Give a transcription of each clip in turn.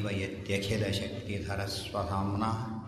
यद्यखिलशक्तिधरस्वधाम्ना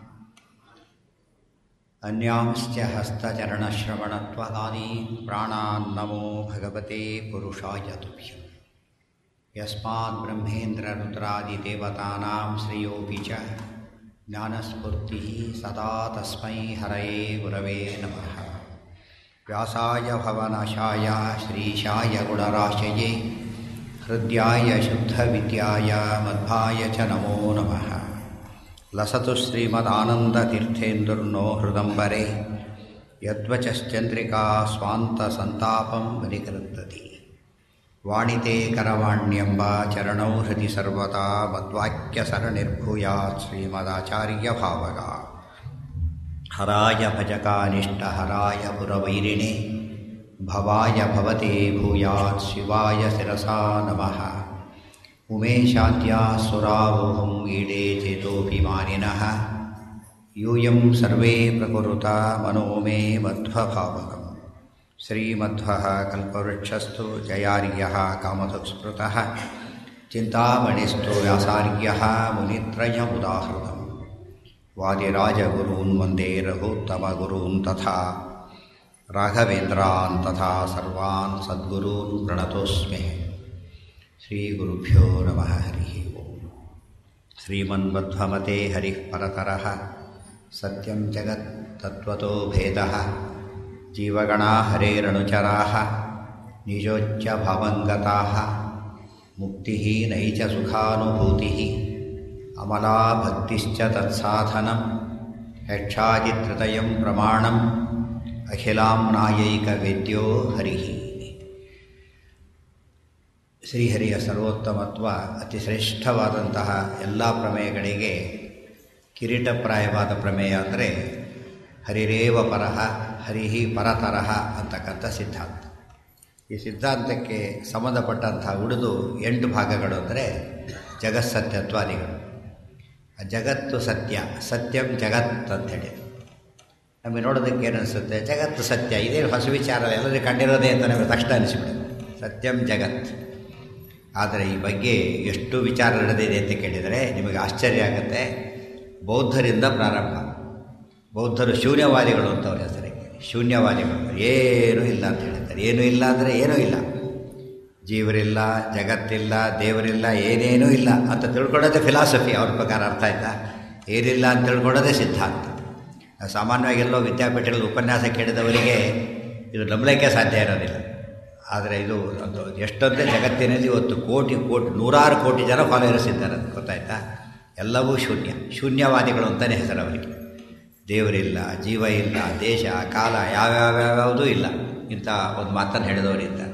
अन्यांश्च हस्तचरणश्रवणत्वगादीन् प्राणान्नमो भगवते पुरुषाय तुभ्यम् यस्मात् ब्रह्मेन्द्ररुद्रादिदेवतानां श्रियोऽपि च ज्ञानस्फूर्तिः सदा तस्मै हरये गुरवे नमः व्यासाय भवनाशाय श्रीशाय गुणराशये हृद्याय शुद्धविद्याय मध्वाय च नमो नमः लसतु श्रीमदानन्दतीर्थेन्दुर्नो हृदम्बरे यद्वचश्चन्द्रिका स्वान्तसन्तापं परिकृन्तति वाणिते करवाण्यम्ब चरणौ हृदि सर्वदा मद्वाक्यसरणिर्भूयात् श्रीमदाचार्यभावगा हराय भजकानिष्टहराय पुरवैरिणे भवाय भवते भूयात् शिवाय शिरसा नमः उमेशाद्यासुरावोहं ईडे चेतोऽभिमानिनः यूयं सर्वे प्रकुरुता मनो मे मध्वभावकम् श्रीमध्वः कल्पवृक्षस्तु जयार्यः कामधुस्मृतः चिन्तामणिस्तु व्यासार्यः मुनित्रयमुदाहृतम् वादिराजगुरून् वन्दे रघुत्तमगुरून् तथा राघवेन्द्रान् तथा सर्वान् सद्गुरून् प्रणतोऽस्मि श्रीगुरुभ्यो नमः हरिः ओम् श्रीमन्मध्वमते हरिः परतरः सत्यं जगत्तत्त्वतो भेदः जीवगणा हरेरनुचराः निजोच्चभावङ्गताः मुक्तिः नैच सुखानुभूतिः अमला भक्तिश्च तत्साधनं यक्षादित्रतयं प्रमाणम् अखिलाम्नायैकवेद्यो हरिः ಶ್ರೀಹರಿಯ ಸರ್ವೋತ್ತಮತ್ವ ಅತಿ ಶ್ರೇಷ್ಠವಾದಂತಹ ಎಲ್ಲ ಪ್ರಮೇಯಗಳಿಗೆ ಕಿರೀಟಪ್ರಾಯವಾದ ಪ್ರಮೇಯ ಅಂದರೆ ಹರಿರೇವ ಪರಹ ಹರಿಹಿ ಪರತರಹ ಅಂತಕ್ಕಂಥ ಸಿದ್ಧಾಂತ ಈ ಸಿದ್ಧಾಂತಕ್ಕೆ ಸಂಬಂಧಪಟ್ಟಂತಹ ಉಳಿದು ಎಂಟು ಭಾಗಗಳು ಅಂದರೆ ಜಗತ್ಸತ್ಯತ್ವಾದಿಗಳು ಜಗತ್ತು ಸತ್ಯ ಸತ್ಯಂ ಜಗತ್ ಅಂಥೇಳಿ ನಮಗೆ ನೋಡೋದಕ್ಕೆ ಏನು ಅನಿಸುತ್ತೆ ಜಗತ್ತು ಸತ್ಯ ಇದೇನು ಹೊಸ ವಿಚಾರ ಎಲ್ಲರಿಗೂ ಕಂಡಿರೋದೇ ಅಂತ ನಮಗೆ ತಕ್ಷಣ ಅನಿಸಿಬಿಡುತ್ತೆ ಸತ್ಯಂ ಜಗತ್ ಆದರೆ ಈ ಬಗ್ಗೆ ಎಷ್ಟು ವಿಚಾರ ನಡೆದಿದೆ ಅಂತ ಕೇಳಿದರೆ ನಿಮಗೆ ಆಶ್ಚರ್ಯ ಆಗುತ್ತೆ ಬೌದ್ಧರಿಂದ ಪ್ರಾರಂಭ ಬೌದ್ಧರು ಶೂನ್ಯವಾದಿಗಳು ಅಂತ ಅವ್ರ ಹೆಸರಿಗೆ ಶೂನ್ಯವಾದಿಗಳು ಏನೂ ಇಲ್ಲ ಅಂತ ಹೇಳ್ತಾರೆ ಏನೂ ಇಲ್ಲ ಅಂದರೆ ಏನೂ ಇಲ್ಲ ಜೀವರಿಲ್ಲ ಜಗತ್ತಿಲ್ಲ ದೇವರಿಲ್ಲ ಏನೇನೂ ಇಲ್ಲ ಅಂತ ತಿಳ್ಕೊಳ್ಳೋದೇ ಫಿಲಾಸಫಿ ಅವ್ರ ಪ್ರಕಾರ ಅರ್ಥ ಆಯ್ತಾ ಏನಿಲ್ಲ ಅಂತ ತಿಳ್ಕೊಳ್ಳೋದೇ ಸಿದ್ಧಾಂತ ಸಾಮಾನ್ಯವಾಗಿ ಎಲ್ಲೋ ವಿದ್ಯಾಪೀಠಗಳಲ್ಲಿ ಉಪನ್ಯಾಸ ಕೇಳಿದವರಿಗೆ ಇದು ನಂಬಲಿಕ್ಕೆ ಸಾಧ್ಯ ಇರೋದಿಲ್ಲ ಆದರೆ ಇದು ಒಂದು ಎಷ್ಟೊಂದೇ ಜಗತ್ತಿನಲ್ಲಿ ಇವತ್ತು ಕೋಟಿ ಕೋಟಿ ನೂರಾರು ಕೋಟಿ ಜನ ಫಾಲೋಯರ್ಸ್ ಇದ್ದಾರೆ ಅಂತ ಗೊತ್ತಾಯ್ತಾ ಎಲ್ಲವೂ ಶೂನ್ಯ ಶೂನ್ಯವಾದಿಗಳು ಅಂತಲೇ ಹೆಸರು ಅವರಿಗೆ ದೇವರಿಲ್ಲ ಜೀವ ಇಲ್ಲ ದೇಶ ಕಾಲ ಯಾವ್ಯಾವ್ಯಾವುದೂ ಇಲ್ಲ ಇಂಥ ಒಂದು ಮಾತನ್ನು ಹೇಳಿದವರಿದ್ದಾರೆ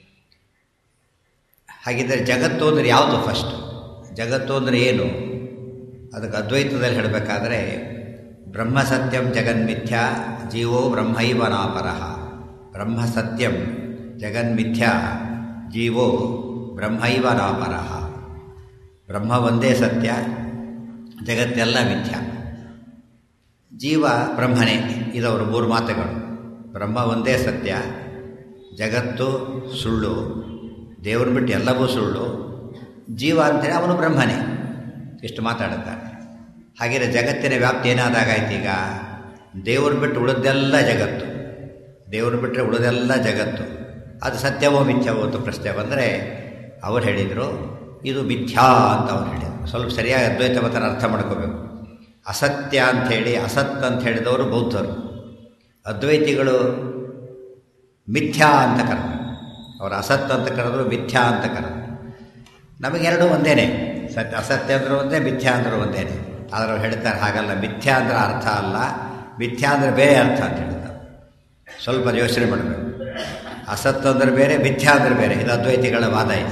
ಹಾಗಿದ್ದರೆ ಜಗತ್ತು ಅಂದರೆ ಯಾವುದು ಫಸ್ಟ್ ಜಗತ್ತು ಅಂದರೆ ಏನು ಅದಕ್ಕೆ ಅದ್ವೈತದಲ್ಲಿ ಹೇಳಬೇಕಾದ್ರೆ ಬ್ರಹ್ಮ ಸತ್ಯಂ ಜಗನ್ಮಿಥ್ಯ ಜೀವೋ ಬ್ರಹ್ಮೈವ ನಾಪರಃ ಬ್ರಹ್ಮ ಸತ್ಯಂ ಜಗನ್ಮಿಥ್ಯ ಜೀವೋ ಬ್ರಹ್ಮೈವ ನಾಪರಃ ಬ್ರಹ್ಮ ಒಂದೇ ಸತ್ಯ ಜಗತ್ತೆಲ್ಲ ಮಿಥ್ಯ ಜೀವ ಬ್ರಹ್ಮನೇ ಇದವರು ಮೂರು ಮಾತುಗಳು ಬ್ರಹ್ಮ ಒಂದೇ ಸತ್ಯ ಜಗತ್ತು ಸುಳ್ಳು ದೇವ್ರ ಬಿಟ್ಟು ಎಲ್ಲವೂ ಸುಳ್ಳು ಜೀವ ಅಂತೇಳಿ ಅವನು ಬ್ರಹ್ಮನೇ ಇಷ್ಟು ಮಾತಾಡುತ್ತಾರೆ ಹಾಗೆಯೇ ಜಗತ್ತಿನ ವ್ಯಾಪ್ತಿ ಏನಾದಾಗಾಯ್ತು ಈಗ ದೇವ್ರ ಬಿಟ್ಟು ಉಳಿದೆಲ್ಲ ಜಗತ್ತು ದೇವ್ರು ಬಿಟ್ಟರೆ ಉಳಿದೆಲ್ಲ ಜಗತ್ತು ಅದು ಸತ್ಯವೋ ಮಿಥ್ಯವೋ ಅಂತ ಪ್ರಶ್ನೆ ಬಂದರೆ ಅವ್ರು ಹೇಳಿದರು ಇದು ಮಿಥ್ಯಾ ಅಂತ ಅವ್ರು ಹೇಳಿದರು ಸ್ವಲ್ಪ ಸರಿಯಾಗಿ ಅದ್ವೈತ ಮತನ ಅರ್ಥ ಮಾಡ್ಕೋಬೇಕು ಅಸತ್ಯ ಅಂಥೇಳಿ ಅಸತ್ ಅಂತ ಹೇಳಿದವರು ಬೌದ್ಧರು ಅದ್ವೈತಿಗಳು ಮಿಥ್ಯಾ ಅಂತ ಕರೆದ್ರು ಅವರು ಅಸತ್ ಅಂತ ಕರೆದ್ರು ಮಿಥ್ಯಾ ಅಂತ ಕರೆದ್ರು ನಮಗೆರಡು ಒಂದೇನೆ ಸತ್ಯ ಅಸತ್ಯ ಅಂದ್ರೆ ಒಂದೇ ಮಿಥ್ಯಾ ಅಂದ್ರೆ ಒಂದೇನೆ ಆದರೆ ಅವ್ರು ಹೇಳ್ತಾರೆ ಹಾಗಲ್ಲ ಮಿಥ್ಯಾ ಅಂದ್ರೆ ಅರ್ಥ ಅಲ್ಲ ಮಿಥ್ಯಾ ಅಂದರೆ ಬೇರೆ ಅರ್ಥ ಅಂತ ಹೇಳ್ತಾರೆ ಸ್ವಲ್ಪ ಯೋಚನೆ ಮಾಡಬೇಕು ಅಸತ್ ಅಂದರೆ ಬೇರೆ ಮಿಥ್ಯಾ ಅಂದರೆ ಬೇರೆ ಇದು ಅದ್ವೈತಿಗಳ ವಾದ ಇದೆ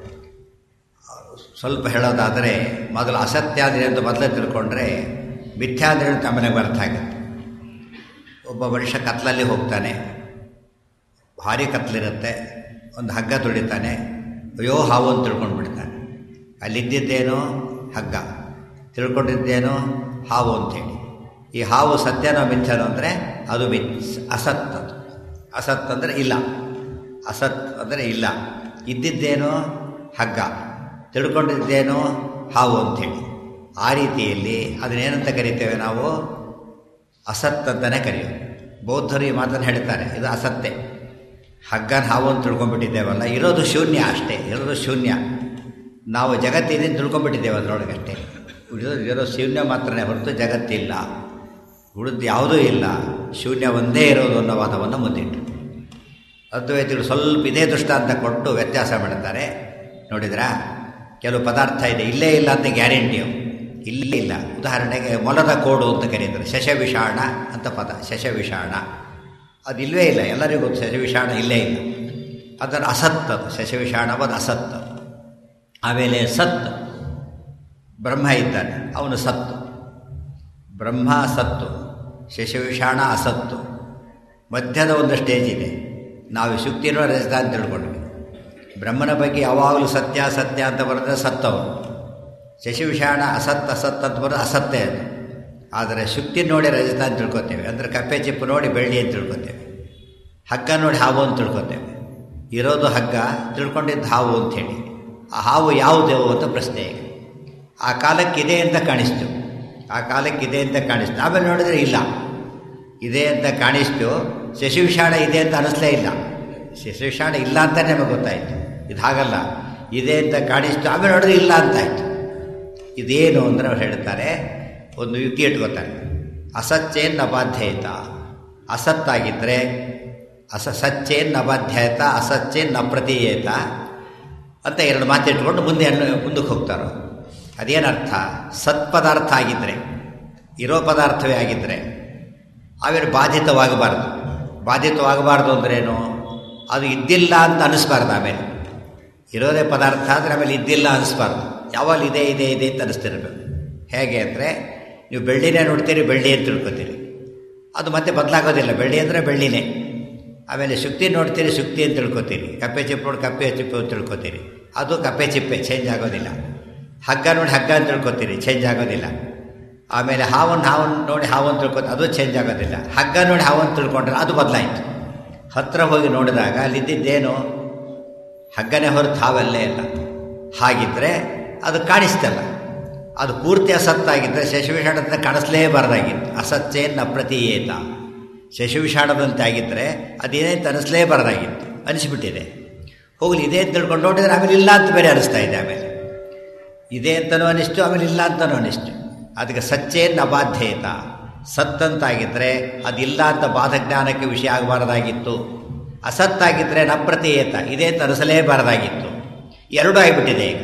ಸ್ವಲ್ಪ ಹೇಳೋದಾದರೆ ಮೊದಲು ಅಸತ್ಯ ಅಂದರೆ ಅಂತ ಮೊದಲೇ ತಿಳ್ಕೊಂಡ್ರೆ ಮಿಥ್ಯಾ ಅಂದರೆ ತಮ್ಮನೆಗೆ ಅರ್ಥ ಆಗುತ್ತೆ ಒಬ್ಬ ಮನುಷ್ಯ ಕತ್ಲಲ್ಲಿ ಹೋಗ್ತಾನೆ ಭಾರಿ ಕತ್ಲಿರುತ್ತೆ ಒಂದು ಹಗ್ಗ ತುಳಿತಾನೆ ಅಯ್ಯೋ ಹಾವು ಅಂತ ತಿಳ್ಕೊಂಡು ಬಿಡ್ತಾನೆ ಅಲ್ಲಿದ್ದಿದ್ದೇನೋ ಹಗ್ಗ ತಿಳ್ಕೊಂಡಿದ್ದೇನೋ ಹಾವು ಅಂಥೇಳಿ ಈ ಹಾವು ಸತ್ಯನೋ ಮಿಥ್ಯನೋ ಅಂದರೆ ಅದು ಮಿ ಅಸತ್ ಅದು ಅಸತ್ ಅಂದರೆ ಇಲ್ಲ ಅಸತ್ ಅಂದರೆ ಇಲ್ಲ ಇದ್ದಿದ್ದೇನೋ ಹಗ್ಗ ತಿಳ್ಕೊಂಡಿದ್ದೇನೋ ಹಾವು ಅಂಥೇಳಿ ಆ ರೀತಿಯಲ್ಲಿ ಅದನ್ನೇನಂತ ಕರಿತೇವೆ ನಾವು ಅಸತ್ ಅಂತಲೇ ಕರೆಯೋದು ಬೌದ್ಧರು ಈ ಮಾತನ್ನು ಹೇಳ್ತಾರೆ ಇದು ಅಸತ್ತೆ ಹಗ್ಗನ ಹಾವು ಅಂತ ತಿಳ್ಕೊಂಡ್ಬಿಟ್ಟಿದ್ದೇವಲ್ಲ ಇರೋದು ಶೂನ್ಯ ಅಷ್ಟೇ ಇರೋದು ಶೂನ್ಯ ನಾವು ಜಗತ್ತಿದೆ ತಿಳ್ಕೊಂಡ್ಬಿಟ್ಟಿದ್ದೇವೆ ಅದರೊಳಗಷ್ಟೇ ಉಳಿದು ಇರೋ ಶೂನ್ಯ ಮಾತ್ರನೇ ಹೊರತು ಜಗತ್ತಿಲ್ಲ ಉಳಿದು ಯಾವುದೂ ಇಲ್ಲ ಶೂನ್ಯ ಒಂದೇ ಇರೋದು ಅನ್ನೋ ವಾದವನ್ನು ಮುಂದಿಟ್ಟು ಅದ್ವೈತಿಗಳು ಸ್ವಲ್ಪ ಇದೇ ದೃಷ್ಟಾಂತ ಕೊಟ್ಟು ವ್ಯತ್ಯಾಸ ಮಾಡ್ತಾರೆ ನೋಡಿದ್ರಾ ಕೆಲವು ಪದಾರ್ಥ ಇದೆ ಇಲ್ಲೇ ಇಲ್ಲ ಅಂತ ಗ್ಯಾರಂಟಿಯು ಇಲ್ಲೇ ಇಲ್ಲ ಉದಾಹರಣೆಗೆ ಮೊಲದ ಕೋಡು ಅಂತ ಕರೀತಾರೆ ಶಶವಿಷಾಣ ಅಂತ ಪದ ಶಶವಿಷಾಣ ಅದು ಇಲ್ಲವೇ ಇಲ್ಲ ಎಲ್ಲರಿಗೂ ಗೊತ್ತು ಶಶವಿಷಾಣ ಇಲ್ಲೇ ಇಲ್ಲ ಅದರ ಅಸತ್ ಅದು ಶಶವಿಷಾಣವಾದ ಅಸತ್ ಆಮೇಲೆ ಸತ್ ಬ್ರಹ್ಮ ಇದ್ದಾನೆ ಅವನು ಸತ್ತು ಬ್ರಹ್ಮ ಸತ್ತು ಶಶವಿಷಾಣ ಅಸತ್ತು ಮಧ್ಯದ ಒಂದು ಸ್ಟೇಜ್ ಇದೆ ನಾವು ಶುಕ್ತಿನೋ ರಜತ ಅಂತ ತಿಳ್ಕೊಂಡ್ವಿ ಬ್ರಹ್ಮನ ಬಗ್ಗೆ ಯಾವಾಗಲೂ ಸತ್ಯ ಸತ್ಯ ಅಂತ ಬರೆದ್ರೆ ಸತ್ತವನು ಶಶಿವಿಷಾಣ ಅಸತ್ ಅಸತ್ ಅಂತ ಬರೋದು ಅಸತ್ತೇ ಅದು ಆದರೆ ಶುಕ್ತಿ ನೋಡಿ ರಜತ ಅಂತ ತಿಳ್ಕೊತೇವೆ ಅಂದರೆ ಕಪ್ಪೆ ಚಿಪ್ಪು ನೋಡಿ ಬೆಳ್ಳಿ ಅಂತ ತಿಳ್ಕೊತೇವೆ ಹಗ್ಗ ನೋಡಿ ಹಾವು ಅಂತ ತಿಳ್ಕೊತೇವೆ ಇರೋದು ಹಗ್ಗ ತಿಳ್ಕೊಂಡಿದ್ದು ಹಾವು ಅಂಥೇಳಿ ಆ ಹಾವು ಯಾವುದೇವು ಅಂತ ಪ್ರಶ್ನೆ ಈಗ ಆ ಕಾಲಕ್ಕಿದೆ ಅಂತ ಕಾಣಿಸ್ತು ಆ ಕಾಲಕ್ಕಿದೆ ಅಂತ ಕಾಣಿಸ್ತು ಆಮೇಲೆ ನೋಡಿದ್ರೆ ಇಲ್ಲ ಇದೆ ಅಂತ ಕಾಣಿಸ್ತು ಶಶಿವಿಷಾಣ ಇದೆ ಅಂತ ಅನಿಸ್ಲೇ ಇಲ್ಲ ಶಶಿವಿಷಾಣ ಇಲ್ಲ ಅಂತಲೇ ನಮಗೆ ಗೊತ್ತಾಯಿತು ಇದು ಹಾಗಲ್ಲ ಇದೆ ಅಂತ ಕಾಣಿಸ್ತು ಆಮೇಲೆ ನೋಡಿದ್ರೆ ಇಲ್ಲ ಅಂತಾಯಿತು ಇದೇನು ಅಂದರೆ ಅವ್ರು ಹೇಳ್ತಾರೆ ಒಂದು ಯುಕ್ತಿ ಇಟ್ಕೋತಾರೆ ಅಸಚ್ಚೇನ್ ನಬಾಧ್ಯಯತ ಅಸತ್ತಾಗಿದ್ದರೆ ಅಸ ಸಚ್ಚೇನ್ ನಬಾಧ್ಯಯತ ಅಸಚ್ಚೇನ್ ನ ಪ್ರತೀಯೇತ ಅಂತ ಎರಡು ಮಾತಿಟ್ಕೊಂಡು ಮುಂದೆ ಮುಂದಕ್ಕೆ ಹೋಗ್ತಾರೋ ಅದೇನರ್ಥ ಸತ್ಪದಾರ್ಥ ಆಗಿದ್ದರೆ ಇರೋ ಪದಾರ್ಥವೇ ಆಗಿದ್ದರೆ ಆಮೇಲೆ ಬಾಧಿತವಾಗಬಾರ್ದು ಬಾಧಿತವಾಗಬಾರ್ದು ಅಂದ್ರೇನು ಅದು ಇದ್ದಿಲ್ಲ ಅಂತ ಅನಿಸ್ಬಾರ್ದು ಆಮೇಲೆ ಇರೋದೇ ಪದಾರ್ಥ ಆದರೆ ಆಮೇಲೆ ಇದ್ದಿಲ್ಲ ಅನಿಸ್ಬಾರ್ದು ಯಾವಾಗ ಇದೆ ಇದೆ ಇದೆ ಅಂತ ಅನಿಸ್ತಿರ್ಬೇಕು ಹೇಗೆ ಅಂದರೆ ನೀವು ಬೆಳ್ಳಿನೇ ನೋಡ್ತೀರಿ ಬೆಳ್ಳಿ ಅಂತ ತಿಳ್ಕೊತೀರಿ ಅದು ಮತ್ತೆ ಬದಲಾಗೋದಿಲ್ಲ ಬೆಳ್ಳಿ ಅಂದರೆ ಬೆಳ್ಳಿನೇ ಆಮೇಲೆ ಶುಕ್ತಿ ನೋಡ್ತೀರಿ ಶುಕ್ತಿ ಅಂತ ತಿಳ್ಕೊತೀರಿ ಕಪ್ಪೆ ಚಿಪ್ಪು ನೋಡಿ ಕಪ್ಪೆ ಚಿಪ್ಪು ಅಂತ ತಿಳ್ಕೊತೀರಿ ಅದು ಕಪ್ಪೆ ಚಿಪ್ಪೆ ಚೇಂಜ್ ಆಗೋದಿಲ್ಲ ಹಗ್ಗ ನೋಡಿ ಹಗ್ಗ ಅಂತ ತಿಳ್ಕೊತೀರಿ ಚೇಂಜ್ ಆಗೋದಿಲ್ಲ ಆಮೇಲೆ ಹಾವನ್ನು ಹಾವನ್ನು ನೋಡಿ ಹಾವು ಅಂತ ತಿಳ್ಕೊತ ಅದು ಚೇಂಜ್ ಆಗೋದಿಲ್ಲ ಹಗ್ಗ ನೋಡಿ ಹಾವು ಅಂತ ತಿಳ್ಕೊಂಡ್ರೆ ಅದು ಬದಲಾಯಿತು ಹತ್ತಿರ ಹೋಗಿ ನೋಡಿದಾಗ ಅಲ್ಲಿದ್ದೇನು ಹಗ್ಗನೇ ಹೊರತು ಹಾವಲ್ಲೇ ಇಲ್ಲ ಹಾಗಿದ್ದರೆ ಅದು ಕಾಣಿಸ್ತಲ್ಲ ಅದು ಪೂರ್ತಿ ಅಸತ್ತಾಗಿದ್ದರೆ ಶಶಿವಿಷಾಣದಂತೆ ಕಾಣಿಸ್ಲೇಬಾರ್ದಾಗಿತ್ತು ಅಸತ್ಯೇನ ಪ್ರತೀಯೇತ ಶಶಿವಿಷಾಣದಂತೆ ಆಗಿದ್ದರೆ ಅದೇನೇಂತ ಅನಿಸ್ಲೇಬಾರ್ದಾಗಿತ್ತು ಅನಿಸ್ಬಿಟ್ಟಿದೆ ಹೋಗಲಿ ಇದೆ ಅಂತ ತಿಳ್ಕೊಂಡು ನೋಡಿದ್ರೆ ಆಮೇಲೆ ಇಲ್ಲ ಅಂತ ಬೇರೆ ಅನಿಸ್ತಾ ಇದೆ ಆಮೇಲೆ ಇದೆ ಅಂತಲೂ ಅನಿಸ್ತು ಆಮೇಲೆ ಇಲ್ಲ ಅಂತಲೂ ಅನಿಸ್ತು ಅದಕ್ಕೆ ಸಚ್ಚೇನ್ ಅಬಾಧ್ಯೇತ ಸತ್ತಂತಾಗಿದ್ದರೆ ಅದಿಲ್ಲ ಅಂತ ಬಾಧಜ್ಞಾನಕ್ಕೆ ವಿಷಯ ಆಗಬಾರ್ದಾಗಿತ್ತು ಅಸತ್ತಾಗಿದ್ದರೆ ನಪ್ರತೀಯತ ಇದೇ ಅಂತ ಅನಿಸಲೇಬಾರ್ದಾಗಿತ್ತು ಎರಡೂ ಆಗಿಬಿಟ್ಟಿದೆ ಈಗ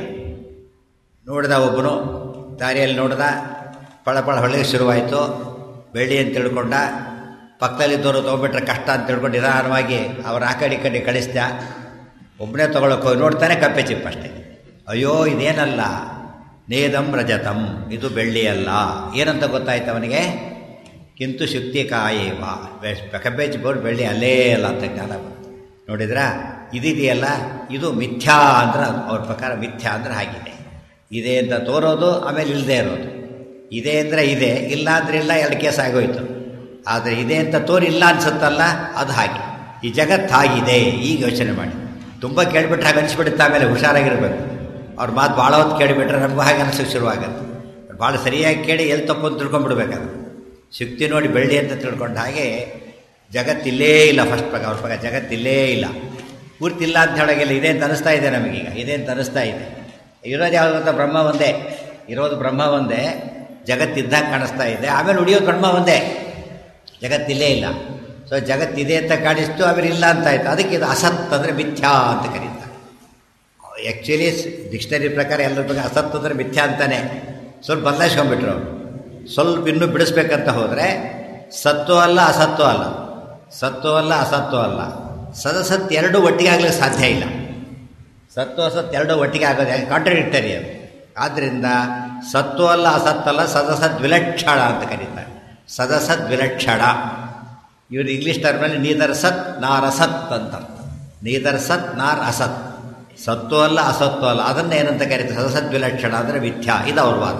ನೋಡಿದ ಒಬ್ಬನು ದಾರಿಯಲ್ಲಿ ನೋಡಿದ ಪಳಪಳ ಹೊಳೆಗೆ ಶುರುವಾಯಿತು ಬೆಳ್ಳಿ ಅಂತ ತಿಳ್ಕೊಂಡ ಪಕ್ಕದಲ್ಲಿದ್ದವರು ತೊಗೊಬಿಟ್ರೆ ಕಷ್ಟ ಅಂತ ತಿಳ್ಕೊಂಡು ನಿಧಾನವಾಗಿ ಅವ್ರು ಆ ಕಡೆ ಈ ಕಡೆ ಕಳಿಸ್ದ ಒಬ್ಬನೇ ತೊಗೊಳಕ್ಕೆ ಹೋಗಿ ನೋಡ್ತಾನೆ ಕಪ್ಪೆ ಚಿಪ್ಪಷ್ಟೇ ಅಯ್ಯೋ ಇದೇನಲ್ಲ ನೇದಂ ರಜತಂ ಇದು ಬೆಳ್ಳಿ ಅಲ್ಲ ಏನಂತ ಗೊತ್ತಾಯ್ತು ಅವನಿಗೆ ಕಿಂತು ಶುಕ್ತಿ ಕಾಯೇವ ಕಬ್ಬೆ ಚಿಪ್ಪವ್ರು ಬೆಳ್ಳಿ ಅಲ್ಲೇ ಅಲ್ಲ ಅಂತ ಜ್ಞಾನ ಬಂತು ನೋಡಿದ್ರಾ ಇದಿದೆಯಲ್ಲ ಇದು ಮಿಥ್ಯಾ ಅಂದ್ರೆ ಅವ್ರ ಪ್ರಕಾರ ಮಿಥ್ಯಾ ಅಂದ್ರೆ ಆಗಿದೆ ಇದೆ ಅಂತ ತೋರೋದು ಆಮೇಲೆ ಇಲ್ಲದೆ ಇರೋದು ಇದೆ ಅಂದರೆ ಇದೆ ಇಲ್ಲ ಅಂದರೆ ಇಲ್ಲ ಎರಡು ಕೇಸ್ ಆಗೋಯ್ತು ಆದರೆ ಇದೆ ಅಂತ ತೋರಿ ಇಲ್ಲ ಅನ್ಸುತ್ತಲ್ಲ ಅದು ಹಾಗೆ ಈ ಜಗತ್ತು ಆಗಿದೆ ಈಗ ಯೋಚನೆ ಮಾಡಿ ತುಂಬ ಕೇಳಿಬಿಟ್ರೆ ಹಾಗೆ ಅನಿಸ್ಬಿಡುತ್ತೆ ಆಮೇಲೆ ಹುಷಾರಾಗಿರ್ಬೇಕು ಅವ್ರ ಮಾತು ಭಾಳ ಹೊತ್ತು ಕೇಳಿಬಿಟ್ರೆ ನಮಗೂ ಹಾಗೆ ಅನಿಸೋಕೆ ಶುರುವಾಗುತ್ತೆ ಭಾಳ ಸರಿಯಾಗಿ ಕೇಳಿ ಎಲ್ಲಿ ತಪ್ಪು ಅಂತ ತಿಳ್ಕೊಂಡ್ಬಿಡ್ಬೇಕದು ಶಕ್ತಿ ನೋಡಿ ಬೆಳ್ಳಿ ಅಂತ ತಿಳ್ಕೊಂಡ ಹಾಗೆ ಜಗತ್ತಿಲ್ಲೇ ಇಲ್ಲ ಫಸ್ಟ್ ಪ್ರಕಾರ ಅವ್ರ ಪ್ರಕಾರ ಜಗತ್ತಿಲ್ಲೇ ಇಲ್ಲ ಪೂರ್ತಿ ಇಲ್ಲ ಅಂತ ಹೇಳೋಗಿಲ್ಲ ಇದೆ ಅಂತ ಅನಿಸ್ತಾ ಇದೆ ನಮಗೀಗ ಇದೆ ಅಂತ ಅನಿಸ್ತಾ ಇದೆ ಇರೋದು ಯಾವುದು ಅಂತ ಬ್ರಹ್ಮ ಒಂದೇ ಇರೋದು ಬ್ರಹ್ಮ ಒಂದೇ ಜಗತ್ತಿದ್ದಾಗ ಕಾಣಿಸ್ತಾ ಇದೆ ಆಮೇಲೆ ಉಳಿಯೋದು ಬ್ರಹ್ಮ ಒಂದೇ ಜಗತ್ತಿಲ್ಲೇ ಇಲ್ಲ ಸೊ ಜಗತ್ತಿದೆ ಅಂತ ಕಾಣಿಸ್ತು ಆಮೇಲೆ ಇಲ್ಲ ಅಂತ ಆಯಿತು ಅದಕ್ಕೆ ಇದು ಅಸತ್ ಅಂದರೆ ಮಿಥ್ಯಾ ಅಂತ ಕರೀತಾರೆ ಆ್ಯಕ್ಚುಲಿ ಡಿಕ್ಷನರಿ ಪ್ರಕಾರ ಎಲ್ಲರ ಬಗ್ಗೆ ಅಸತ್ ಅಂದರೆ ಮಿಥ್ಯಾ ಅಂತಾನೆ ಸ್ವಲ್ಪ ಬದಲಾಯಿಸ್ಕೊಂಡ್ಬಿಟ್ರು ಅವರು ಸ್ವಲ್ಪ ಇನ್ನೂ ಬಿಡಿಸ್ಬೇಕಂತ ಹೋದರೆ ಸತ್ತು ಅಲ್ಲ ಅಸತ್ತು ಅಲ್ಲ ಸತ್ತು ಅಲ್ಲ ಅಸತ್ತು ಅಲ್ಲ ಸದಸತ್ ಎರಡೂ ಒಟ್ಟಿಗೆ ಆಗ್ಲಿಕ್ಕೆ ಸಾಧ್ಯ ಇಲ್ಲ ಸತ್ತು ಅಸತ್ ಎರಡೂ ಒಟ್ಟಿಗೆ ಆಗೋದು ಕಾಂಟ್ರಡಿಕ್ಟರಿ ಅದು ಆದ್ದರಿಂದ ಸತ್ತು ಅಲ್ಲ ಅಸತ್ತಲ್ಲ ಸದಸದ್ ವಿಲಕ್ಷಣ ಅಂತ ಕರೀತಾರೆ ಸದಸದ್ ವಿಲಕ್ಷಣ ಇವರು ಇಂಗ್ಲೀಷ್ ಟರ್ಮಲ್ಲಿ ನೀದರ್ ಸತ್ ನಾರ್ ಅಸತ್ ಅಂತ ನೀದರ್ ಸತ್ ನಾರ್ ಅಸತ್ ಸತ್ತು ಅಲ್ಲ ಅಸತ್ತು ಅಲ್ಲ ಅದನ್ನು ಏನಂತ ಕರೀತಾರೆ ಸದಸದ್ ವಿಲಕ್ಷಣ ಅಂದರೆ ಮಿಥ್ಯಾ ಇದು ಅವ್ರ ವಾದ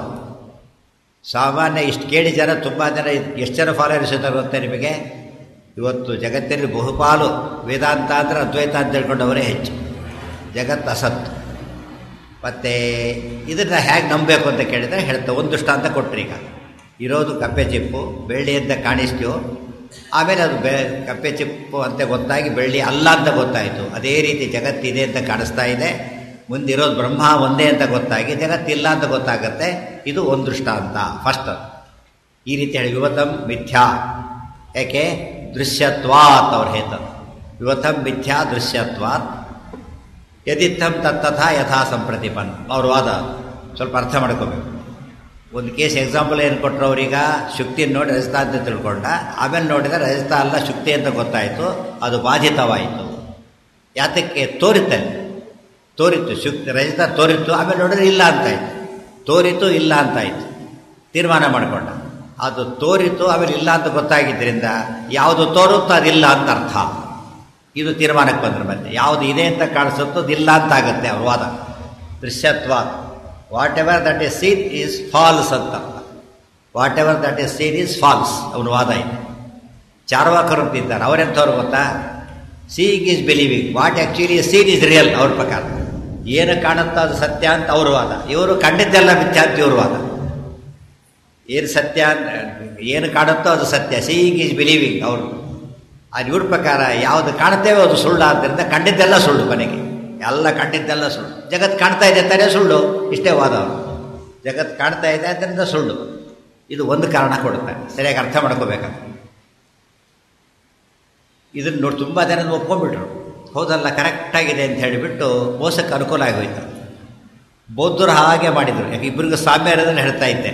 ಸಾಮಾನ್ಯ ಇಷ್ಟು ಕೇಳಿ ಜನ ತುಂಬ ಜನ ಎಷ್ಟು ಜನ ಫಾಲೋವರ್ಸ್ ಇದ್ದಾರೆ ಗೊತ್ತಾ ನಿಮಗೆ ಇವತ್ತು ಜಗತ್ತಿನಲ್ಲಿ ಬಹುಪಾಲು ವೇದಾಂತ ಅಂದರೆ ಅದ್ವೈತ ಅಂತ ತಿಳ್ಕೊಂಡವರೇ ಹೆಚ್ಚು ಜಗತ್ತು ಅಸತ್ತು ಮತ್ತು ಇದನ್ನು ಹೇಗೆ ನಂಬಬೇಕು ಅಂತ ಕೇಳಿದರೆ ಹೇಳ್ತಾ ಒಂದು ದೃಷ್ಟಾಂತ ಕೊಟ್ಟರು ಈಗ ಇರೋದು ಕಪ್ಪೆ ಚಿಪ್ಪು ಬೆಳ್ಳಿ ಅಂತ ಕಾಣಿಸ್ತೀವೋ ಆಮೇಲೆ ಅದು ಬೆ ಕಪ್ಪೆ ಚಿಪ್ಪು ಅಂತ ಗೊತ್ತಾಗಿ ಬೆಳ್ಳಿ ಅಲ್ಲ ಅಂತ ಗೊತ್ತಾಯಿತು ಅದೇ ರೀತಿ ಜಗತ್ತಿದೆ ಅಂತ ಕಾಣಿಸ್ತಾ ಇದೆ ಮುಂದಿರೋದು ಬ್ರಹ್ಮ ಒಂದೇ ಅಂತ ಗೊತ್ತಾಗಿ ಜಗತ್ತಿಲ್ಲ ಅಂತ ಗೊತ್ತಾಗತ್ತೆ ಇದು ಒಂದು ದೃಷ್ಟಾಂತ ಫಸ್ಟ್ ಈ ರೀತಿ ಹೇಳಿ ಯುವತಂ ಮಿಥ್ಯಾ ಯಾಕೆ ದೃಶ್ಯತ್ವಾತ್ ಅವ್ರು ಹೇಳ್ತಾರೆ ಯುವತಂ ಮಿಥ್ಯಾ ದೃಶ್ಯತ್ವಾತ್ ಯದಿತ್ತಂ ತತ್ತಥ ಯಥಾ ಸಂಪ್ರತಿಪನ್ ಅವ್ರ ವಾದ ಸ್ವಲ್ಪ ಅರ್ಥ ಮಾಡ್ಕೋಬೇಕು ಒಂದು ಕೇಸ್ ಎಕ್ಸಾಂಪಲ್ ಏನು ಕೊಟ್ಟರು ಅವ್ರೀಗ ಶುಕ್ತಿಯನ್ನು ನೋಡಿ ರಜತ ಅಂತ ತಿಳ್ಕೊಂಡ ಆಮೇಲೆ ನೋಡಿದರೆ ರಜತ ಅಲ್ಲ ಶುಕ್ತಿ ಅಂತ ಗೊತ್ತಾಯಿತು ಅದು ಬಾಧಿತವಾಯಿತು ಯಾತಕ್ಕೆ ತೋರಿತಲ್ಲಿ ತೋರಿತ್ತು ಶುಕ್ತಿ ರಜತ ತೋರಿತ್ತು ಆಮೇಲೆ ನೋಡಿದ್ರೆ ಇಲ್ಲ ಅಂತಾಯ್ತು ತೋರಿತು ಇಲ್ಲ ಅಂತಾಯ್ತು ತೀರ್ಮಾನ ಮಾಡಿಕೊಂಡ ಅದು ತೋರಿತು ಆಮೇಲೆ ಇಲ್ಲ ಅಂತ ಗೊತ್ತಾಗಿದ್ದರಿಂದ ಯಾವುದು ತೋರುತ್ತೋ ಅದಿಲ್ಲ ಅಂತ ಅರ್ಥ ಇದು ತೀರ್ಮಾನಕ್ಕೆ ಬಂದ್ರೆ ಮತ್ತೆ ಯಾವುದು ಇದೆ ಅಂತ ಕಾಣಿಸುತ್ತೋ ಅದಿಲ್ಲ ಅಂತ ಆಗುತ್ತೆ ಅವ್ರ ವಾದ ದೃಶ್ಯತ್ವ whatever that is seen is false ಅಂತ whatever that is seen is false ಅವನ ವಾದ ಇದೆ ಚಾರ್ವಾಕರು ಅಂತಿದ್ದಾರೆ ಅವರೆಂಥವ್ರು ಗೊತ್ತಾ seeing is believing what actually seen is real ಅವ್ರ ಪ್ರಕಾರ ಏನು ಕಾಣುತ್ತೋ ಅದು ಸತ್ಯ ಅಂತ ಅವ್ರ ವಾದ ಇವರು ಕಂಡಿದ್ದೆಲ್ಲ ಮಿಥ್ಯ ಅಂತ ಇವ್ರ ವಾದ ಏನು ಸತ್ಯ ಏನು ಕಾಣುತ್ತೋ ಅದು ಸತ್ಯ ಸೀಯಿಂಗ್ ಈಸ್ ಬಿಲೀವಿಂಗ್ ಅವರು ಅದು ಇವ್ರ ಪ್ರಕಾರ ಯಾವುದು ಕಾಣುತ್ತೇವೋ ಅದು ಸುಳ್ಳು ಆದ್ದರಿಂದ ಕಂಡಿದ್ದೆಲ್ಲ ಸುಳ್ಳು ಕೊನೆಗೆ ಎಲ್ಲ ಕಂಡಿದ್ದೆಲ್ಲ ಸುಳ್ಳು ಜಗತ್ತು ಕಾಣ್ತಾ ಇದೆ ಅಂತಾನೆ ಸುಳ್ಳು ಇಷ್ಟೇ ವಾದ ಅವರು ಜಗತ್ತು ಕಾಣ್ತಾ ಇದೆ ಅದರಿಂದ ಸುಳ್ಳು ಇದು ಒಂದು ಕಾರಣ ಕೊಡುತ್ತೆ ಸರಿಯಾಗಿ ಅರ್ಥ ಮಾಡ್ಕೋಬೇಕಾಗ್ತದೆ ಇದನ್ನು ನೋಡಿ ತುಂಬ ಜನ ಒಪ್ಕೊಂಡ್ಬಿಟ್ರು ಹೌದಲ್ಲ ಕರೆಕ್ಟಾಗಿದೆ ಅಂತ ಹೇಳಿಬಿಟ್ಟು ಮೋಸಕ್ಕೆ ಅನುಕೂಲ ಆಗೋಯ್ತು ಬೌದ್ಧರು ಹಾಗೆ ಮಾಡಿದರು ಯಾಕೆ ಇಬ್ಬರಿಗೂ ಸಾಮ್ಯ ಇರೋದನ್ನು ಹೇಳ್ತಾ ಇದ್ದೆ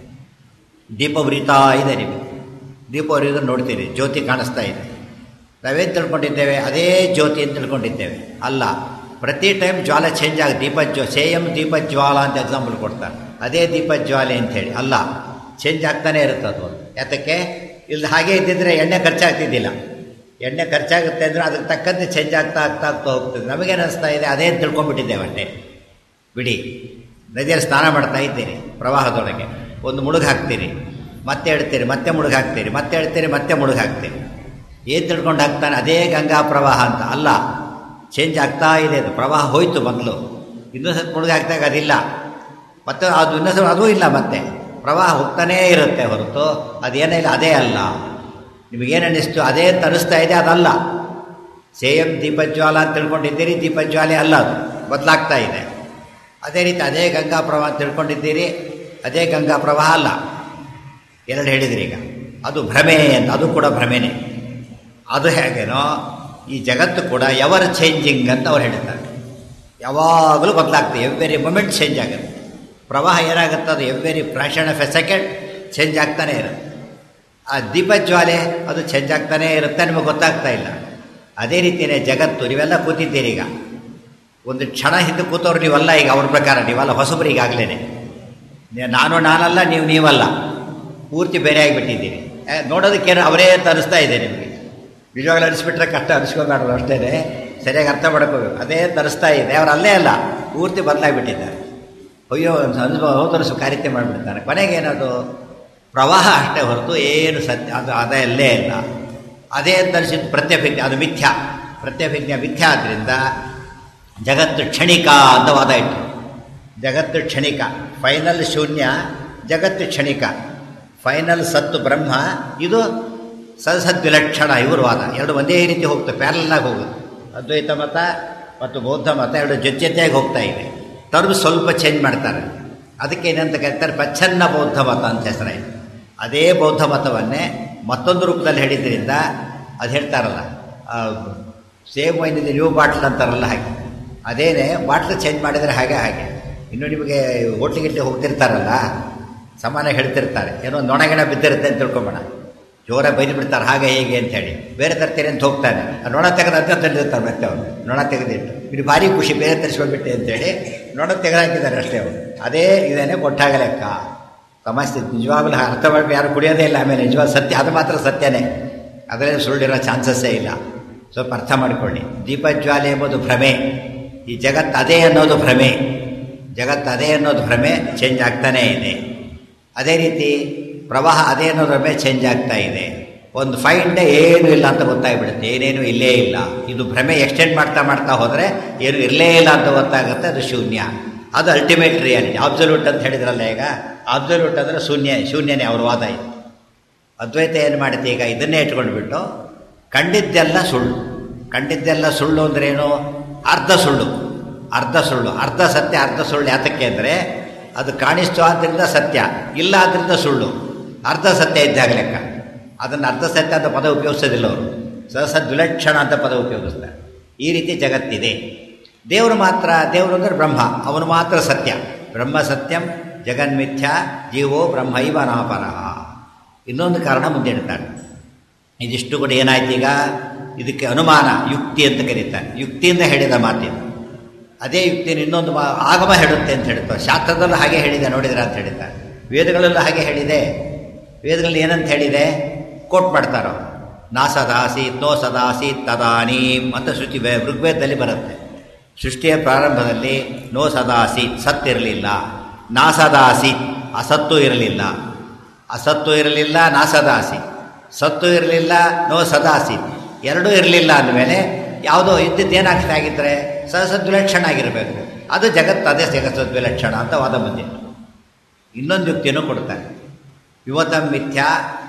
ದೀಪ ಉರಿತಾ ಇದೆ ನಿಮಗೆ ದೀಪ ಉರಿಯೋದನ್ನು ನೋಡ್ತೀರಿ ಜ್ಯೋತಿ ಕಾಣಿಸ್ತಾ ಇದೆ ನಾವೇನು ತಿಳ್ಕೊಂಡಿದ್ದೇವೆ ಅದೇ ಜ್ಯೋತಿ ಅಂತ ತಿಳ್ಕೊಂಡಿದ್ದೇವೆ ಅಲ್ಲ ಪ್ರತಿ ಟೈಮ್ ಜ್ವಾಲ ಚೇಂಜ್ ಆಗಿ ದೀಪ ಜ್ವ ಸೇಯಂ ದೀಪ ಜ್ವಾಲ ಅಂತ ಎಕ್ಸಾಂಪಲ್ ಕೊಡ್ತಾರೆ ಅದೇ ದೀಪ ಜ್ವಾಲೆ ಅಂಥೇಳಿ ಅಲ್ಲ ಚೇಂಜ್ ಆಗ್ತಾನೆ ಇರುತ್ತೆ ಅದು ಯಾತಕ್ಕೆ ಇಲ್ಲಿ ಹಾಗೆ ಇದ್ದಿದ್ರೆ ಎಣ್ಣೆ ಖರ್ಚಾಗ್ತಿದ್ದಿಲ್ಲ ಎಣ್ಣೆ ಖರ್ಚಾಗುತ್ತೆ ಅಂದರೆ ಅದಕ್ಕೆ ತಕ್ಕಂತೆ ಚೇಂಜ್ ಆಗ್ತಾ ಆಗ್ತಾ ಆಗ್ತಾ ಹೋಗ್ತದೆ ನಮಗೇನು ಅನಿಸ್ತಾ ಇದೆ ಅದೇ ತಿಳ್ಕೊಂಡ್ಬಿಟ್ಟಿದ್ದೇವೆ ಅಷ್ಟೇ ಬಿಡಿ ನದಿಯಲ್ಲಿ ಸ್ನಾನ ಮಾಡ್ತಾ ಇದ್ದೀರಿ ಪ್ರವಾಹದೊಳಗೆ ಒಂದು ಮುಳುಗು ಹಾಕ್ತೀರಿ ಮತ್ತೆ ಹೇಳ್ತೀರಿ ಮತ್ತೆ ಮುಳುಗು ಹಾಕ್ತೀರಿ ಮತ್ತೆ ಹೇಳ್ತೀರಿ ಮತ್ತೆ ಮುಳುಗು ಹಾಕ್ತೀರಿ ಏನು ತಿಳ್ಕೊಂಡು ಹಾಕ್ತಾನೆ ಅದೇ ಗಂಗಾ ಪ್ರವಾಹ ಅಂತ ಅಲ್ಲ ಚೇಂಜ್ ಆಗ್ತಾ ಇದೆ ಅದು ಪ್ರವಾಹ ಹೋಯ್ತು ಮೊದಲು ಇನ್ನೊಂದು ಸತಿ ಮುಳುಗು ಹಾಕಿದಾಗ ಅದಿಲ್ಲ ಮತ್ತೆ ಅದು ಇನ್ನೊಂದು ಅದೂ ಇಲ್ಲ ಮತ್ತೆ ಪ್ರವಾಹ ಹೋಗ್ತಾನೇ ಇರುತ್ತೆ ಹೊರತು ಅದೇನೇ ಇಲ್ಲ ಅದೇ ಅಲ್ಲ ನಿಮಗೇನು ಅನ್ನಿಸ್ತು ಅದೇ ಅಂತ ಅನಿಸ್ತಾ ಇದೆ ಅದಲ್ಲ ಸೇಯಂ ದೀಪಜ್ವಾಲ ಅಂತ ತಿಳ್ಕೊಂಡಿದ್ದೀರಿ ದೀಪಜ್ವಾಲೆ ಅಲ್ಲ ಅದು ಬದಲಾಗ್ತಾ ಇದೆ ಅದೇ ರೀತಿ ಅದೇ ಗಂಗಾ ಪ್ರವಾಹ ಅಂತ ತಿಳ್ಕೊಂಡಿದ್ದೀರಿ ಅದೇ ಗಂಗಾ ಪ್ರವಾಹ ಅಲ್ಲ ಎರಡು ಹೇಳಿದ್ರಿ ಈಗ ಅದು ಭ್ರಮೆ ಅಂತ ಅದು ಕೂಡ ಭ್ರಮೆನೇ ಅದು ಹೇಗೇನೋ ಈ ಜಗತ್ತು ಕೂಡ ಎವರ್ ಚೇಂಜಿಂಗ್ ಅಂತ ಅವ್ರು ಹೇಳ್ತಾರೆ ಯಾವಾಗಲೂ ಬದಲಾಗ್ತದೆ ಎವ್ರಿ ಮೊಮೆಂಟ್ ಚೇಂಜ್ ಆಗುತ್ತೆ ಪ್ರವಾಹ ಏನಾಗುತ್ತೆ ಅದು every fraction of a second change ಆಗ್ತಾನೆ ಇರುತ್ತೆ ಆ ದೀಪಜ್ವಾಲೆ ಅದು ಚೇಂಜ್ ಆಗ್ತಾನೇ ಇರುತ್ತೆ ನಿಮಗೆ ಗೊತ್ತಾಗ್ತಾ ಇಲ್ಲ ಅದೇ ರೀತಿಯೇ ಜಗತ್ತು ನೀವೆಲ್ಲ ಕೂತಿದ್ದೀರಿ ಈಗ ಒಂದು ಕ್ಷಣ ಹಿಂದೆ ಕೂತವ್ರು ನೀವಲ್ಲ ಈಗ ಅವ್ರ ಪ್ರಕಾರ ನೀವಲ್ಲ ಹೊಸಬ್ರು ಈಗಾಗಲೇ ನಾನು ನಾನಲ್ಲ ನೀವು ನೀವಲ್ಲ ಪೂರ್ತಿ ಬೇರೆ ಆಗಿಬಿಟ್ಟಿದ್ದೀರಿ ನೋಡೋದಕ್ಕೇನು ಅವರೇ ಅಂತ ಅನಿಸ್ತಾ ಇದೆ ನಿಮಗೆ ನಿಜವಾಗ್ಲೂ ಅನಿಸ್ಬಿಟ್ರೆ ಕಷ್ಟ ಅನಿಸ್ಕೋಬಾರ್ದು ಅಷ್ಟೇ ಸರಿಯಾಗಿ ಅರ್ಥ ಮಾಡ್ಕೋಬೇಕು ಅದೇ ತರಿಸ್ತಾ ಇದೆ ಅವ್ರು ಅಲ್ಲೇ ಅಲ್ಲ ಪೂರ್ತಿ ಬದಲಾಗಿಬಿಟ್ಟಿದ್ದಾರೆ ಅಯ್ಯೋ ಅನುಭವ ಹೋದರಸು ಕಾರ್ಯತೆ ಮಾಡಿಬಿಡ್ತಾರೆ ಕೊನೆಗೆ ಏನದು ಪ್ರವಾಹ ಅಷ್ಟೇ ಹೊರತು ಏನು ಸತ್ಯ ಅದು ಅದೇ ಅಲ್ಲೇ ಇಲ್ಲ ಅದೇ ಅಂತ ಅನಿಸಿದ್ದು ಪ್ರತ್ಯಭಿಜ್ಞೆ ಅದು ಮಿಥ್ಯಾ ಪ್ರತ್ಯಭಿಜ್ಞೆ ಮಿಥ್ಯಾ ಆದ್ದರಿಂದ ಜಗತ್ತು ಕ್ಷಣಿಕ ಅಂತ ವಾದ ಇಟ್ಟು ಜಗತ್ತು ಕ್ಷಣಿಕ ಫೈನಲ್ ಶೂನ್ಯ ಜಗತ್ತು ಕ್ಷಣಿಕ ಫೈನಲ್ ಸತ್ತು ಬ್ರಹ್ಮ ಇದು ಸದ್ವಿಲಕ್ಷಣ ಇವರು ವಾದ ಎರಡು ಒಂದೇ ರೀತಿ ಹೋಗ್ತವೆ ಪ್ಯಾರಲಾಗಿ ಹೋಗುತ್ತೆ ಅದ್ವೈತ ಮತ ಮತ್ತು ಬೌದ್ಧ ಮತ ಎರಡು ಜೊತೆಯಾಗಿ ಹೋಗ್ತಾ ಇದೆ ಟರ್ಮ್ ಸ್ವಲ್ಪ ಚೇಂಜ್ ಮಾಡ್ತಾರೆ ಅದಕ್ಕೆ ಏನಂತ ಕರೀತಾರೆ ಪ್ರಚ್ಛನ್ನ ಬೌದ್ಧ ಮತ ಅಂತ ಹೆಸರಾಯಿತು ಅದೇ ಬೌದ್ಧ ಮತವನ್ನೇ ಮತ್ತೊಂದು ರೂಪದಲ್ಲಿ ಹೇಳಿದ್ರಿಂದ ಅದು ಹೇಳ್ತಾರಲ್ಲ ಸೇಮ್ ವೈನಿದೆ ನ್ಯೂ ಬಾಟ್ಲ್ ಅಂತಾರಲ್ಲ ಹಾಗೆ ಅದೇನೇ ಬಾಟ್ಲ್ ಚೇಂಜ್ ಮಾಡಿದರೆ ಹಾಗೆ ಹಾಗೆ ಇನ್ನು ನಿಮಗೆ ಹೋಟ್ಲಿಗಿಟ್ಲಿ ಹೋಗ್ತಿರ್ತಾರಲ್ಲ ಸಮಾನ ಹೇಳ್ತಿರ್ತಾರೆ ಏನೋ ನೊಣಗಿಣ ಬಿದ್ದಿರುತ್ತೆ ಅಂತ ತಿಳ್ಕೊಬೇಡ ಜೋರ ಬೈದು ಬಿಡ್ತಾರೆ ಹಾಗೆ ಹೇಗೆ ಅಂತ ಹೇಳಿ ಬೇರೆ ತರ್ತೀರಿ ಅಂತ ಹೋಗ್ತಾನೆ ಆ ನೊಣ ತೆಗೆದ ಅಂತ ತಂದಿರ್ತಾರೆ ಮತ್ತೆ ಅವರು ನೊಣ ತೆಗೆದಿಟ್ಟು ಇದು ಭಾರಿ ಖುಷಿ ಬೇರೆ ತರಿಸ್ಕೊಂಡ್ಬಿಟ್ಟೆ ಅಂತೇಳಿ ನೊಣ ತೆಗೆದಾಕಿದ್ದಾರೆ ಅಷ್ಟೇ ಅವರು ಅದೇ ಇದೇನೆ ಕೊಟ್ಟಾಗ ಲೆಕ್ಕ ಸಮಸ್ಯೆ ನಿಜವಾಗ್ಲೂ ಅರ್ಥ ಮಾಡಿ ಯಾರು ಕುಡಿಯೋದೇ ಇಲ್ಲ ಆಮೇಲೆ ನಿಜವಾದ ಸತ್ಯ ಅದು ಮಾತ್ರ ಸತ್ಯನೇ ಅದರಲ್ಲಿ ಸುಳ್ಳಿರೋ ಚಾನ್ಸಸ್ಸೇ ಇಲ್ಲ ಸ್ವಲ್ಪ ಅರ್ಥ ಮಾಡಿಕೊಳ್ಳಿ ದೀಪಜ್ವಾಲೆ ಎಂಬುದು ಭ್ರಮೆ ಈ ಜಗತ್ತು ಅದೇ ಅನ್ನೋದು ಭ್ರಮೆ ಜಗತ್ತು ಅದೇ ಅನ್ನೋದು ಭ್ರಮೆ ಚೇಂಜ್ ಆಗ್ತಾನೇ ಇದೆ ಅದೇ ರೀತಿ ಪ್ರವಾಹ ಅದೇ ಅನ್ನೋದ್ರ ಮೇಲೆ ಚೇಂಜ್ ಆಗ್ತಾ ಇದೆ ಒಂದು ಫೈವ್ ಡೇ ಏನೂ ಇಲ್ಲ ಅಂತ ಗೊತ್ತಾಗ್ಬಿಡುತ್ತೆ ಏನೇನು ಇಲ್ಲೇ ಇಲ್ಲ ಇದು ಭ್ರಮೆ ಎಕ್ಸ್ಟೆಂಡ್ ಮಾಡ್ತಾ ಮಾಡ್ತಾ ಹೋದರೆ ಏನು ಇರಲೇ ಇಲ್ಲ ಅಂತ ಗೊತ್ತಾಗುತ್ತೆ ಅದು ಶೂನ್ಯ ಅದು ಅಲ್ಟಿಮೇಟ್ ರಿಯಾಲಿಟಿ ಅಬ್ಸಲ್ಯೂಟ್ ಅಂತ ಹೇಳಿದ್ರಲ್ಲ ಈಗ ಅಬ್ಸಲ್ಯೂಟ್ ಅಂದರೆ ಶೂನ್ಯ ಶೂನ್ಯನೇ ಅವ್ರ ವಾದ ಇತ್ತು ಅದ್ವೈತ ಏನು ಮಾಡುತ್ತೆ ಈಗ ಇದನ್ನೇ ಇಟ್ಕೊಂಡ್ಬಿಟ್ಟು ಕಂಡಿದ್ದೆಲ್ಲ ಸುಳ್ಳು ಕಂಡಿದ್ದೆಲ್ಲ ಸುಳ್ಳು ಅಂದ್ರೆ ಏನು ಅರ್ಧ ಸುಳ್ಳು ಅರ್ಧ ಸುಳ್ಳು ಅರ್ಧ ಸತ್ಯ ಅರ್ಧ ಸುಳ್ಳು ಯಾತಕ್ಕೆ ಅಂದರೆ ಅದು ಕಾಣಿಸ್ತು ಆದ್ದರಿಂದ ಸತ್ಯ ಇಲ್ಲ ಆದ್ದರಿಂದ ಸುಳ್ಳು ಅರ್ಧ ಸತ್ಯ ಇದ್ದಾಗ ಲೆಕ್ಕ ಅದನ್ನು ಅರ್ಧ ಸತ್ಯ ಅಂತ ಪದ ಉಪಯೋಗಿಸೋದಿಲ್ಲ ಅವರು ಸಹಸ ದ್ವಿಲಕ್ಷಣ ಅಂತ ಪದ ಉಪಯೋಗಿಸ್ತಾರೆ ಈ ರೀತಿ ಜಗತ್ತಿದೆ ದೇವರು ಮಾತ್ರ ದೇವರು ಅಂದರೆ ಬ್ರಹ್ಮ ಅವನು ಮಾತ್ರ ಸತ್ಯ ಬ್ರಹ್ಮ ಸತ್ಯಂ ಜಗನ್ಮಿಥ್ಯ ಜೀವೋ ಬ್ರಹ್ಮೈವ ನಾಪರಃ ಇನ್ನೊಂದು ಕಾರಣ ಮುಂದೆ ಇಡ್ತಾರೆ ಇದಿಷ್ಟು ಕೂಡ ಏನಾಯ್ತು ಈಗ ಇದಕ್ಕೆ ಅನುಮಾನ ಯುಕ್ತಿ ಅಂತ ಕರೀತಾರೆ ಯುಕ್ತಿಯಿಂದ ಹೇಳಿದ ಮಾತಿದು ಅದೇ ಯುಕ್ತಿನ ಇನ್ನೊಂದು ಮಾ ಆಗಮ ಹೇಳುತ್ತೆ ಅಂತ ಹೇಳ್ತಾರೆ ಶಾಸ್ತ್ರದಲ್ಲೂ ಹಾಗೆ ಹೇಳಿದೆ ನೋಡಿದ್ರೆ ಅಂತ ಹೇಳಿದ್ದಾರೆ ವೇದಗಳಲ್ಲೂ ಹಾಗೆ ಹೇಳಿದೆ ವೇದಗಳಲ್ಲಿ ಏನಂತ ಹೇಳಿದೆ ಕೋಟ್ ಮಾಡ್ತಾರೋ ನಾ ಸದಾಸೀತ್ ನೋ ಸದಾಸೀತ್ ತದಾನೀಂ ಅಂತ ಶುಚಿ ಋಗ್ವೇದದಲ್ಲಿ ಬರುತ್ತೆ ಸೃಷ್ಟಿಯ ಪ್ರಾರಂಭದಲ್ಲಿ ನೋ ಸದಾಸೀತ್ ಸತ್ತಿರಲಿಲ್ಲ ನಾ ಸದಾಸೀತ್ ಅಸತ್ತು ಇರಲಿಲ್ಲ ಅಸತ್ತು ಇರಲಿಲ್ಲ ನಾ ಸದಾಸಿ ಸತ್ತು ಇರಲಿಲ್ಲ ನೋ ಸದಾಸಿ ಎರಡೂ ಇರಲಿಲ್ಲ ಅಂದಮೇಲೆ ಯಾವುದೋ ಇದ್ದಿದ್ದು ಏನಾಗ್ತಾ ಆಗಿದ್ದರೆ ಸಹಸದ್ವಿಲಕ್ಷಣ ಆಗಿರಬೇಕು ಅದು ಜಗತ್ತು ಅದೇ ಜಗತ್ಸದ್ವಿಲಕ್ಷಣ ಅಂತ ವಾದ ಬಂದಿತ್ತು ಇನ್ನೊಂದು ಯುಕ್ತಿಯನ್ನು ಕೊಡ್ತಾರೆ ಯುವತ ಮಿಥ್ಯ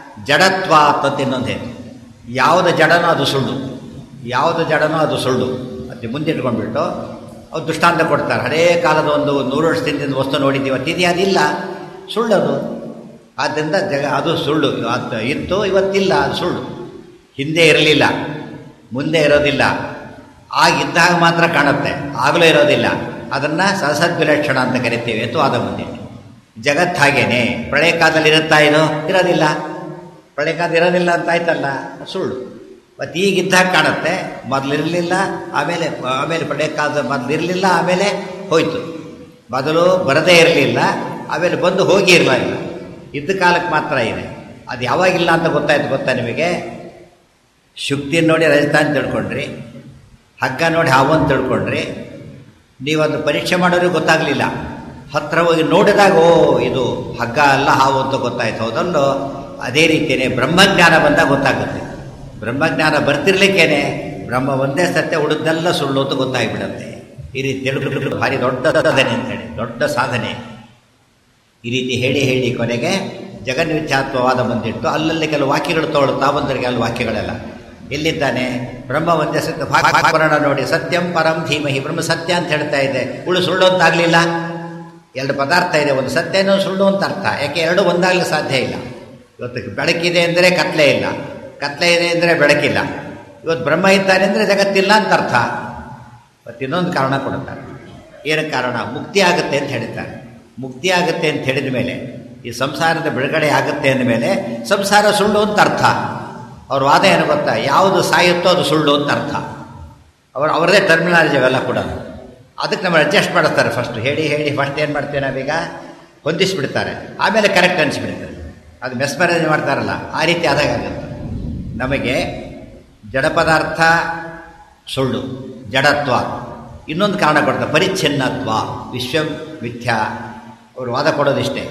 ಜಡತ್ವ ಅಂತ ಇನ್ನೊಂದು ಹೇಳಿ ಯಾವುದು ಜಡನೋ ಅದು ಸುಳ್ಳು ಯಾವುದು ಜಡನೋ ಅದು ಸುಳ್ಳು ಅದು ಮುಂದಿಟ್ಕೊಂಡ್ಬಿಟ್ಟು ಅವ್ರು ದೃಷ್ಟಾಂತ ಕೊಡ್ತಾರೆ ಹಳೇ ಕಾಲದ ಒಂದು ನೂರು ವರ್ಷದಿಂದ ವಸ್ತು ನೋಡಿದ್ದೀವಿ ಅತ್ತಿದೆಯಾ ಅದಿಲ್ಲ ಸುಳ್ಳದು ಆದ್ದರಿಂದ ಜಗ ಅದು ಸುಳ್ಳು ಅದು ಇತ್ತು ಇವತ್ತಿಲ್ಲ ಅದು ಸುಳ್ಳು ಹಿಂದೆ ಇರಲಿಲ್ಲ ಮುಂದೆ ಇರೋದಿಲ್ಲ ಆಗಿದ್ದಾಗ ಮಾತ್ರ ಕಾಣುತ್ತೆ ಆಗಲೂ ಇರೋದಿಲ್ಲ ಅದನ್ನು ಸಹಸದ್ವಿಲಕ್ಷಣ ಅಂತ ಕರಿತೀವಿ ಅಂತ ವಾದ ಮುಂದೆ ಜಗತ್ತು ಹಾಗೇನೆ ಪ್ರಳಯ ಕಾಲದಲ್ಲಿ ಇರುತ್ತಾ ಇದು ಇರೋದಿಲ್ಲ ಪ್ರಳಯ ಕಾಲ ಇರೋದಿಲ್ಲ ಅಂತ ಆಯ್ತಲ್ಲ ಸುಳ್ಳು ಮತ್ತು ಈಗಿದ್ದಾಗ ಕಾಣುತ್ತೆ ಮೊದಲಿರಲಿಲ್ಲ ಆಮೇಲೆ ಆಮೇಲೆ ಪ್ರಳಯ ಕಾಲದ ಮೊದಲಿರಲಿಲ್ಲ ಆಮೇಲೆ ಹೋಯ್ತು ಮೊದಲು ಬರದೇ ಇರಲಿಲ್ಲ ಆಮೇಲೆ ಬಂದು ಹೋಗಿ ಇರಲಿಲ್ಲ ಇದ್ದ ಕಾಲಕ್ಕೆ ಮಾತ್ರ ಇದೆ ಅದು ಯಾವಾಗಿಲ್ಲ ಅಂತ ಗೊತ್ತಾಯ್ತು ಗೊತ್ತಾ ನಿಮಗೆ ಶುಕ್ತಿ ನೋಡಿ ರಜತಾನ್ ತಿಳ್ಕೊಂಡ್ರಿ ಹಗ್ಗ ನೋಡಿ ಹಾವು ಅಂತ ತಿಳ್ಕೊಂಡ್ರಿ ನೀವದು ಪರೀಕ್ಷೆ ಮಾಡೋರಿಗೆ ಗೊತ್ತಾಗಲಿಲ್ಲ ಹತ್ರ ಹೋಗಿ ನೋಡಿದಾಗ ಓ ಇದು ಹಗ್ಗ ಅಲ್ಲ ಹಾವು ಅಂತ ಗೊತ್ತಾಯ್ತು ಹೌದಲ್ಲೋ ಅದೇ ರೀತಿಯೇ ಬ್ರಹ್ಮಜ್ಞಾನ ಬಂದಾಗ ಗೊತ್ತಾಗುತ್ತೆ ಬ್ರಹ್ಮಜ್ಞಾನ ಬರ್ತಿರ್ಲಿಕ್ಕೇನೆ ಬ್ರಹ್ಮ ಒಂದೇ ಸತ್ಯ ಉಳಿದೆಲ್ಲ ಸುಳ್ಳು ಅಂತ ಗೊತ್ತಾಗ್ಬಿಡುತ್ತೆ ಈ ರೀತಿ ತಿಳ್ಕೊಂಡು ಭಾರಿ ದೊಡ್ಡ ಸಾಧನೆ ಅಂತೇಳಿ ದೊಡ್ಡ ಸಾಧನೆ ಈ ರೀತಿ ಹೇಳಿ ಹೇಳಿ ಕೊನೆಗೆ ಜಗನ್ಮಿಥ್ಯಾತ್ವವಾದ ಬಂದಿಟ್ಟು ಅಲ್ಲಲ್ಲಿ ಕೆಲವು ವಾಕ್ಯಗಳು ತಗೊಳ್ಳುತ್ತಾ ಬಂದರಿಗೆ ಅಲ್ಲಿ ವಾಕ್ಯಗಳೆಲ್ಲ ಎಲ್ಲಿದ್ದಾನೆ ಬ್ರಹ್ಮ ಒಂದೇ ಸತ್ಯ ಭಾಗವರಣ ನೋಡಿ ಸತ್ಯಂ ಪರಂ ಧೀಮಹಿ ಬ್ರಹ್ಮ ಸತ್ಯ ಅಂತ ಹೇಳ್ತಾ ಇದೆ ಉಳು ಸುಳ್ಳು ಅಂತ ಆಗಲಿಲ್ಲ ಎರಡು ಪದಾರ್ಥ ಇದೆ ಒಂದು ಸತ್ಯನೂ ಸುಳ್ಳು ಅಂತ ಅರ್ಥ ಯಾಕೆ ಎರಡು ಒಂದಾಗಲಿಕ್ಕೆ ಸಾಧ್ಯ ಇಲ್ಲ ಇವತ್ತು ಬೆಳಕಿದೆ ಅಂದರೆ ಕತ್ಲೆ ಇಲ್ಲ ಕತ್ಲೆ ಇದೆ ಅಂದರೆ ಬೆಳಕಿಲ್ಲ ಇವತ್ತು ಬ್ರಹ್ಮ ಇದ್ದಾನೆ ಅಂದರೆ ಜಗತ್ತಿಲ್ಲ ಅಂತ ಅರ್ಥ ಮತ್ತು ಇನ್ನೊಂದು ಕಾರಣ ಕೊಡುತ್ತಾರೆ ಏನು ಕಾರಣ ಮುಕ್ತಿ ಆಗುತ್ತೆ ಅಂತ ಹೇಳ್ತಾರೆ ಮುಕ್ತಿ ಆಗುತ್ತೆ ಅಂತ ಹೇಳಿದ ಮೇಲೆ ಈ ಸಂಸಾರದ ಬಿಡುಗಡೆ ಆಗುತ್ತೆ ಅಂದಮೇಲೆ ಸಂಸಾರ ಸುಳ್ಳು ಅಂತ ಅರ್ಥ ಅವ್ರ ವಾದ ಏನು ಗೊತ್ತಾ ಯಾವುದು ಸಾಯುತ್ತೋ ಅದು ಸುಳ್ಳು ಅಂತ ಅರ್ಥ ಅವ್ರು ಅವರದೇ ಟರ್ಮಿನಾಲಜಿ ಅವೆಲ್ಲ ಕೂಡ ಅದಕ್ಕೆ ನಮ್ಮ ಅಡ್ಜಸ್ಟ್ ಮಾಡಿಸ್ತಾರೆ ಫಸ್ಟ್ ಹೇಳಿ ಹೇಳಿ ಫಸ್ಟ್ ಏನು ಮಾಡ್ತೇವೆ ನಾವೀಗ ಹೊಂದಿಸ್ಬಿಡ್ತಾರೆ ಆಮೇಲೆ ಕರೆಕ್ಟ್ ಅನಿಸ್ಬಿಡ್ತಾರೆ ಅದು ಮೆಸ್ಮರೈಸ್ ಮಾಡ್ತಾರಲ್ಲ ಆ ರೀತಿ ಆದಾಗುತ್ತೆ ನಮಗೆ ಜಡ ಪದಾರ್ಥ ಸುಳ್ಳು ಜಡತ್ವ ಇನ್ನೊಂದು ಕಾರಣ ಕೊಡ್ತಾರೆ ಪರಿಚ್ಛಿನ್ನತ್ವ ವಿಶ್ವ ಮಿಥ್ಯಾ ಅವರು ವಾದ ಕೊಡೋದಿಷ್ಟೇ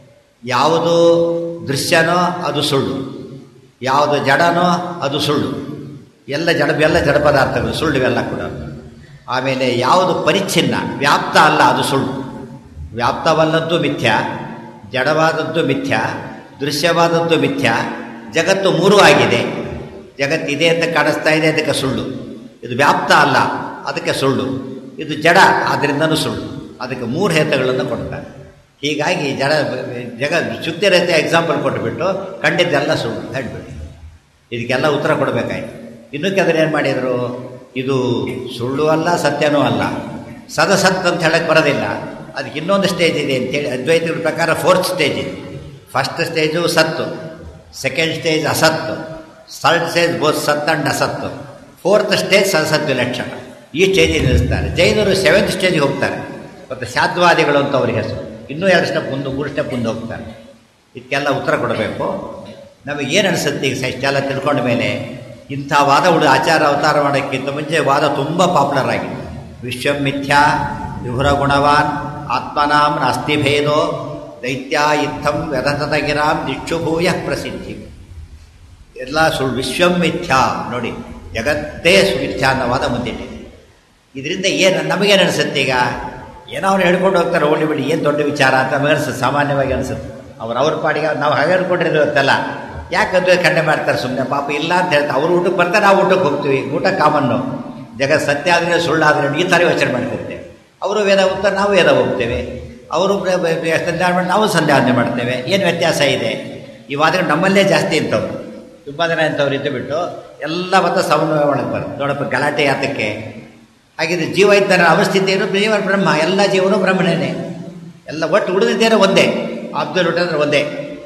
ಯಾವುದು ದೃಶ್ಯನೋ ಅದು ಸುಳ್ಳು ಯಾವುದು ಜಡನೋ ಅದು ಸುಳ್ಳು ಎಲ್ಲ ಜಡ ಎಲ್ಲ ಜಡ ಪದಾರ್ಥಗಳು ಸುಳ್ಳು ಇವೆಲ್ಲ ಕೂಡ ಆಮೇಲೆ ಯಾವುದು ಪರಿಚ್ಛಿನ್ನ ವ್ಯಾಪ್ತ ಅಲ್ಲ ಅದು ಸುಳ್ಳು ವ್ಯಾಪ್ತವಲ್ಲದ್ದು ಮಿಥ್ಯ ಜಡವಾದದ್ದು ಮಿಥ್ಯ ದೃಶ್ಯವಾದದ್ದು ಮಿಥ್ಯ ಜಗತ್ತು ಮೂರೂ ಆಗಿದೆ ಜಗತ್ತಿದೆ ಅಂತ ಕಾಣಿಸ್ತಾ ಇದೆ ಅದಕ್ಕೆ ಸುಳ್ಳು ಇದು ವ್ಯಾಪ್ತ ಅಲ್ಲ ಅದಕ್ಕೆ ಸುಳ್ಳು ಇದು ಜಡ ಆದ್ದರಿಂದನೂ ಸುಳ್ಳು ಅದಕ್ಕೆ ಮೂರು ಹೇತಗಳನ್ನು ಕೊಡ್ತಾರೆ ಹೀಗಾಗಿ ಜಡ ಜಗ ಶುದ್ಧ ರೀತಿಯ ಎಕ್ಸಾಂಪಲ್ ಕೊಟ್ಟುಬಿಟ್ಟು ಕಂಡಿದ್ದೆಲ್ಲ ಸುಳ್ಳು ಹೇಳ್ಬಿಡಿ ಇದಕ್ಕೆಲ್ಲ ಉತ್ತರ ಕೊಡಬೇಕಾಯ್ತು ಇನ್ನೂ ಕೆಲವರು ಏನು ಮಾಡಿದರು ಇದು ಸುಳ್ಳು ಅಲ್ಲ ಸತ್ಯನೂ ಅಲ್ಲ ಸದಸತ್ ಅಂತ ಹೇಳಕ್ಕೆ ಬರೋದಿಲ್ಲ ಅದಕ್ಕೆ ಇನ್ನೊಂದು ಸ್ಟೇಜ್ ಇದೆ ಅಂತೇಳಿ ಅದ್ವೈತಗಳ ಪ್ರಕಾರ ಫೋರ್ತ್ ಸ್ಟೇಜ್ ಇದೆ ಫಸ್ಟ್ ಸ್ಟೇಜು ಸತ್ತು ಸೆಕೆಂಡ್ ಸ್ಟೇಜ್ ಅಸತ್ತು ಥರ್ಡ್ ಸ್ಟೇಜ್ ಬೋತ್ ಸತ್ ಅಂಡ್ ಅಸತ್ತು ಫೋರ್ತ್ ಸ್ಟೇಜ್ ಸದಸತ್ ಲಕ್ಷಣ ಈ ಸ್ಟೇಜಿಗೆ ನಿಲ್ಲಿಸ್ತಾರೆ ಜೈನರು ಸೆವೆಂತ್ ಸ್ಟೇಜಿಗೆ ಹೋಗ್ತಾರೆ ಮತ್ತು ಶಾದ್ವಾದಿಗಳು ಅಂತ ಅವ್ರಿಗೆ ಹೆಸರು ಇನ್ನೂ ಎರಡು ಸ್ಟೆಪ್ ಮುಂದೆ ಮೂರು ಸ್ಟೆಪ್ ಮುಂದೆ ಹೋಗ್ತಾರೆ ಇದಕ್ಕೆಲ್ಲ ಉತ್ತರ ಕೊಡಬೇಕು ನಮಗೆ ಏನು ಅನಿಸುತ್ತೆ ಈಗ ಇಷ್ಟೆಲ್ಲ ತಿಳ್ಕೊಂಡ ಮೇಲೆ ಇಂಥ ವಾದ ಉಳಿ ಆಚಾರ ಅವತಾರ ಮಾಡೋಕ್ಕಿಂತ ಮುಂಚೆ ವಾದ ತುಂಬ ಪಾಪ್ಯುಲರ್ ಆಗಿದೆ ವಿಶ್ವಂ ಮಿಥ್ಯಾ ವಿಹುರ ಗುಣವಾನ್ ಆತ್ಮನಾಂ ನಾಸ್ತಿ ಭೇದೋ ದೈತ್ಯ ಇತ್ತಂ ವ್ಯಧತಗಿರಾಂ ದಿಕ್ಷುಭೂಯ ಪ್ರಸಿದ್ಧಿ ಎಲ್ಲ ಸುಳ್ಳು ವಿಶ್ವಂ ಮಿಥ್ಯಾ ನೋಡಿ ಜಗತ್ತೇ ಮಿಥ್ಯಾ ಅನ್ನೋ ವಾದ ಮುಂದಿಟ್ಟಿದೆ ಇದರಿಂದ ಏನು ನಮಗೇನು ಅನಿಸುತ್ತೆ ಈಗ ಏನೋ ಅವ್ರು ಹೇಳ್ಕೊಂಡು ಹೋಗ್ತಾರೆ ಹೋಗ್ಲಿ ಬಿಡಿ ಏನು ದೊಡ್ಡ ವಿಚಾರ ಅಂತ ನಮಗೆ ಅನ್ಸುತ್ತೆ ಸಾಮಾನ್ಯವಾಗಿ ಅನ್ಸುತ್ತೆ ಅವ್ರು ಅವ್ರ ಪಾಡಿಗೆ ನಾವು ಹಾಗೆ ಹೇಳ್ಕೊಂಡಿರೋತ್ತಲ್ಲ ಯಾಕಂದ್ರೆ ಖಂಡನೆ ಮಾಡ್ತಾರೆ ಸುಮ್ಮನೆ ಪಾಪ ಇಲ್ಲ ಅಂತ ಹೇಳ್ತಾರೆ ಅವ್ರು ಊಟಕ್ಕೆ ಬರ್ತಾರೆ ನಾವು ಊಟಕ್ಕೆ ಹೋಗ್ತೀವಿ ಊಟ ಕಾಮನ್ನು ಜಗತ್ ಸತ್ಯ ಆದರೆ ಸುಳ್ಳಾದರೆ ಈ ಥರ ಯೋಚನೆ ಮಾಡ್ತಿರ್ತೇವೆ ಅವರು ವೇದ ಹೋಗ್ತಾರೆ ನಾವು ವೇದ ಹೋಗ್ತೇವೆ ಅವರು ಸಂಧ್ಯಾವನೆ ಮಾಡಿ ನಾವು ಸಂಧ್ಯಾವನೆ ಮಾಡ್ತೇವೆ ಏನು ವ್ಯತ್ಯಾಸ ಇದೆ ಈ ವಾದಗಳು ನಮ್ಮಲ್ಲೇ ಜಾಸ್ತಿ ಇಂಥವ್ರು ತುಂಬ ಜನ ಇಂಥವ್ರು ಇದ್ದು ಬಿಟ್ಟು ಎಲ್ಲ ಮತ್ತೆ ಸಮನ್ವಯ ಒಳಗೆ ಬರುತ್ತೆ ನೋಡಪ್ಪ ಗಲಾಟೆ ಯಾತಕ್ಕೆ ಹಾಗಿದ್ರೆ ಜೀವ ಇದ್ದಾನೆ ಅವಸ್ಥಿತಿ ಏನು ಜೀವ ಬ್ರಹ್ಮ ಎಲ್ಲ ಜೀವನೂ ಬ್ರಹ್ಮನೇ ಎಲ್ಲ ಒಟ್ಟು ಉಳಿದಿದ್ದೇನೆ ಒಂದೇ ಅಬ್ದುಲ್ ಅಂದರೆ ಒಂದೇ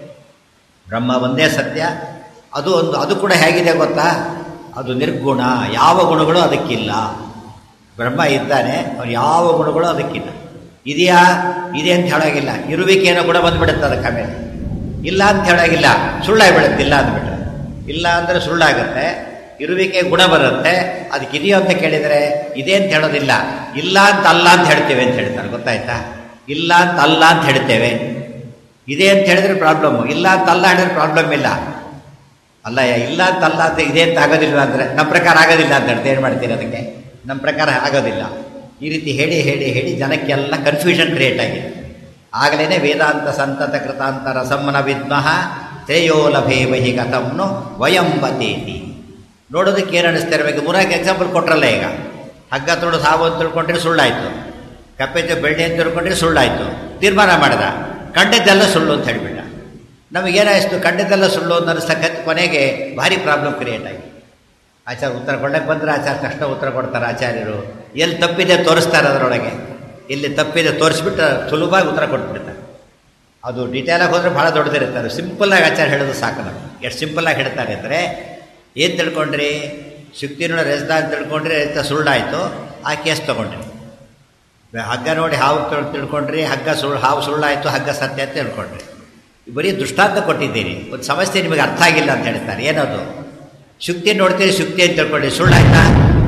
ಬ್ರಹ್ಮ ಒಂದೇ ಸತ್ಯ ಅದು ಒಂದು ಅದು ಕೂಡ ಹೇಗಿದೆ ಗೊತ್ತಾ ಅದು ನಿರ್ಗುಣ ಯಾವ ಗುಣಗಳು ಅದಕ್ಕಿಲ್ಲ ಬ್ರಹ್ಮ ಇದ್ದಾನೆ ಅವ್ನು ಯಾವ ಗುಣಗಳು ಅದಕ್ಕಿಲ್ಲ ಇದೆಯಾ ಇದೆ ಅಂತ ಹೇಳೋಗಿಲ್ಲ ಇರುವಿಕೆಯನ್ನು ಗುಣ ಬಂದ್ಬಿಡುತ್ತೆ ಅದಕ್ಕೆ ಆಮೇಲೆ ಇಲ್ಲ ಅಂತ ಹೇಳೋಗಿಲ್ಲ ಸುಳ್ಳಾಗಿ ಇಲ್ಲ ಅಂದ್ಬಿಟ್ರೆ ಇಲ್ಲ ಅಂದರೆ ಸುಳ್ಳಾಗುತ್ತೆ ಇರುವಿಕೆ ಗುಣ ಬರುತ್ತೆ ಅದಕ್ಕೆ ಇದೆಯೋ ಅಂತ ಕೇಳಿದರೆ ಇದೆ ಅಂತ ಹೇಳೋದಿಲ್ಲ ಇಲ್ಲ ಅಂತ ಅಲ್ಲ ಅಂತ ಹೇಳ್ತೇವೆ ಅಂತ ಹೇಳ್ತಾರೆ ಗೊತ್ತಾಯ್ತಾ ಇಲ್ಲ ಅಂತ ಅಲ್ಲ ಅಂತ ಹೇಳ್ತೇವೆ ಇದೆ ಅಂತ ಹೇಳಿದ್ರೆ ಪ್ರಾಬ್ಲಮ್ಮು ಇಲ್ಲ ಅಂತ ಅಲ್ಲ ಹೇಳಿದ್ರೆ ಪ್ರಾಬ್ಲಮ್ ಇಲ್ಲ ಅಲ್ಲ ಇಲ್ಲ ಅಂತ ಅಲ್ಲ ಅಂತ ಇದೆ ಅಂತ ಆಗೋದಿಲ್ಲ ಅಂದರೆ ನಮ್ಮ ಪ್ರಕಾರ ಆಗೋದಿಲ್ಲ ಅಂತ ಹೇಳ್ತಾ ಏನು ಮಾಡ್ತೀರಿ ಅದಕ್ಕೆ ನಮ್ಮ ಪ್ರಕಾರ ಆಗೋದಿಲ್ಲ ಈ ರೀತಿ ಹೇಳಿ ಹೇಳಿ ಹೇಳಿ ಜನಕ್ಕೆಲ್ಲ ಕನ್ಫ್ಯೂಷನ್ ಕ್ರಿಯೇಟ್ ಆಗಿದೆ ಆಗಲೇ ವೇದಾಂತ ಸಂತತ ಕೃತಾಂತ ರಸಮ್ಮನ ವಿದ್ಮಃ ಶ್ರೇಯೋ ಲಭೇ ವಹಿ ಗತಮ್ನು ವಯಂಬತೇತಿ ನೋಡೋದಕ್ಕೆ ಏನು ಅನಿಸ್ತಾ ಇರಬೇಕು ಮೂರಾಗಿ ಎಕ್ಸಾಂಪಲ್ ಕೊಟ್ರಲ್ಲ ಈಗ ಹಗ್ಗ ತೊಡು ಸಾವು ಅಂತ ತಿಳ್ಕೊಂಡ್ರೆ ಸುಳ್ಳಾಯಿತು ಕಪ್ಪೆ ಬೆಳ್ಳಿ ಅಂತ ತಿಳ್ಕೊಂಡ್ರೆ ಸುಳ್ಳಾಯಿತು ತೀರ್ಮಾನ ಮಾಡಿದ ಕಂಡದ್ದೆಲ್ಲ ಸುಳ್ಳು ಅಂತ ಹೇಳಿಬಿಟ್ಟ ನಮಗೇನಾಯಿತು ಕಂಡದ್ದೆಲ್ಲ ಸುಳ್ಳು ಅಂತ ಅನಿಸ್ತಕ್ಕಂಥ ಕೊನೆಗೆ ಭಾರಿ ಪ್ರಾಬ್ಲಮ್ ಕ್ರಿಯೇಟ್ ಆಗಿ ಆಚಾರ ಉತ್ತರ ಕೊಡಕ್ಕೆ ಬಂದರೆ ಆಚಾರ ಕಷ್ಟ ಉತ್ತರ ಕೊಡ್ತಾರೆ ಆಚಾರ್ಯರು ಎಲ್ಲಿ ತಪ್ಪಿದೆ ತೋರಿಸ್ತಾರೆ ಅದರೊಳಗೆ ಇಲ್ಲಿ ತಪ್ಪಿದೆ ತೋರಿಸ್ಬಿಟ್ಟು ಸುಲಭವಾಗಿ ಉತ್ತರ ಕೊಟ್ಬಿಡ್ತಾರೆ ಅದು ಡೀಟೇಲಾಗಿ ಹೋದರೆ ಭಾಳ ದೊಡ್ಡದಿರುತ್ತೆ ಸಿಂಪಲ್ಲಾಗಿ ಆಚಾರ ಹೇಳೋದು ಸಾಕು ನಾವು ಎಷ್ಟು ಸಿಂಪಲ್ಲಾಗಿ ಹೇಳ್ತಾರೆ ಅಂದರೆ ಏನು ತಿಳ್ಕೊಂಡ್ರಿ ಶಕ್ತಿನೂ ರೆಸ್ದ ಅಂತ ತಿಳ್ಕೊಂಡ್ರಿ ರೈತ ಸುಳ್ಳಾಯಿತು ಆ ಕೇಸ್ ತೊಗೊಂಡ್ರಿ ಹಗ್ಗ ನೋಡಿ ಹಾವು ತಿಳ್ಕೊಂಡ್ರಿ ಹಗ್ಗ ಸುಳ್ಳು ಹಾವು ಸುಳ್ಳಾಯಿತು ಹಗ್ಗ ಸತ್ಯ ಅಂತ ತಿಳ್ಕೊಂಡ್ರಿ ಬರೀ ದೃಷ್ಟಾಂತ ಕೊಟ್ಟಿದ್ದೀರಿ ಒಂದು ಸಮಸ್ಯೆ ನಿಮಗೆ ಅರ್ಥ ಆಗಿಲ್ಲ ಅಂತ ಹೇಳ್ತಾರೆ ಏನದು ಶುಕ್ತಿ ನೋಡ್ತೀರಿ ಶುಕ್ತಿ ಅಂತ ತಿಳ್ಕೊಂಡ್ರಿ ಸುಳ್ಳಾಯ್ತಾ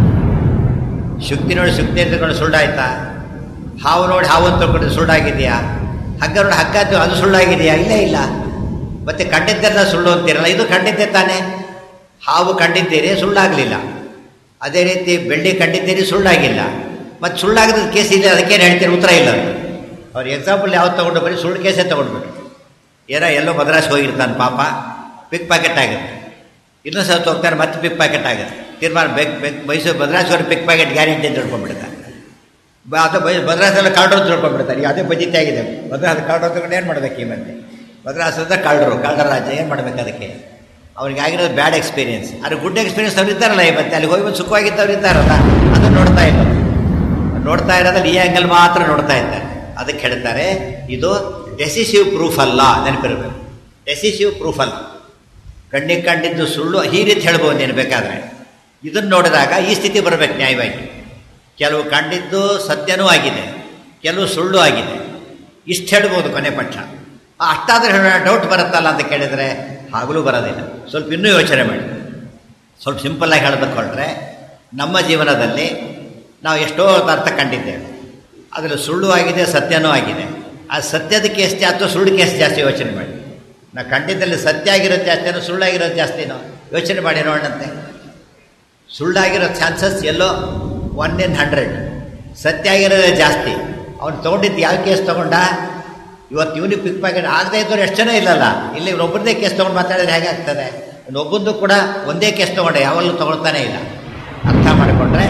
ಶುಕ್ತಿ ನೋಡಿ ಶುಕ್ತಿ ಅಂತ ತಿಳ್ಕೊಂಡು ಸುಳ್ಳಾಯ್ತಾ ಹಾವು ನೋಡಿ ಹಾವು ಅಂತ ತಿಳ್ಕೊಂಡ್ರೆ ಸುಳ್ಳಾಗಿದೆಯಾ ಹಗ್ಗ ನೋಡಿ ಹಗ್ಗ ಅಂತ ಅದು ಸುಳ್ಳಾಗಿದೆಯಾ ಇಲ್ಲೇ ಇಲ್ಲ ಮತ್ತೆ ಕಂಡಿದ್ದೆಲ್ಲ ಸುಳ್ಳು ಅಂತೀರಲ್ಲ ಇದು ಕಂಡಿದ್ದೆ ತಾನೇ ಹಾವು ಕಂಡಿದ್ದೀರಿ ಸುಳ್ಳಾಗಲಿಲ್ಲ ಅದೇ ರೀತಿ ಬೆಳ್ಳಿ ಕಂಡಿದ್ದೀರಿ ಸುಳ್ಳಾಗಿಲ್ಲ ಮತ್ತು ಸುಳ್ಳಾಗದ ಕೇಸ್ ಇದೆ ಅದಕ್ಕೇನು ಹೇಳ್ತೀರಿ ಉತ್ತರ ಇಲ್ಲ ಅವ್ರು ಎಕ್ಸಾಂಪಲ್ ಯಾವ್ದು ತೊಗೊಂಡು ಬರೀ ಸುಳ್ಳು ಕೇಸೇ ತೊಗೊಂಡ್ಬಿಟ್ಟು ಏನೋ ಎಲ್ಲೋ ಮದ್ರಾಸ್ ಹೋಗಿರ್ತಾನೆ ಪಾಪ ಪಿಕ್ ಪಾಕೆಟ್ ಆಗುತ್ತೆ ಇನ್ನೊಂದು ಸಲ ಹೋಗ್ತಾರೆ ಮತ್ತೆ ಪಿಕ್ ಪಾಕೆಟ್ ಆಗುತ್ತೆ ತೀರ್ಮಾನ ಬೆಕ್ ಬೆಕ್ ಮೈಸೂರು ಮದ್ರಾಸವ್ರು ಪಿಕ್ ಪಾಕೆಟ್ ಗ್ಯಾರಂಟಿ ಅಂತ ತಿಳ್ಕೊಂಡ್ಬಿಡ್ತಾರೆ ಬ ಅದು ಬೈ ಮದ್ರಾಸಲ್ಲಿ ಕಾಲ್ಡ್ರು ತಿಳ್ಕೊಂಡ್ಬಿಡ್ತಾರೆ ಅದೇ ಬಜಿತೆ ಆಗಿದೆ ಮದ್ರಾಸ್ ಕಾಲ್ಡ್ರು ತಗೊಂಡು ಏನು ಮಾಡ್ಬೇಕು ಈ ಮತ್ತೆ ಮದ್ರಾಸದ ಕಾಲ್ಡ್ರು ಕಾಲ್ಡರ ರಾಜ್ಯ ಏನು ಮಾಡ್ಬೇಕು ಅದಕ್ಕೆ ಅವ್ರಿಗೆ ಆಗಿರೋದು ಬ್ಯಾಡ್ ಎಕ್ಸ್ಪೀರಿಯನ್ಸ್ ಅದು ಗುಡ್ ಎಕ್ಸ್ಪೀರಿಯನ್ಸ್ ಅವ್ರು ಇದ್ದಾರಲ್ಲ ಈ ಮತ್ತೆ ಅಲ್ಲಿ ಹೋಗಿ ಬಂದು ಸುಖವಾಗಿದ್ದವ್ರು ಇದ್ದಾರಲ್ಲ ಅದನ್ನು ನೋಡ್ತಾ ಇಲ್ಲ ನೋಡ್ತಾ ಇರೋದ್ರಲ್ಲಿ ಈ ಆ್ಯಂಗಲ್ ಮಾತ್ರ ನೋಡ್ತಾ ಇದ್ದಾರೆ ಅದಕ್ಕೆ ಹೇಳ್ತಾರೆ ಇದು ಡೆಸಿಸಿವ್ ಪ್ರೂಫ್ ಅಲ್ಲ ನೆನಪಿರಬೇಕು ಡೆಸಿಸಿವ್ ಪ್ರೂಫ್ ಅಲ್ಲ ಕಣ್ಣಿಗೆ ಕಂಡಿದ್ದು ಸುಳ್ಳು ಈ ರೀತಿ ಹೇಳ್ಬೋದು ನೀನು ಬೇಕಾದರೆ ಇದನ್ನು ನೋಡಿದಾಗ ಈ ಸ್ಥಿತಿ ಬರಬೇಕು ನ್ಯಾಯವಾಗಿ ಕೆಲವು ಕಂಡಿದ್ದು ಸತ್ಯನೂ ಆಗಿದೆ ಕೆಲವು ಸುಳ್ಳು ಆಗಿದೆ ಇಷ್ಟು ಹೇಳ್ಬೋದು ಕೊನೆ ಪಕ್ಷ ಅಷ್ಟಾದರೆ ಡೌಟ್ ಬರುತ್ತಲ್ಲ ಅಂತ ಕೇಳಿದರೆ ಆಗಲೂ ಬರೋದಿಲ್ಲ ಸ್ವಲ್ಪ ಇನ್ನೂ ಯೋಚನೆ ಮಾಡಿ ಸ್ವಲ್ಪ ಸಿಂಪಲ್ಲಾಗಿ ಹೇಳಬೇಕು ಹೊರಟ್ರೆ ನಮ್ಮ ಜೀವನದಲ್ಲಿ ನಾವು ಎಷ್ಟೋ ಅರ್ಥ ಕಂಡಿದ್ದೇವೆ ಅದರಲ್ಲಿ ಸುಳ್ಳು ಆಗಿದೆ ಸತ್ಯನೂ ಆಗಿದೆ ಆ ಸತ್ಯದ ಕೇಸ್ ಜಾಸ್ತಿ ಸುಳ್ಳು ಕೇಸ್ ಜಾಸ್ತಿ ಯೋಚನೆ ಮಾಡಿ ನಾವು ಕಂಡಿದ್ದಲ್ಲಿ ಸತ್ಯ ಆಗಿರೋದು ಜಾಸ್ತಿನೋ ಸುಳ್ಳಾಗಿರೋದು ಜಾಸ್ತಿನೋ ಯೋಚನೆ ಮಾಡಿ ನೋಡೋಣಂತೆ ಸುಳ್ಳಾಗಿರೋ ಚಾನ್ಸಸ್ ಎಲ್ಲೋ ಒನ್ ಇನ್ ಹಂಡ್ರೆಡ್ ಸತ್ಯ ಆಗಿರೋದೇ ಜಾಸ್ತಿ ಅವ್ನು ತೊಗೊಂಡಿದ್ದು ಯಾವ ಕೇಸ್ ತೊಗೊಂಡ ಇವತ್ತು ಇವನಿಗೆ ಪಿಕ್ ಪಾಕೆಟ್ ಆಗದೇ ಇದ್ದವ್ರು ಎಷ್ಟು ಜನ ಇಲ್ಲಲ್ಲ ಇಲ್ಲಿ ಒಬ್ಬರದೇ ಕೇಸ್ ತೊಗೊಂಡು ಮಾತಾಡಿದ್ರೆ ಹೇಗೆ ಆಗ್ತದೆ ಒಬ್ಬಂದು ಕೂಡ ಒಂದೇ ಕೇಸ್ ತೊಗೊಂಡೆ ಯಾವಲ್ಲೂ ತೊಗೊಳ್ತಾನೆ ಇಲ್ಲ ಅರ್ಥ ಮಾಡಿಕೊಂಡ್ರೆ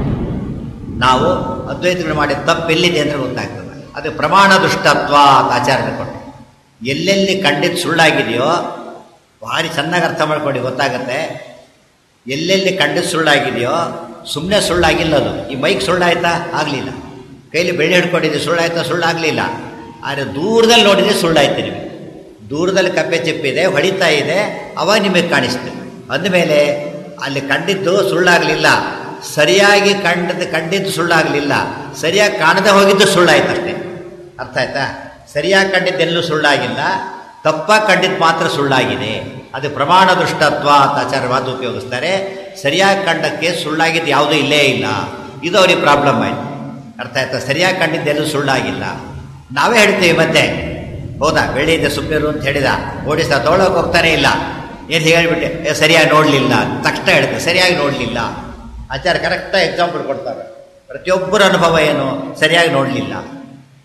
ನಾವು ಅದ್ವೈತಗಳು ಮಾಡಿದ ತಪ್ಪು ಎಲ್ಲಿದೆ ಅಂದರೆ ಗೊತ್ತಾಗ್ತದೆ ಅದು ಪ್ರಮಾಣ ದುಷ್ಟತ್ವ ಅಂತ ಆಚಾರ್ಯ ಕೊಟ್ಟು ಎಲ್ಲೆಲ್ಲಿ ಕಂಡಿದ್ದು ಸುಳ್ಳಾಗಿದೆಯೋ ಭಾರಿ ಚೆನ್ನಾಗಿ ಅರ್ಥ ಮಾಡ್ಕೊಂಡು ಗೊತ್ತಾಗತ್ತೆ ಎಲ್ಲೆಲ್ಲಿ ಕಂಡಿದ್ದು ಸುಳ್ಳಾಗಿದೆಯೋ ಸುಮ್ಮನೆ ಸುಳ್ಳಾಗಿಲ್ಲ ಅದು ಈ ಮೈಕ್ ಸುಳ್ಳಾಯ್ತಾ ಆಗಲಿಲ್ಲ ಕೈಲಿ ಬೆಳ್ಳಿ ಹಿಡ್ಕೊಂಡಿದ್ದು ಸುಳ್ಳಾಯ್ತಾ ಸುಳ್ಳಾಗಲಿಲ್ಲ ಆದರೆ ದೂರದಲ್ಲಿ ನೋಡಿದರೆ ಸುಳ್ಳಾಯ್ತು ನಿಮಗೆ ದೂರದಲ್ಲಿ ಕಪ್ಪೆ ಚಿಪ್ಪಿದೆ ಹೊಡಿತಾ ಇದೆ ಅವಾಗ ನಿಮಗೆ ಕಾಣಿಸ್ತದೆ ಅಂದಮೇಲೆ ಅಲ್ಲಿ ಕಂಡಿದ್ದು ಸುಳ್ಳಾಗಲಿಲ್ಲ ಸರಿಯಾಗಿ ಕಂಡದ್ದು ಕಂಡಿದ್ದು ಸುಳ್ಳಾಗಲಿಲ್ಲ ಸರಿಯಾಗಿ ಕಾಣದೆ ಹೋಗಿದ್ದು ಸುಳ್ಳಾಯ್ತು ಅಷ್ಟೇ ಅರ್ಥ ಆಯ್ತಾ ಸರಿಯಾಗಿ ಕಂಡಿದ್ದೆಲ್ಲೂ ಸುಳ್ಳಾಗಿಲ್ಲ ತಪ್ಪಾಗಿ ಕಂಡಿದ್ದು ಮಾತ್ರ ಸುಳ್ಳಾಗಿದೆ ಅದು ಪ್ರಮಾಣ ದುಷ್ಟತ್ವ ಅಂತ ಆಚಾರವಾದ ಉಪಯೋಗಿಸ್ತಾರೆ ಸರಿಯಾಗಿ ಕಂಡಕ್ಕೆ ಸುಳ್ಳಾಗಿದ್ದು ಯಾವುದೂ ಇಲ್ಲೇ ಇಲ್ಲ ಇದು ಅವ್ರಿಗೆ ಪ್ರಾಬ್ಲಮ್ ಆಯಿತು ಅರ್ಥ ಆಯ್ತಾ ಸರಿಯಾಗಿ ಕಂಡಿದ್ದೆಲ್ಲೂ ಸುಳ್ಳಾಗಿಲ್ಲ ನಾವೇ ಹೇಳ್ತೀವಿ ಮತ್ತೆ ಹೌದಾ ಬೆಳ್ಳಿಯಿಂದ ಸುಮ್ಮನಿರು ಅಂತ ಹೇಳಿದ ಓಡಿಸ ತೊಗೊಳಕ್ಕೆ ಹೋಗ್ತಾನೆ ಇಲ್ಲ ಏನು ಹೇಳಿಬಿಟ್ಟೆ ಏ ಸರಿಯಾಗಿ ನೋಡಲಿಲ್ಲ ತಕ್ಷಣ ಹೇಳ್ತೆ ಸರಿಯಾಗಿ ನೋಡಲಿಲ್ಲ ಆಚಾರ ಕರೆಕ್ಟಾಗಿ ಎಕ್ಸಾಂಪಲ್ ಕೊಡ್ತಾರೆ ಪ್ರತಿಯೊಬ್ಬರ ಅನುಭವ ಏನು ಸರಿಯಾಗಿ ನೋಡಲಿಲ್ಲ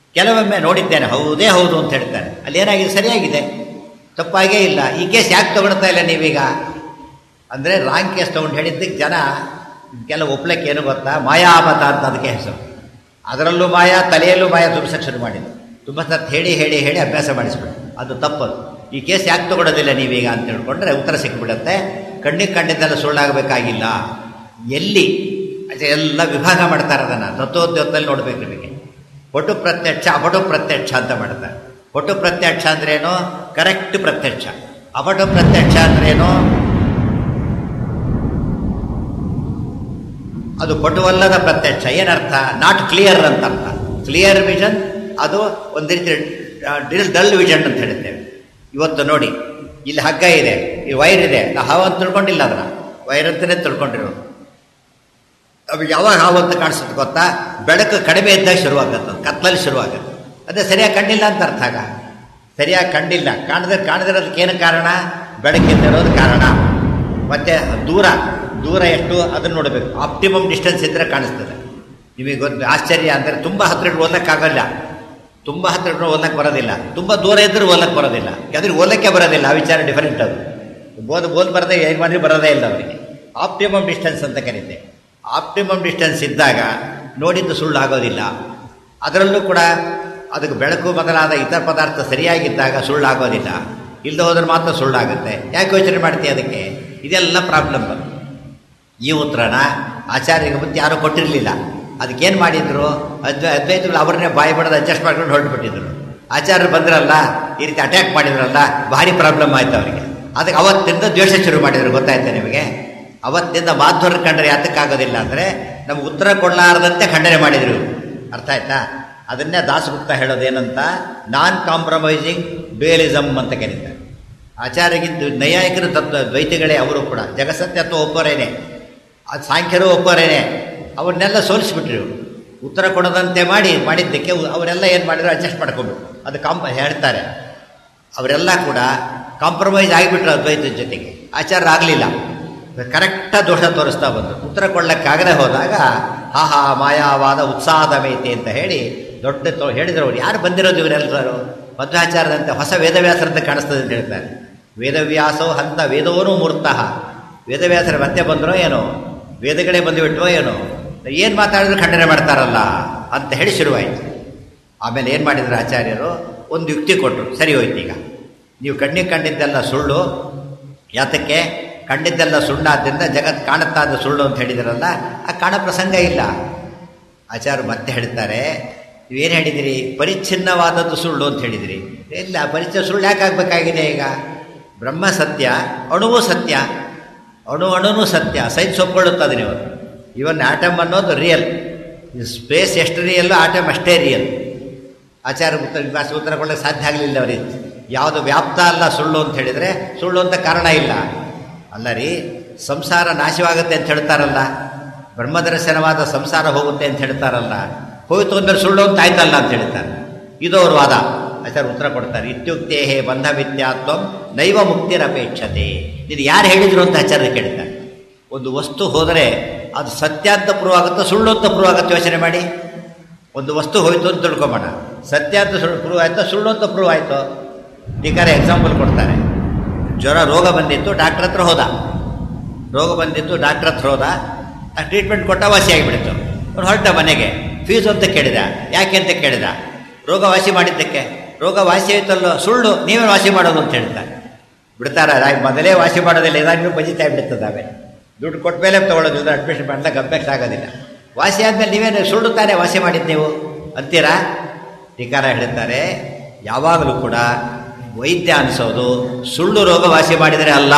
ಕೆಲವೊಮ್ಮೆ ನೋಡಿದ್ದೇನೆ ಹೌದೇ ಹೌದು ಅಂತ ಹೇಳ್ತಾರೆ ಅಲ್ಲಿ ಏನಾಗಿದೆ ಸರಿಯಾಗಿದೆ ತಪ್ಪಾಗೇ ಇಲ್ಲ ಈ ಕೇಸ್ ಯಾಕೆ ತಗೊಳ್ತಾ ಇಲ್ಲ ನೀವೀಗ ಅಂದರೆ ರಾಂಗ್ ಕೇಸ್ ತೊಗೊಂಡು ಹೇಳಿದ್ದಕ್ಕೆ ಜನ ಕೆಲವು ಒಪ್ಲಕ್ಕೆ ಏನು ಗೊತ್ತಾ ಮಾಯಾಮತ ಅಂತ ಅದಕ್ಕೆ ಹೆಸರು ಅದರಲ್ಲೂ ಮಾಯ ತಲೆಯಲ್ಲೂ ಮಾಯ ತುಂಬಿಸಕ್ಕೆ ಶುರು ಮಾಡಿದ್ದು ತುಂಬ ಸತ್ ಹೇಳಿ ಹೇಳಿ ಹೇಳಿ ಅಭ್ಯಾಸ ಮಾಡಿಸ್ಬಿಟ್ಟು ಅದು ತಪ್ಪದು ಈ ಕೇಸ್ ಯಾಕೆ ತಗೊಳ್ಳೋದಿಲ್ಲ ನೀವೀಗ ಅಂತ ಹೇಳ್ಕೊಂಡ್ರೆ ಉತ್ತರ ಸಿಕ್ಬಿಡುತ್ತೆ ಕಣ್ಣಿಗೆ ಕಂಡಿದ್ದೆಲ್ಲ ಸುಳ್ಳಾಗಬೇಕಾಗಿಲ್ಲ ಎಲ್ಲಿ ಅದೇ ಎಲ್ಲ ವಿಭಾಗ ಮಾಡ್ತಾರೆ ಅದನ್ನು ತತ್ವೋದ್ಯೋಗದಲ್ಲಿ ನೋಡ್ಬೇಕು ನಿಮಗೆ ಒಟ್ಟು ಪ್ರತ್ಯಕ್ಷ ಅಪಟು ಪ್ರತ್ಯಕ್ಷ ಅಂತ ಮಾಡ್ತಾರೆ ಒಟ್ಟು ಪ್ರತ್ಯಕ್ಷ ಅಂದ್ರೇನು ಕರೆಕ್ಟ್ ಪ್ರತ್ಯಕ್ಷ ಅಪಟು ಪ್ರತ್ಯಕ್ಷ ಅಂದ್ರೇನು ಅದು ಪಟುವಲ್ಲದ ಪ್ರತ್ಯಕ್ಷ ಏನರ್ಥ ನಾಟ್ ಕ್ಲಿಯರ್ ಅಂತ ಅರ್ಥ ಕ್ಲಿಯರ್ ವಿಷನ್ ಅದು ಒಂದು ರೀತಿ ಡಿಲ್ ಡಲ್ ವಿಷನ್ ಅಂತ ಹೇಳ್ತೇವೆ ಇವತ್ತು ನೋಡಿ ಇಲ್ಲಿ ಹಗ್ಗ ಇದೆ ಈ ವೈರ್ ಇದೆ ನಾವು ಹಾವು ಅಂತ ತಿಳ್ಕೊಂಡಿಲ್ಲ ಅದನ್ನ ವೈರ್ ಅಂತಲೇ ತಿಳ್ಕೊಂಡಿರೋದು ಅವು ಯಾವಾಗ ಹಾವು ಅಂತ ಕಾಣಿಸುತ್ತೆ ಗೊತ್ತಾ ಬೆಳಕು ಕಡಿಮೆ ಇದ್ದಾಗ ಶುರುವಾಗತ್ತೆ ಕತ್ತಲಲ್ಲಿ ಶುರುವಾಗುತ್ತೆ ಅದೇ ಸರಿಯಾಗಿ ಕಂಡಿಲ್ಲ ಅಂತ ಅರ್ಥ ಆಗ ಸರಿಯಾಗಿ ಕಂಡಿಲ್ಲ ಕಾಣದ ಕಾಣದಿರೋದಕ್ಕೆ ಏನು ಕಾರಣ ಬೆಳಕಿಂದಿರೋದು ಕಾರಣ ಮತ್ತೆ ದೂರ ದೂರ ಎಷ್ಟು ಅದನ್ನು ನೋಡಬೇಕು ಆಪ್ಟಿಮಮ್ ಡಿಸ್ಟೆನ್ಸ್ ಇದ್ದರೆ ಕಾಣಿಸ್ತದೆ ನಿಮಗೆ ಗೊತ್ತು ಆಶ್ಚರ್ಯ ಅಂದರೆ ತುಂಬ ಹತ್ತಿರ ಓದಕ್ಕಾಗಲ್ಲ ತುಂಬ ಹತ್ತಿರ ಓದಕ್ಕೆ ಬರೋದಿಲ್ಲ ತುಂಬ ದೂರ ಇದ್ದರೂ ಓದಕ್ಕೆ ಬರೋದಿಲ್ಲ ಯಾಕಂದ್ರೆ ಓದಕ್ಕೆ ಬರೋದಿಲ್ಲ ಆ ವಿಚಾರ ಡಿಫರೆಂಟ್ ಅದು ಓದ್ ಓದ್ ಬರದೆ ಏನು ಮಾಡಿ ಬರೋದೇ ಇಲ್ಲ ಅವರಿಗೆ ಆಪ್ಟಿಮಮ್ ಡಿಸ್ಟೆನ್ಸ್ ಅಂತ ಕರೀತೆ ಆಪ್ಟಿಮಮ್ ಡಿಸ್ಟೆನ್ಸ್ ಇದ್ದಾಗ ನೋಡಿದ್ದು ಸುಳ್ಳು ಆಗೋದಿಲ್ಲ ಅದರಲ್ಲೂ ಕೂಡ ಅದಕ್ಕೆ ಬೆಳಕು ಮೊದಲಾದ ಇತರ ಪದಾರ್ಥ ಸರಿಯಾಗಿದ್ದಾಗ ಸುಳ್ಳಾಗೋದಿಲ್ಲ ಇಲ್ಲದೆ ಹೋದ್ರೆ ಮಾತ್ರ ಸುಳ್ಳಾಗುತ್ತೆ ಯಾಕೆ ಯೋಚನೆ ಮಾಡ್ತೀಯ ಅದಕ್ಕೆ ಇದೆಲ್ಲ ಪ್ರಾಬ್ಲಮ್ ಈ ಉತ್ತರನ ಆಚಾರ್ಯರಿಗೆ ಮತ್ತೆ ಯಾರೂ ಕೊಟ್ಟಿರಲಿಲ್ಲ ಅದಕ್ಕೇನು ಮಾಡಿದ್ರು ಅದ್ವೈ ಅದ್ವೈತಗಳು ಅವ್ರನ್ನೇ ಬಾಯಿ ಬಡದು ಅಡ್ಜಸ್ಟ್ ಮಾಡ್ಕೊಂಡು ಹೊರಟುಬಿಟ್ಟಿದ್ರು ಆಚಾರ್ಯರು ಬಂದ್ರಲ್ಲ ಈ ರೀತಿ ಅಟ್ಯಾಕ್ ಮಾಡಿದ್ರಲ್ಲ ಭಾರಿ ಪ್ರಾಬ್ಲಮ್ ಆಯ್ತು ಅವರಿಗೆ ಅದಕ್ಕೆ ಅವತ್ತಿಂದ ದ್ವೇಷ ಶುರು ಮಾಡಿದ್ರು ಗೊತ್ತಾಯ್ತಾ ನಿಮಗೆ ಅವತ್ತಿಂದ ಮಾಧ್ವರ ಕಂಡ್ರೆ ಯಾತಕ್ಕಾಗೋದಿಲ್ಲ ಅಂದರೆ ನಮ್ಗೆ ಉತ್ತರ ಕೊಡಲಾರದಂತೆ ಖಂಡನೆ ಮಾಡಿದ್ರು ಅರ್ಥ ಆಯ್ತಾ ಅದನ್ನೇ ದಾಸಗುಪ್ತ ಹೇಳೋದೇನಂತ ನಾನ್ ಕಾಂಪ್ರಮೈಸಿಂಗ್ ಡ್ಯೂಯಲಿಸಮ್ ಅಂತ ಕರೀತಾರೆ ಆಚಾರ್ಯಗಿಂತ ನೈಯಾಯಿಕರು ತತ್ವ ದ್ವೈತಿಗಳೇ ಅವರು ಕೂಡ ಜಗಸತ್ಯತ್ವ ಒಪ್ಪರೇನೆ ಅದು ಸಾಂಖ್ಯರು ಒಪ್ಪರೇನೆ ಅವ್ರನ್ನೆಲ್ಲ ಸೋಲಿಸ್ಬಿಟ್ರು ಉತ್ತರ ಕೊಡದಂತೆ ಮಾಡಿ ಮಾಡಿದ್ದಕ್ಕೆ ಅವರೆಲ್ಲ ಏನು ಮಾಡಿದ್ರು ಅಡ್ಜಸ್ಟ್ ಮಾಡ್ಕೊಂಡ್ಬಿಟ್ರು ಅದು ಕಾಂಪ ಹೇಳ್ತಾರೆ ಅವರೆಲ್ಲ ಕೂಡ ಕಾಂಪ್ರಮೈಸ್ ಆಗಿಬಿಟ್ರು ಅದ್ವೈತದ ಜೊತೆಗೆ ಆಚಾರ ಆಗಲಿಲ್ಲ ಕರೆಕ್ಟಾಗಿ ದೋಷ ತೋರಿಸ್ತಾ ಬಂದರು ಉತ್ತರ ಕೊಡ್ಲಿಕ್ಕಾಗದೆ ಹೋದಾಗ ಹಾ ಹಾ ಮಾಯಾವಾದ ಉತ್ಸಾಹದ ಮೇತೆ ಅಂತ ಹೇಳಿ ದೊಡ್ಡ ತೋ ಹೇಳಿದ್ರು ಅವ್ರು ಯಾರು ಬಂದಿರೋದು ಇವರೆಲ್ಲರೂ ಮಧ್ವಾಚಾರದಂತೆ ಹೊಸ ವೇದವ್ಯಾಸರಂತೆ ಕಾಣಿಸ್ತದೆ ಅಂತ ಹೇಳ್ತಾರೆ ವೇದವ್ಯಾಸೋ ಹಂತ ವೇದವೂ ಮೂರ್ತಃ ವೇದವ್ಯಾಸರ ಮತ್ತೆ ಬಂದರೋ ಏನೋ ವೇದಗಳೇ ಬಂದುಬಿಟ್ವೋ ಏನೋ ಏನು ಮಾತಾಡಿದ್ರು ಖಂಡನೆ ಮಾಡ್ತಾರಲ್ಲ ಅಂತ ಹೇಳಿ ಶುರುವಾಯಿತು ಆಮೇಲೆ ಏನು ಮಾಡಿದ್ರು ಆಚಾರ್ಯರು ಒಂದು ಯುಕ್ತಿ ಕೊಟ್ಟರು ಸರಿ ಹೋಯ್ತು ಈಗ ನೀವು ಕಣ್ಣಿಗೆ ಕಂಡಿದ್ದೆಲ್ಲ ಸುಳ್ಳು ಯಾತಕ್ಕೆ ಕಂಡಿದ್ದೆಲ್ಲ ಸುಳ್ಳಾದ್ದರಿಂದ ಜಗತ್ ಕಾಣುತ್ತಾದ ಸುಳ್ಳು ಅಂತ ಹೇಳಿದಿರಲ್ಲ ಆ ಕಾಣ ಪ್ರಸಂಗ ಇಲ್ಲ ಆಚಾರ್ಯ ಮತ್ತೆ ಹೇಳ್ತಾರೆ ನೀವೇನು ಹೇಳಿದಿರಿ ಪರಿಚ್ಛಿನ್ನವಾದದ್ದು ಸುಳ್ಳು ಅಂತ ಹೇಳಿದಿರಿ ಇಲ್ಲ ಪರಿಚಯ ಸುಳ್ಳು ಯಾಕೆ ಆಗಬೇಕಾಗಿದೆ ಈಗ ಬ್ರಹ್ಮ ಸತ್ಯ ಅಣುವು ಸತ್ಯ ಅಣು ಅಣುನೂ ಸತ್ಯ ಸೈನ್ಸ್ ಒಪ್ಕೊಳ್ಳುತ್ತದೆ ನೀವು ಇವನ್ ಆಟಮ್ ಅನ್ನೋದು ರಿಯಲ್ ಸ್ಪೇಸ್ ಎಷ್ಟು ರಿಯಲ್ಲು ಆಟಮ್ ಅಷ್ಟೇ ರಿಯಲ್ ಆಚಾರ್ಯ ಉತ್ತರ ಭಾಷೆ ಉತ್ತರ ಕೊಡಲಿಕ್ಕೆ ಸಾಧ್ಯ ಆಗಲಿಲ್ಲ ಅವರಿಗೆ ಯಾವುದು ವ್ಯಾಪ್ತ ಅಲ್ಲ ಸುಳ್ಳು ಅಂತ ಹೇಳಿದರೆ ಸುಳ್ಳು ಅಂತ ಕಾರಣ ಇಲ್ಲ ಅಲ್ಲ ರೀ ಸಂಸಾರ ನಾಶವಾಗುತ್ತೆ ಅಂತ ಹೇಳ್ತಾರಲ್ಲ ಬ್ರಹ್ಮದರ್ಶನವಾದ ಸಂಸಾರ ಹೋಗುತ್ತೆ ಅಂತ ಹೇಳ್ತಾರಲ್ಲ ಹೋಯ್ತು ಅಂದ್ರೆ ಸುಳ್ಳು ಅಂತ ಆಯ್ತಲ್ಲ ಅಂತ ಹೇಳ್ತಾರೆ ಇದು ಅವ್ರ ವಾದ ಆಚಾರ್ಯ ಉತ್ತರ ಕೊಡ್ತಾರೆ ಇತ್ಯುಕ್ತೇ ಹೇ ಬಂಧ ವಿದ್ಯಾತ್ವಂ ನೈವ ಮುಕ್ತಿರಪೇಕ್ಷತೆ ಇದು ಯಾರು ಹೇಳಿದ್ರು ಅಂತ ಆಚಾರ್ಯ ಕೇಳ್ತಾರೆ ಒಂದು ವಸ್ತು ಹೋದರೆ ಅದು ಸತ್ಯ ಅಂತ ಪ್ರೂವ್ ಆಗುತ್ತೋ ಸುಳ್ಳು ಅಂತ ಪ್ರೂವ್ ಆಗುತ್ತೆ ಯೋಚನೆ ಮಾಡಿ ಒಂದು ವಸ್ತು ಹೋಯ್ತು ಅಂತ ತಿಳ್ಕೊಂಬೋಣ ಸತ್ಯ ಅಂತ ಸುಳ್ಳು ಪ್ರೂವ್ ಆಯ್ತು ಸುಳ್ಳು ಅಂತ ಪ್ರೂವ್ ಆಯಿತು ಟೀಕಾರೆ ಎಕ್ಸಾಂಪಲ್ ಕೊಡ್ತಾರೆ ಜ್ವರ ರೋಗ ಬಂದಿತ್ತು ಡಾಕ್ಟ್ರ್ ಹತ್ರ ಹೋದ ರೋಗ ಬಂದಿತ್ತು ಡಾಕ್ಟ್ರ್ ಹತ್ರ ಹೋದ ಆ ಟ್ರೀಟ್ಮೆಂಟ್ ಕೊಟ್ಟ ವಾಸಿ ಆಗಿಬಿಡ್ತು ಅವ್ನು ಹೊರಟ ಮನೆಗೆ ಫೀಸ್ ಅಂತ ಕೇಳಿದ ಯಾಕೆ ಅಂತ ಕೇಳಿದ ರೋಗ ವಾಸಿ ಮಾಡಿದ್ದಕ್ಕೆ ರೋಗ ವಾಸಿ ಆಯ್ತಲ್ಲೋ ಸುಳ್ಳು ನೀವೇ ವಾಸಿ ಮಾಡೋದು ಅಂತ ಹೇಳ್ತಾರೆ ಬಿಡ್ತಾರ ಮೊದಲೇ ವಾಸಿ ಮಾಡೋದಿಲ್ಲ ಇದಾಗಿ ಬಜಿತಾ ಬಿಡ್ತದಾವೆ ದುಡ್ಡು ಕೊಟ್ಟ ಮೇಲೆ ತೊಗೊಳೋದಿಲ್ಲ ಅಡ್ಮಿಷನ್ ಮಾಡಿದಾಗ ಅಭ್ಯಾಸ ಆಗೋದಿಲ್ಲ ವಾಸಿ ಆದಮೇಲೆ ನೀವೇನು ಸುಳ್ಳು ತಾನೇ ವಾಸಿ ಮಾಡಿದ್ದು ನೀವು ಅಂತೀರಾ ಟೀಕಾರ ಹೇಳ್ತಾರೆ ಯಾವಾಗಲೂ ಕೂಡ ವೈದ್ಯ ಅನಿಸೋದು ಸುಳ್ಳು ರೋಗ ವಾಸಿ ಮಾಡಿದರೆ ಅಲ್ಲ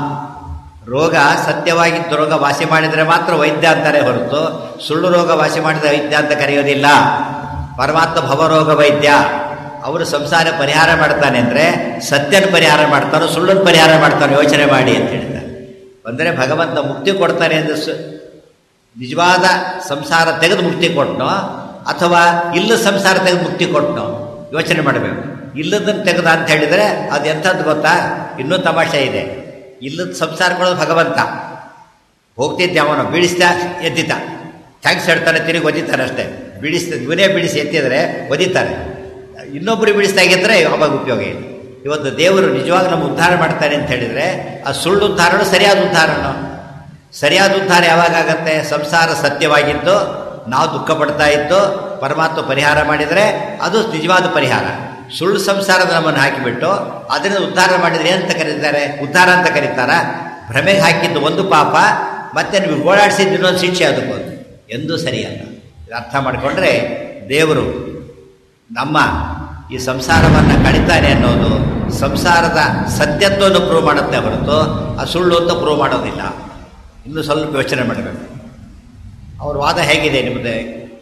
ರೋಗ ಸತ್ಯವಾಗಿದ್ದ ರೋಗ ವಾಸಿ ಮಾಡಿದರೆ ಮಾತ್ರ ವೈದ್ಯ ಅಂತಾರೆ ಹೊರತು ಸುಳ್ಳು ರೋಗ ವಾಸಿ ಮಾಡಿದ ವೈದ್ಯ ಅಂತ ಕರೆಯೋದಿಲ್ಲ ಪರಮಾತ್ಮ ಭವರೋಗ ವೈದ್ಯ ಅವರು ಸಂಸಾರ ಪರಿಹಾರ ಮಾಡ್ತಾನೆ ಅಂದರೆ ಸತ್ಯನ ಪರಿಹಾರ ಮಾಡ್ತಾನೋ ಸುಳ್ಳನ್ನು ಪರಿಹಾರ ಮಾಡ್ತಾನೋ ಯೋಚನೆ ಮಾಡಿ ಅಂತ ಹೇಳ್ತಾರೆ ಅಂದರೆ ಭಗವಂತ ಮುಕ್ತಿ ಕೊಡ್ತಾನೆ ಎಂದು ಸು ನಿಜವಾದ ಸಂಸಾರ ತೆಗೆದು ಮುಕ್ತಿ ಕೊಟ್ಟನೋ ಅಥವಾ ಇಲ್ಲ ಸಂಸಾರ ತೆಗೆದು ಮುಕ್ತಿ ಕೊಟ್ಟನೋ ಯೋಚನೆ ಮಾಡಬೇಕು ಇಲ್ಲದನ್ನು ತೆಗೆದ ಅಂತ ಹೇಳಿದರೆ ಅದು ಎಂಥದ್ದು ಗೊತ್ತಾ ಇನ್ನೂ ತಮಾಷೆ ಇದೆ ಇಲ್ಲದ ಸಂಸಾರ ಕೊಡೋದು ಭಗವಂತ ಹೋಗ್ತಿದ್ದೆ ಅವನು ಬೀಳಿಸ್ದ ಎದ್ದಿದ್ದ ಥ್ಯಾಂಕ್ಸ್ ಹೇಳ್ತಾನೆ ತಿರುಗಿ ಒದ್ದಿತಾನೆ ಅಷ್ಟೇ ಬಿಡಿಸ್ ಇವನೇ ಬಿಡಿಸಿ ಎತ್ತಿದರೆ ಒದಿತಾರೆ ಇನ್ನೊಬ್ಬರು ಬಿಡಿಸ್ದಾಗಿದ್ದರೆ ಅವಾಗ ಉಪಯೋಗ ಇಲ್ಲ ಇವತ್ತು ದೇವರು ನಿಜವಾಗ ನಮ್ಮ ಉದ್ಧಾರ ಮಾಡ್ತಾನೆ ಅಂತ ಹೇಳಿದರೆ ಆ ಸುಳ್ಳು ಉದ್ಧಾರನೂ ಸರಿಯಾದ ಉದ್ಧಾರನೋ ಸರಿಯಾದ ಉದ್ಧಾರ ಯಾವಾಗ ಆಗತ್ತೆ ಸಂಸಾರ ಸತ್ಯವಾಗಿದ್ದು ನಾವು ದುಃಖ ಪಡ್ತಾ ಇದ್ದು ಪರಮಾತ್ಮ ಪರಿಹಾರ ಮಾಡಿದರೆ ಅದು ನಿಜವಾದ ಪರಿಹಾರ ಸುಳ್ಳು ಸಂಸಾರದ ನಮ್ಮನ್ನು ಹಾಕಿಬಿಟ್ಟು ಅದರಿಂದ ಉದ್ಧಾರ ಮಾಡಿದರೆ ಏನಂತ ಕರೀತಾರೆ ಉದ್ಧಾರ ಅಂತ ಕರೀತಾರ ಭ್ರಮೆಗೆ ಹಾಕಿದ್ದು ಒಂದು ಪಾಪ ಮತ್ತೆ ನೀವು ಓಡಾಡಿಸಿದ್ದು ಇನ್ನೊಂದು ಶಿಕ್ಷೆ ಅದಕ್ಕೊಂದು ಎಂದೂ ಸರಿಯಲ್ಲ ಇದು ಅರ್ಥ ಮಾಡಿಕೊಂಡ್ರೆ ದೇವರು ನಮ್ಮ ಈ ಸಂಸಾರವನ್ನು ಕಡಿತಾನೆ ಅನ್ನೋದು ಸಂಸಾರದ ಸತ್ಯತ್ವವನ್ನು ಪ್ರೂವ್ ಮಾಡುತ್ತೆ ಹೊರತು ಆ ಸುಳ್ಳು ಅಂತ ಪ್ರೂವ್ ಮಾಡೋದಿಲ್ಲ ಇನ್ನು ಸ್ವಲ್ಪ ಯೋಚನೆ ಮಾಡಬೇಕು ಅವ್ರ ವಾದ ಹೇಗಿದೆ ನಿಮ್ಮದೇ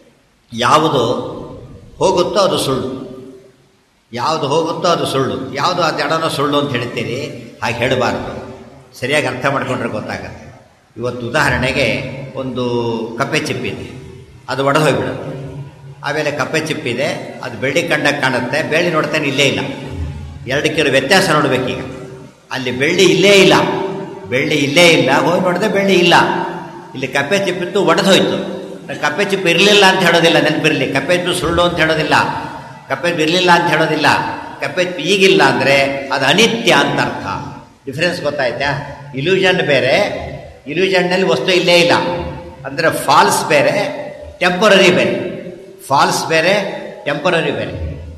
ಯಾವುದು ಹೋಗುತ್ತೋ ಅದು ಸುಳ್ಳು ಯಾವುದು ಹೋಗುತ್ತೋ ಅದು ಸುಳ್ಳು ಯಾವುದು ಅದು ಎಡನೋ ಸುಳ್ಳು ಅಂತ ಹೇಳ್ತೀರಿ ಹಾಗೆ ಹೇಳಬಾರ್ದು ಸರಿಯಾಗಿ ಅರ್ಥ ಮಾಡ್ಕೊಂಡ್ರೆ ಗೊತ್ತಾಗತ್ತೆ ಇವತ್ತು ಉದಾಹರಣೆಗೆ ಒಂದು ಕಪ್ಪೆ ಚಿಪ್ಪಿದೆ ಅದು ಒಡೆದು ಹೋಗ್ಬಿಡುತ್ತೆ ಆಮೇಲೆ ಕಪ್ಪೆ ಚಿಪ್ಪಿದೆ ಅದು ಬೆಳ್ಳಿ ಕಂಡಾಗ ಕಾಣುತ್ತೆ ಬೆಳ್ಳಿ ನೋಡ್ತಾನೆ ಇಲ್ಲೇ ಇಲ್ಲ ಎರಡಕ್ಕಿರೋ ವ್ಯತ್ಯಾಸ ನೋಡ್ಬೇಕೀಗ ಅಲ್ಲಿ ಬೆಳ್ಳಿ ಇಲ್ಲೇ ಇಲ್ಲ ಬೆಳ್ಳಿ ಇಲ್ಲೇ ಇಲ್ಲ ಹೋಗಿ ನೋಡಿದೆ ಬೆಳ್ಳಿ ಇಲ್ಲ ಇಲ್ಲಿ ಕಪ್ಪೆ ಚಿಪ್ಪಿತ್ತು ಒಡೆದೋಯ್ತು ಕಪ್ಪೆ ಚಿಪ್ಪು ಇರಲಿಲ್ಲ ಅಂತ ಹೇಳೋದಿಲ್ಲ ನೆನಪಿರಲಿ ಕಪ್ಪೆ ಚಿಪ್ಪು ಸುಳ್ಳು ಅಂತ ಹೇಳೋದಿಲ್ಲ ಕಪ್ಪೆ ಚಿಪ್ಪು ಇರಲಿಲ್ಲ ಅಂತ ಹೇಳೋದಿಲ್ಲ ಕಪ್ಪೆ ಚಿಪ್ಪು ಈಗಿಲ್ಲ ಅಂದರೆ ಅದು ಅನಿತ್ಯ ಅಂತ ಅರ್ಥ ಡಿಫ್ರೆನ್ಸ್ ಗೊತ್ತಾಯ್ತಾ ಇಲ್ಯೂಷನ್ ಬೇರೆ ಇಲ್ಯೂಷನ್ನಲ್ಲಿ ವಸ್ತು ಇಲ್ಲೇ ಇಲ್ಲ ಅಂದರೆ ಫಾಲ್ಸ್ ಬೇರೆ ಟೆಂಪರರಿ ಬೇರೆ ಫಾಲ್ಸ್ ಬೇರೆ ಟೆಂಪರರಿ ಬೇರೆ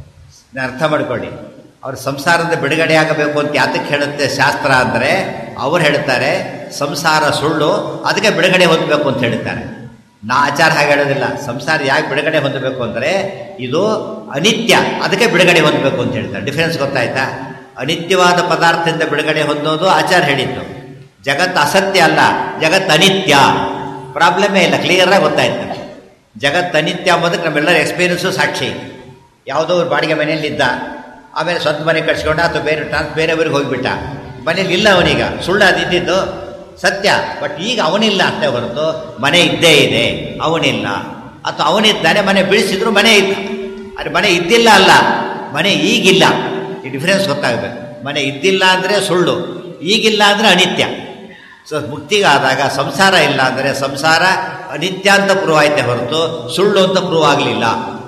ಅರ್ಥ ಮಾಡ್ಕೊಳ್ಳಿ ಅವ್ರ ಸಂಸಾರದ ಬಿಡುಗಡೆ ಆಗಬೇಕು ಅಂತ ಯಾತಕ್ಕೆ ಹೇಳುತ್ತೆ ಶಾಸ್ತ್ರ ಅಂದರೆ ಅವ್ರು ಹೇಳ್ತಾರೆ ಸಂಸಾರ ಸುಳ್ಳು ಅದಕ್ಕೆ ಬಿಡುಗಡೆ ಹೊಂದಬೇಕು ಅಂತ ಹೇಳ್ತಾರೆ ನಾ ಆಚಾರ ಹಾಗೆ ಹೇಳೋದಿಲ್ಲ ಸಂಸಾರ ಯಾಕೆ ಬಿಡುಗಡೆ ಹೊಂದಬೇಕು ಅಂದರೆ ಇದು ಅನಿತ್ಯ ಅದಕ್ಕೆ ಬಿಡುಗಡೆ ಹೊಂದಬೇಕು ಅಂತ ಹೇಳ್ತಾರೆ ಡಿಫ್ರೆನ್ಸ್ ಗೊತ್ತಾಯ್ತಾ ಅನಿತ್ಯವಾದ ಪದಾರ್ಥದಿಂದ ಬಿಡುಗಡೆ ಹೊಂದೋದು ಆಚಾರ ಹೇಳಿದ್ದು ಜಗತ್ತು ಅಸತ್ಯ ಅಲ್ಲ ಜಗತ್ತು ಅನಿತ್ಯ ಪ್ರಾಬ್ಲಮೇ ಇಲ್ಲ ಕ್ಲಿಯರಾಗಿ ಗೊತ್ತಾಯ್ತು ಜಗತ್ತು ಅನಿತ್ಯ ಅಂಬೋದಕ್ಕೆ ನಮ್ಮೆಲ್ಲರ ಎಕ್ಸ್ಪೀರಿಯನ್ಸು ಸಾಕ್ಷಿ ಯಾವುದೋ ಒಂದು ಬಾಡಿಗೆ ಮನೆಯಲ್ಲಿದ್ದ ಆಮೇಲೆ ಸ್ವಂತ ಮನೆ ಕಟ್ಸ್ಕೊಂಡ ಅಥವಾ ಬೇರೆ ಟ್ರಾನ್ಸ್ ಬೇರೆಯವ್ರಿಗೆ ಹೋಗಿಬಿಟ್ಟ ಮನೇಲಿ ಇಲ್ಲ ಅವನೀಗ ಸುಳ್ಳು ಅದಿದ್ದು ಸತ್ಯ ಬಟ್ ಈಗ ಅವನಿಲ್ಲ ಅಷ್ಟೇ ಹೊರತು ಮನೆ ಇದ್ದೇ ಇದೆ ಅವನಿಲ್ಲ ಅಥವಾ ಅವನಿದ್ದಾನೆ ಮನೆ ಬೀಳಿಸಿದ್ರು ಮನೆ ಇದ್ದ ಆದರೆ ಮನೆ ಇದ್ದಿಲ್ಲ ಅಲ್ಲ ಮನೆ ಈಗಿಲ್ಲ ಈ ಡಿಫ್ರೆನ್ಸ್ ಗೊತ್ತಾಗಬೇಕು ಮನೆ ಇದ್ದಿಲ್ಲ ಅಂದರೆ ಸುಳ್ಳು ಈಗಿಲ್ಲ ಅಂದರೆ ಅನಿತ್ಯ ಸೊ ಮುಕ್ತಿಗಾದಾಗ ಸಂಸಾರ ಇಲ್ಲ ಅಂದರೆ ಸಂಸಾರ ಅನಿತ್ಯ ಅಂತ ಪ್ರೂವ್ ಆಯ್ತೆ ಹೊರತು ಸುಳ್ಳು ಅಂತ ಪ್ರೂವ್ ಆಗಲಿಲ್ಲ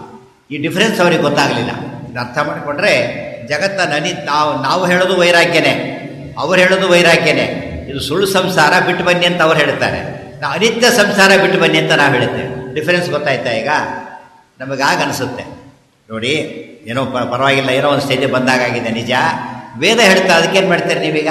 ಈ ಡಿಫ್ರೆನ್ಸ್ ಅವರಿಗೆ ಗೊತ್ತಾಗಲಿಲ್ಲ ಇದು ಅರ್ಥ ಮಾಡಿಕೊಂಡ್ರೆ ಜಗತ್ತನ್ನು ಅನಿ ನಾವು ನಾವು ಹೇಳೋದು ವೈರಾಗ್ಯನೇ ಅವ್ರು ಹೇಳೋದು ವೈರಾಗ್ಯನೇ ಇದು ಸುಳ್ಳು ಸಂಸಾರ ಬಿಟ್ಟು ಬನ್ನಿ ಅಂತ ಅವ್ರು ಹೇಳ್ತಾರೆ ನಾವು ಅನಿತ್ಯ ಸಂಸಾರ ಬಿಟ್ಟು ಬನ್ನಿ ಅಂತ ನಾವು ಹೇಳುತ್ತೇವೆ ಡಿಫರೆನ್ಸ್ ಗೊತ್ತಾಯ್ತಾ ಈಗ ನಮಗಾಗ ಅನಿಸುತ್ತೆ ನೋಡಿ ಏನೋ ಪ ಪರವಾಗಿಲ್ಲ ಏನೋ ಒಂದು ಸ್ಟೇಜಿಗೆ ಬಂದಾಗಿದೆ ನಿಜ ವೇದ ಹೇಳ್ತಾ ಅದಕ್ಕೇನು ಮಾಡ್ತೀರಿ ನೀವೀಗ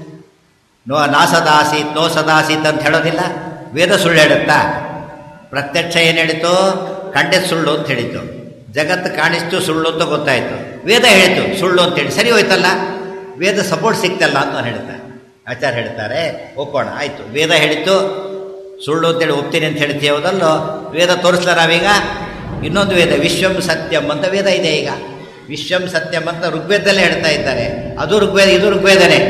ನೋ ನಾ ಸದಾಸೀತ್ ನೋ ಸದಾಸೀತ್ ಅಂತ ಹೇಳೋದಿಲ್ಲ ವೇದ ಸುಳ್ಳು ಹೇಳುತ್ತಾ ಪ್ರತ್ಯಕ್ಷ ಏನು ಹೇಳಿತು ಕಂಡೆ ಸುಳ್ಳು ಅಂತ ಹೇಳಿತು ಜಗತ್ತು ಕಾಣಿಸ್ತು ಸುಳ್ಳು ಅಂತ ಗೊತ್ತಾಯಿತು ವೇದ ಹೇಳಿತು ಸುಳ್ಳು ಅಂತೇಳಿ ಸರಿ ಹೋಯ್ತಲ್ಲ ವೇದ ಸಪೋರ್ಟ್ ಸಿಕ್ತಲ್ಲ ಅಂತ ಅವ್ನು ಹೇಳ್ತಾರೆ ಆಚಾರ್ಯ ಹೇಳ್ತಾರೆ ಒಪ್ಪೋಣ ಆಯಿತು ವೇದ ಹೇಳಿತು ಸುಳ್ಳು ಅಂತೇಳಿ ಒಪ್ತೀನಿ ಅಂತ ಹೇಳ್ತೀವಿ ಹೌದಲ್ಲೋ ವೇದ ತೋರಿಸ್ಲ ನಾವೀಗ ಇನ್ನೊಂದು ವೇದ ವಿಶ್ವಂ ಸತ್ಯಂ ಅಂತ ವೇದ ಇದೆ ಈಗ ವಿಶ್ವಂ ಸತ್ಯಂ ಅಂತ ಋಗ್ವೇದದಲ್ಲೇ ಹೇಳ್ತಾ ಇದ್ದಾರೆ ಅದು ಋಗ್ವೇದ ಇದು ಋಗ್ವೇದನೇ